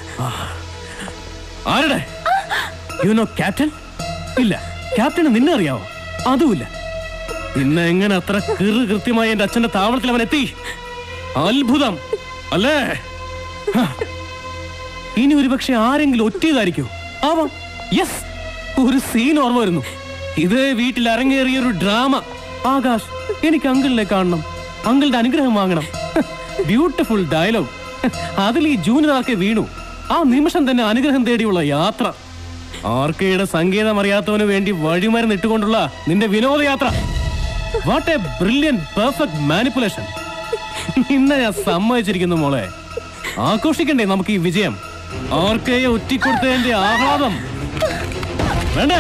ആരുടെ യു നോ ക്യാപ്റ്റൻ ഇല്ല ക്യാപ്റ്റന് നിന്നെ അറിയാവോ അതുമില്ല പിന്നെ എങ്ങനെ അത്ര കിറു കൃത്യമായി എന്റെ അച്ഛന്റെ താവളത്തിൽ അവൻ എത്തി അത്ഭുതം അല്ലേ ഹ. ഇനി ഒരുപക്ഷെ ആരെങ്കിലും ഒറ്റയതായിരിക്കും ആവാം യെസ് ഒരു സീൻ ഓർമ്മ വരുന്നു ഇതേ വീട്ടിൽ അരങ്ങേറിയ ഒരു ഡ്രാമ ആകാശ് എനിക്ക് അങ്കിളിനെ കാണണം അങ്കിളുടെ അനുഗ്രഹം വാങ്ങണം ബ്യൂട്ടിഫുൾ ഡയലോഗ് അതിൽ ഈ ജൂനിയറാക്കെ വീണു ആ നിമിഷം തന്നെ അനുഗ്രഹം തേടിയുള്ള യാത്ര ആർക്കയുടെ സംഗീതം അറിയാത്തവന് വേണ്ടി വഴിമരുന്ന് ഇട്ടുകൊണ്ടുള്ള നിന്റെ വിനോദയാത്ര what a brilliant perfect manipulation ഇന്ന് ഞാൻ സമ്മതിച്ചിരിക്കുന്നു മോളെ ആഘോഷിക്കണ്ടേ നമുക്ക് ഈ വിജയം ആർക്കയെ ഒറ്റിക്കൊടുത്തതിന്റെ ആഹ്ലാദം വേണ്ടേ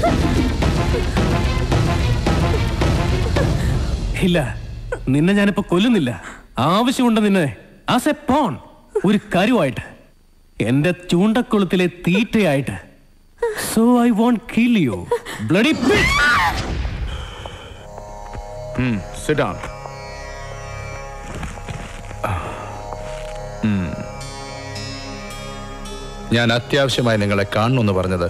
ഇല്ല നിന്നെ ഞാനിപ്പോ കൊല്ലുന്നില്ല ആവശ്യമുണ്ട് നിന്നെ ആസ് എ പോൺ ഒരു കരുവായിട്ട് എന്റെ ചൂണ്ടക്കുളത്തിലെ തീറ്റയായിട്ട് so I won't kill you bloody Hmm, sit down. Hmm. ഞാൻ അത്യാവശ്യമായി നിങ്ങളെ കാണണമെന്ന് പറഞ്ഞത്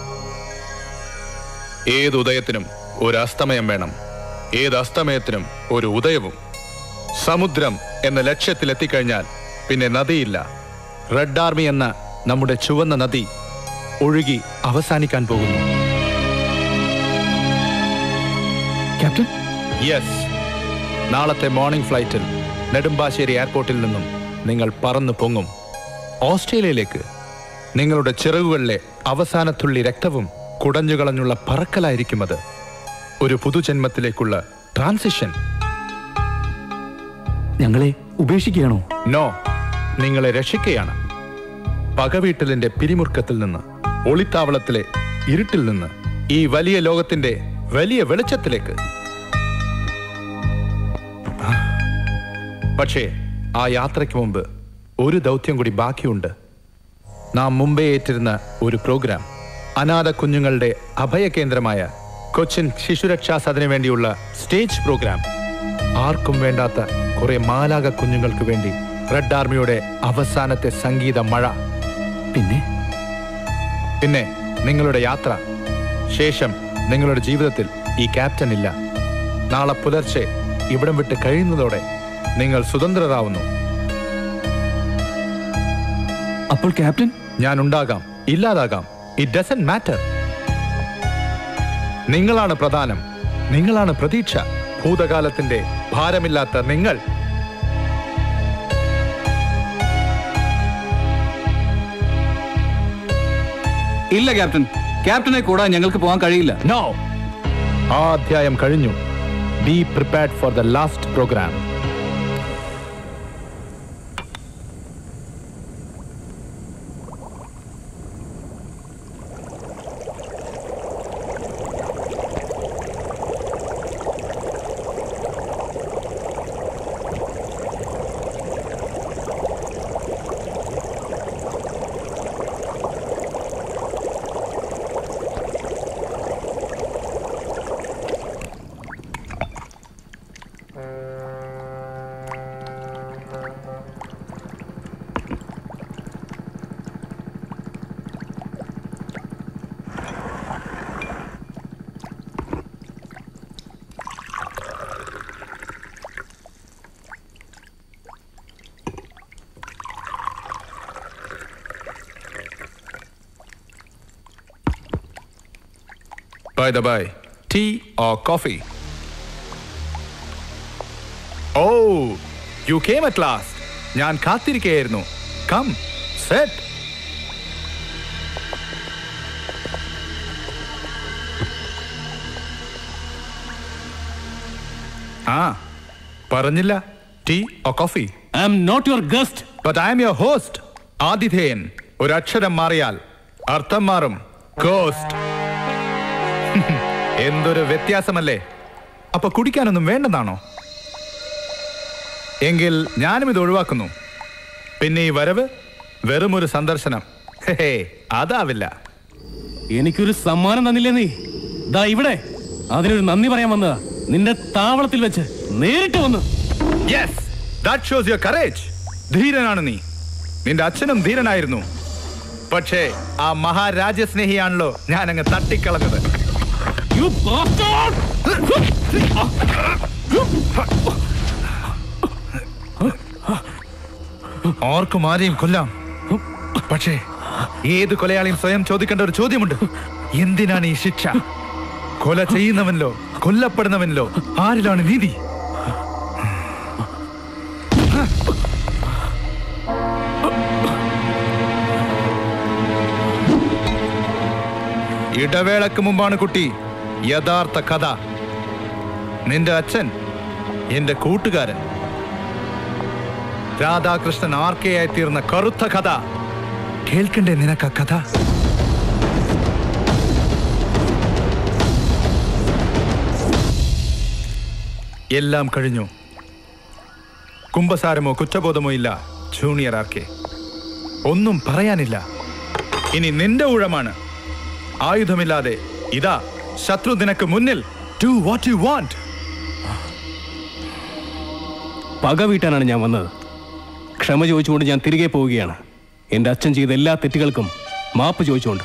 ഏത് ഉദയത്തിനും ഒരു അസ്തമയം വേണം ഏത് അസ്തമയത്തിനും ഒരു ഉദയവും സമുദ്രം എന്ന ലക്ഷ്യത്തിൽ എത്തിക്കഴിഞ്ഞാൽ പിന്നെ നദിയില്ല റെഡ് ആർമി എന്ന നമ്മുടെ ചുവന്ന നദി ഒഴുകി അവസാനിക്കാൻ പോകുന്നു ക്യാപ്റ്റൻ യെസ് നാളത്തെ മോർണിംഗ് ഫ്ലൈറ്റിൽ നെടുമ്പാശ്ശേരി എയർപോർട്ടിൽ നിന്നും നിങ്ങൾ പറന്നു പൊങ്ങും ഓസ്ട്രേലിയയിലേക്ക് നിങ്ങളുടെ ചിറകുകളിലെ അവസാനത്തുള്ളി രക്തവും കുടഞ്ഞുകളഞ്ഞുള്ള പറക്കലായിരിക്കും അത് ഒരു പുതുജന്മത്തിലേക്കുള്ള ട്രാൻസിഷൻ ഞങ്ങളെ ഉപേക്ഷിക്കുകയാണോ നോ നിങ്ങളെ രക്ഷിക്കുകയാണ് പകവീട്ടലിന്റെ പിരിമുറുക്കത്തിൽ നിന്ന് ഒളിത്താവളത്തിലെ ഇരുട്ടിൽ നിന്ന് ഈ വലിയ ലോകത്തിന്റെ വലിയ വെളിച്ചത്തിലേക്ക് പക്ഷേ ആ യാത്രയ്ക്ക് മുമ്പ് ഒരു ദൗത്യം കൂടി ബാക്കിയുണ്ട് നാം മുമ്പേ ഏറ്റിരുന്ന ഒരു പ്രോഗ്രാം അനാഥ കുഞ്ഞുങ്ങളുടെ അഭയകേന്ദ്രമായ കൊച്ചിൻ ശിശുരക്ഷാ സദനു വേണ്ടിയുള്ള സ്റ്റേജ് പ്രോഗ്രാം ആർക്കും വേണ്ടാത്ത കുറെ മാലാക കുഞ്ഞുങ്ങൾക്ക് വേണ്ടി റെഡ് ആർമിയുടെ അവസാനത്തെ സംഗീത മഴ പിന്നെ പിന്നെ നിങ്ങളുടെ യാത്ര ശേഷം നിങ്ങളുടെ ജീവിതത്തിൽ ഈ ക്യാപ്റ്റൻ ഇല്ല നാളെ പുലർച്ചെ ഇവിടം വിട്ട് കഴിയുന്നതോടെ നിങ്ങൾ സ്വതന്ത്രരാവുന്നു അപ്പോൾ ക്യാപ്റ്റൻ ഞാൻ ഉണ്ടാകാം ഇല്ലാതാകാം ഇറ്റ് ഡസൻ മാറ്റർ നിങ്ങളാണ് പ്രധാനം നിങ്ങളാണ് പ്രതീക്ഷ ഭൂതകാലത്തിന്റെ ഭാരമില്ലാത്ത നിങ്ങൾ ഇല്ല ക്യാപ്റ്റൻ ക്യാപ്റ്റനെ കൂടാൻ ഞങ്ങൾക്ക് പോകാൻ കഴിയില്ല നോ ആ അധ്യായം കഴിഞ്ഞു be prepared for the last program By the by, tea or coffee? Oh, you came at last. ഞാൻ കാത്തിരിക്കുകയായിരുന്നു കം സെറ്റ് ആ പറഞ്ഞില്ല tea or coffee I'm not your guest but I'm your host ആതിഥേയൻ ഒരക്ഷരം മാറിയാൽ അർത്ഥം മാറും cost എന്തൊരു വ്യത്യാസമല്ലേ അപ്പൊ കുടിക്കാനൊന്നും വേണ്ടെന്നാണോ എങ്കിൽ ഞാനും ഇത് ഒഴിവാക്കുന്നു പിന്നെ ഈ വരവ് വെറും ഒരു സന്ദർശനം ഹേ അതാവില്ല എനിക്കൊരു സമ്മാനം തന്നില്ലേ നീ ദാ ഇവിടെ അതിനൊരു നന്ദി പറയാൻ വന്നതാ നിന്റെ താവളത്തിൽ വെച്ച് നേരിട്ട് വന്നു yes that shows your courage ധീരനാണ് നീ നിന്റെ അച്ഛനും ധീരനായിരുന്നു പക്ഷേ ആ മഹാരാജ്യസ്നേഹിയാണല്ലോ ഞാൻ അങ്ങ് തട്ടിക്കളഞ്ഞത് ആർക്കും ആരെയും കൊല്ലാം പക്ഷേ ഏത് കൊലയാളിയും സ്വയം ചോദിക്കേണ്ട ഒരു ചോദ്യമുണ്ട് എന്തിനാണ് ഈ ശിക്ഷ കൊല ചെയ്യുന്നവനിലോ കൊല്ലപ്പെടുന്നവനിലോ ആരിലാണ് നീതി ഇടവേളക്ക് മുമ്പാണ് കുട്ടി യഥാർത്ഥ കഥ നിന്റെ അച്ഛൻ എന്റെ കൂട്ടുകാരൻ രാധാകൃഷ്ണൻ ആർക്കെയായി തീർന്ന കറുത്ത കഥ കേൾക്കണ്ടേ നിനക്ക് ആ കഥ എല്ലാം കഴിഞ്ഞു കുംഭസാരമോ കുറ്റബോധമോ ഇല്ല ജൂനിയർ ആർക്കെ ഒന്നും പറയാനില്ല ഇനി നിന്റെ ഊഴമാണ് ആയുധമില്ലാതെ ഇതാ ശത്രു നിനക്ക് മുന്നിൽ ഡു വാട്ട് യു വാണ്ട് പക വീട്ടാനാണ് ഞാൻ വന്നത് ക്ഷമ ചോദിച്ചുകൊണ്ട് ഞാൻ തിരികെ പോവുകയാണ് എൻ്റെ അച്ഛൻ ചെയ്ത എല്ലാ തെറ്റുകൾക്കും മാപ്പ് ചോദിച്ചുകൊണ്ട്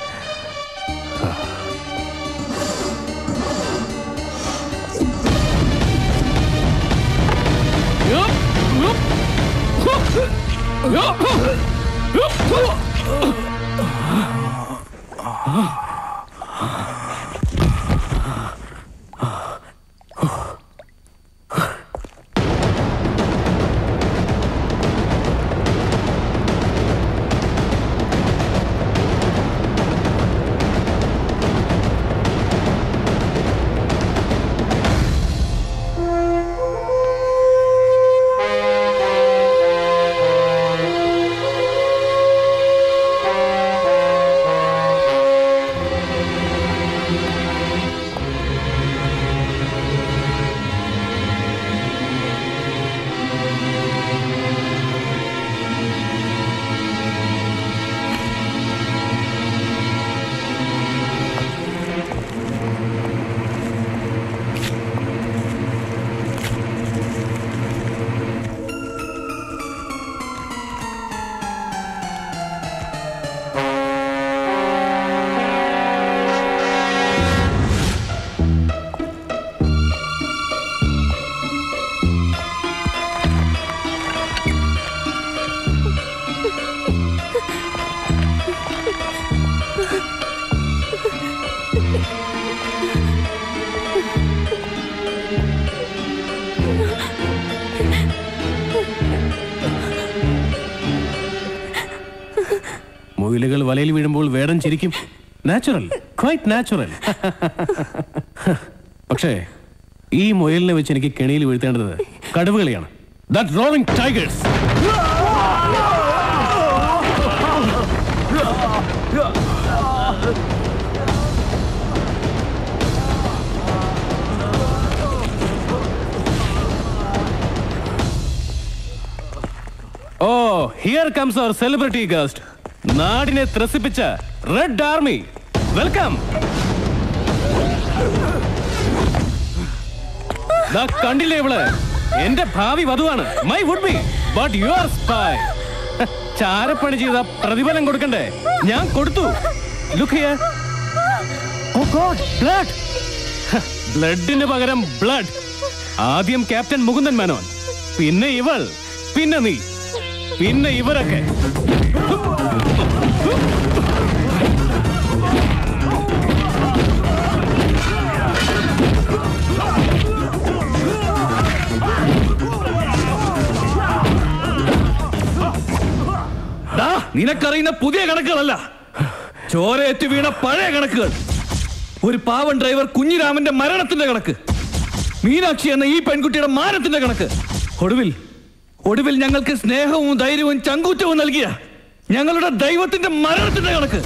മുയിലുകൾ വലയിൽ വീഴുമ്പോൾ വേടൻ ചിരിക്കും നാച്ചുറൽ ക്വൈറ്റ് നാച്ചുറൽ പക്ഷേ ഈ മുയലിനെ വെച്ച് എനിക്ക് കെണിയിൽ വീഴ്ത്തേണ്ടത് കടുവകളിയാണ് that rolling tigers oh here comes our celebrity guest നാടിനെ ത്രസിപ്പിച്ച റെഡ് ആർമി വെൽക്കം ദാ കണ്ടില്ലേ ഇവള് എന്റെ ഭാവി വധുവാണ് my would be but your spy ചാരപ്പണി ചെയ്ത പ്രതിഫലം കൊടുക്കണ്ടേ ഞാൻ കൊടുത്തു look here oh God blood ബ്ലഡിന് പകരം ബ്ലഡ് ആദ്യം ക്യാപ്റ്റൻ മുകുന്ദൻ മേനോൻ പിന്നെ ഇവൾ പിന്നെ നീ പിന്നെ ഇവരൊക്കെ ദാ, നിനക്കറിയുന്ന പുതിയ കണക്കുകളല്ല ചോരയേറ്റ് വീണ പഴയ കണക്കുകൾ ഒരു പാവൻ ഡ്രൈവർ കുഞ്ഞിരാമന്റെ മരണത്തിന്റെ കണക്ക് മീനാക്ഷി എന്ന ഈ പെൺകുട്ടിയുടെ മാനത്തിന്റെ കണക്ക് ഒടുവിൽ ഒടുവിൽ ഞങ്ങൾക്ക് സ്നേഹവും ധൈര്യവും ചങ്കൂറ്റവും നൽകിയ ഞങ്ങളുടെ ദൈവത്തിന്റെ മരണത്തിന്റെ കണക്ക്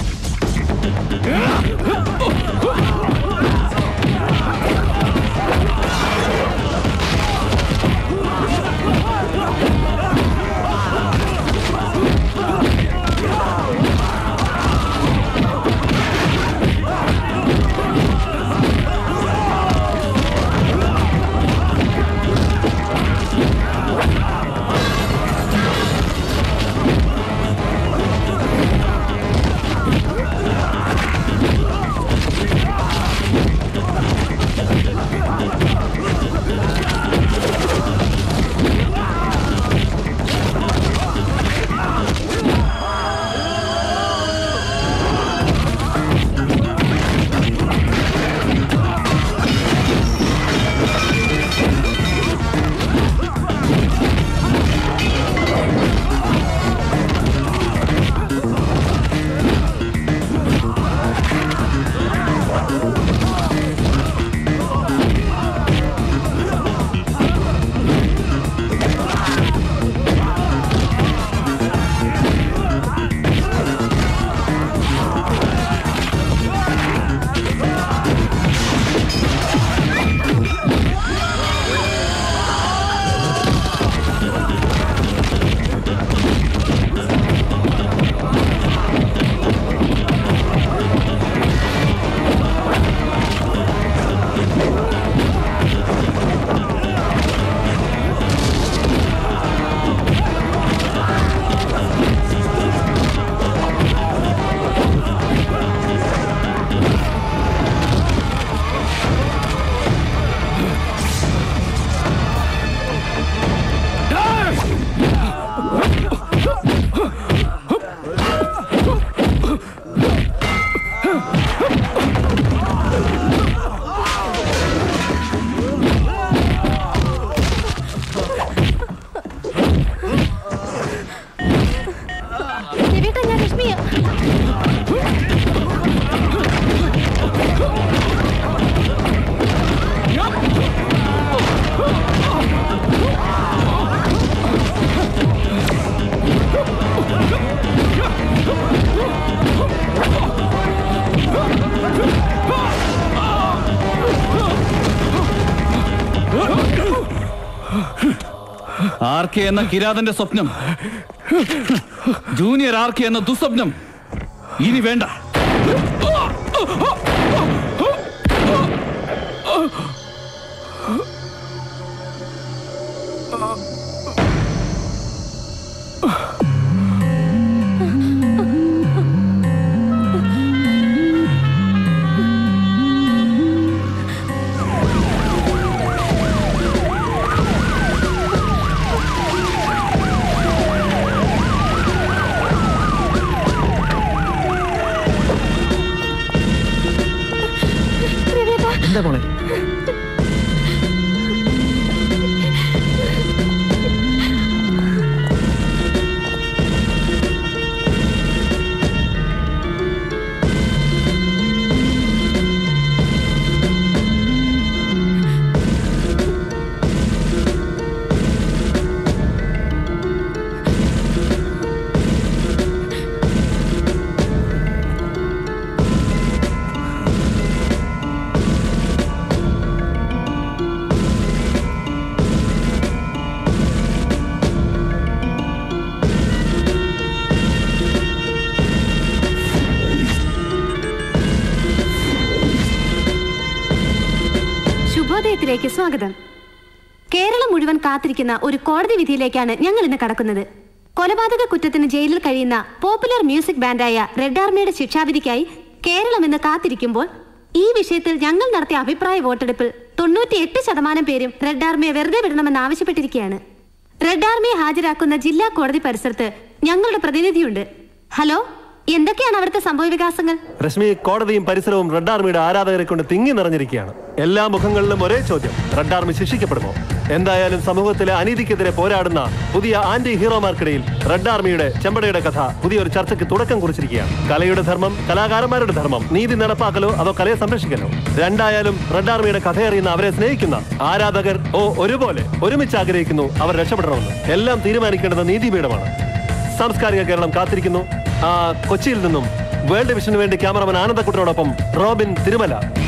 രവിയേട്ടാ ഞാൻ രശ്മിയ ആർ കെ എന്ന കിരാതന്റെ സ്വപ്നം ജൂനിയർ ആർ കെ എന്ന ദുസ്വപ്നം ഇനി വേണ്ട എന്താ മോളെ ശുഭോദയത്തിലേക്ക് സ്വാഗതം കേരളം മുഴുവൻ കാത്തിരിക്കുന്ന ഒരു കോടതി വിധിയിലേക്കാണ് ഞങ്ങൾ ഇന്ന് കടക്കുന്നത് കൊലപാതക കുറ്റത്തിന് ജയിലിൽ കഴിയുന്ന പോപ്പുലർ മ്യൂസിക് ബാൻഡായ റെഡ് ആർമിയുടെ ശിക്ഷാവിധിക്കായി കേരളം ഇന്ന് കാത്തിരിക്കുമ്പോൾ ഈ വിഷയത്തിൽ ഞങ്ങൾ നടത്തിയ അഭിപ്രായ വോട്ടെടുപ്പിൽ തൊണ്ണൂറ്റിയെട്ട് ശതമാനം പേരും റെഡ് ആർമിയെ വെറുതെ വിടണമെന്ന് ആവശ്യപ്പെട്ടിരിക്കുകയാണ് റെഡ് ആർമിയെ ഹാജരാക്കുന്ന ജില്ലാ കോടതി പരിസരത്ത് ഞങ്ങളുടെ പ്രതിനിധിയുണ്ട് ഹലോ എന്തൊക്കെയാണ് അവിടുത്തെ സംഭവ വികാസങ്ങൾ രശ്മി കോടതിയും പരിസരവും റെഡ് ആർമിയുടെ ആരാധകരെ കൊണ്ട് തിങ്ങി നിറഞ്ഞിരിക്കുകയാണ് എല്ലാ മുഖങ്ങളിലും ഒരേ ചോദ്യം റെഡ് ആർമി ശിക്ഷിക്കപ്പെടുമോ എന്തായാലും സമൂഹത്തിലെ അനീതിക്കെതിരെ പോരാടുന്ന പുതിയ ആന്റി ഹീറോമാർക്കിടയിൽ റെഡ് ആർമിയുടെ ചെമ്പടയുടെ കഥ പുതിയൊരു ചർച്ചയ്ക്ക് തുടക്കം കുറിച്ചിരിക്കുകയാണ് കലയുടെ ധർമ്മം കലാകാരന്മാരുടെ ധർമ്മം നീതി നടപ്പാക്കലോ അതോ കലയെ സംരക്ഷിക്കലോ രണ്ടായാലും റെഡ് ആർമിയുടെ കഥയറിയുന്ന അവരെ സ്നേഹിക്കുന്ന ആരാധകർ ഓ ഒരുപോലെ ഒരുമിച്ച് ആഗ്രഹിക്കുന്നു അവർ രക്ഷപ്പെടണമെന്ന് എല്ലാം തീരുമാനിക്കേണ്ടത് നീതിപീഠമാണ് സാംസ്കാരിക കേരളം കാത്തിരിക്കുന്നു ആ, കൊച്ചിയിൽ നിന്നും വേൾഡ് വിഷന് വേണ്ടി ക്യാമറമാൻ ആനന്ദക്കുട്ടനോടൊപ്പം റോബിൻ തിരുമല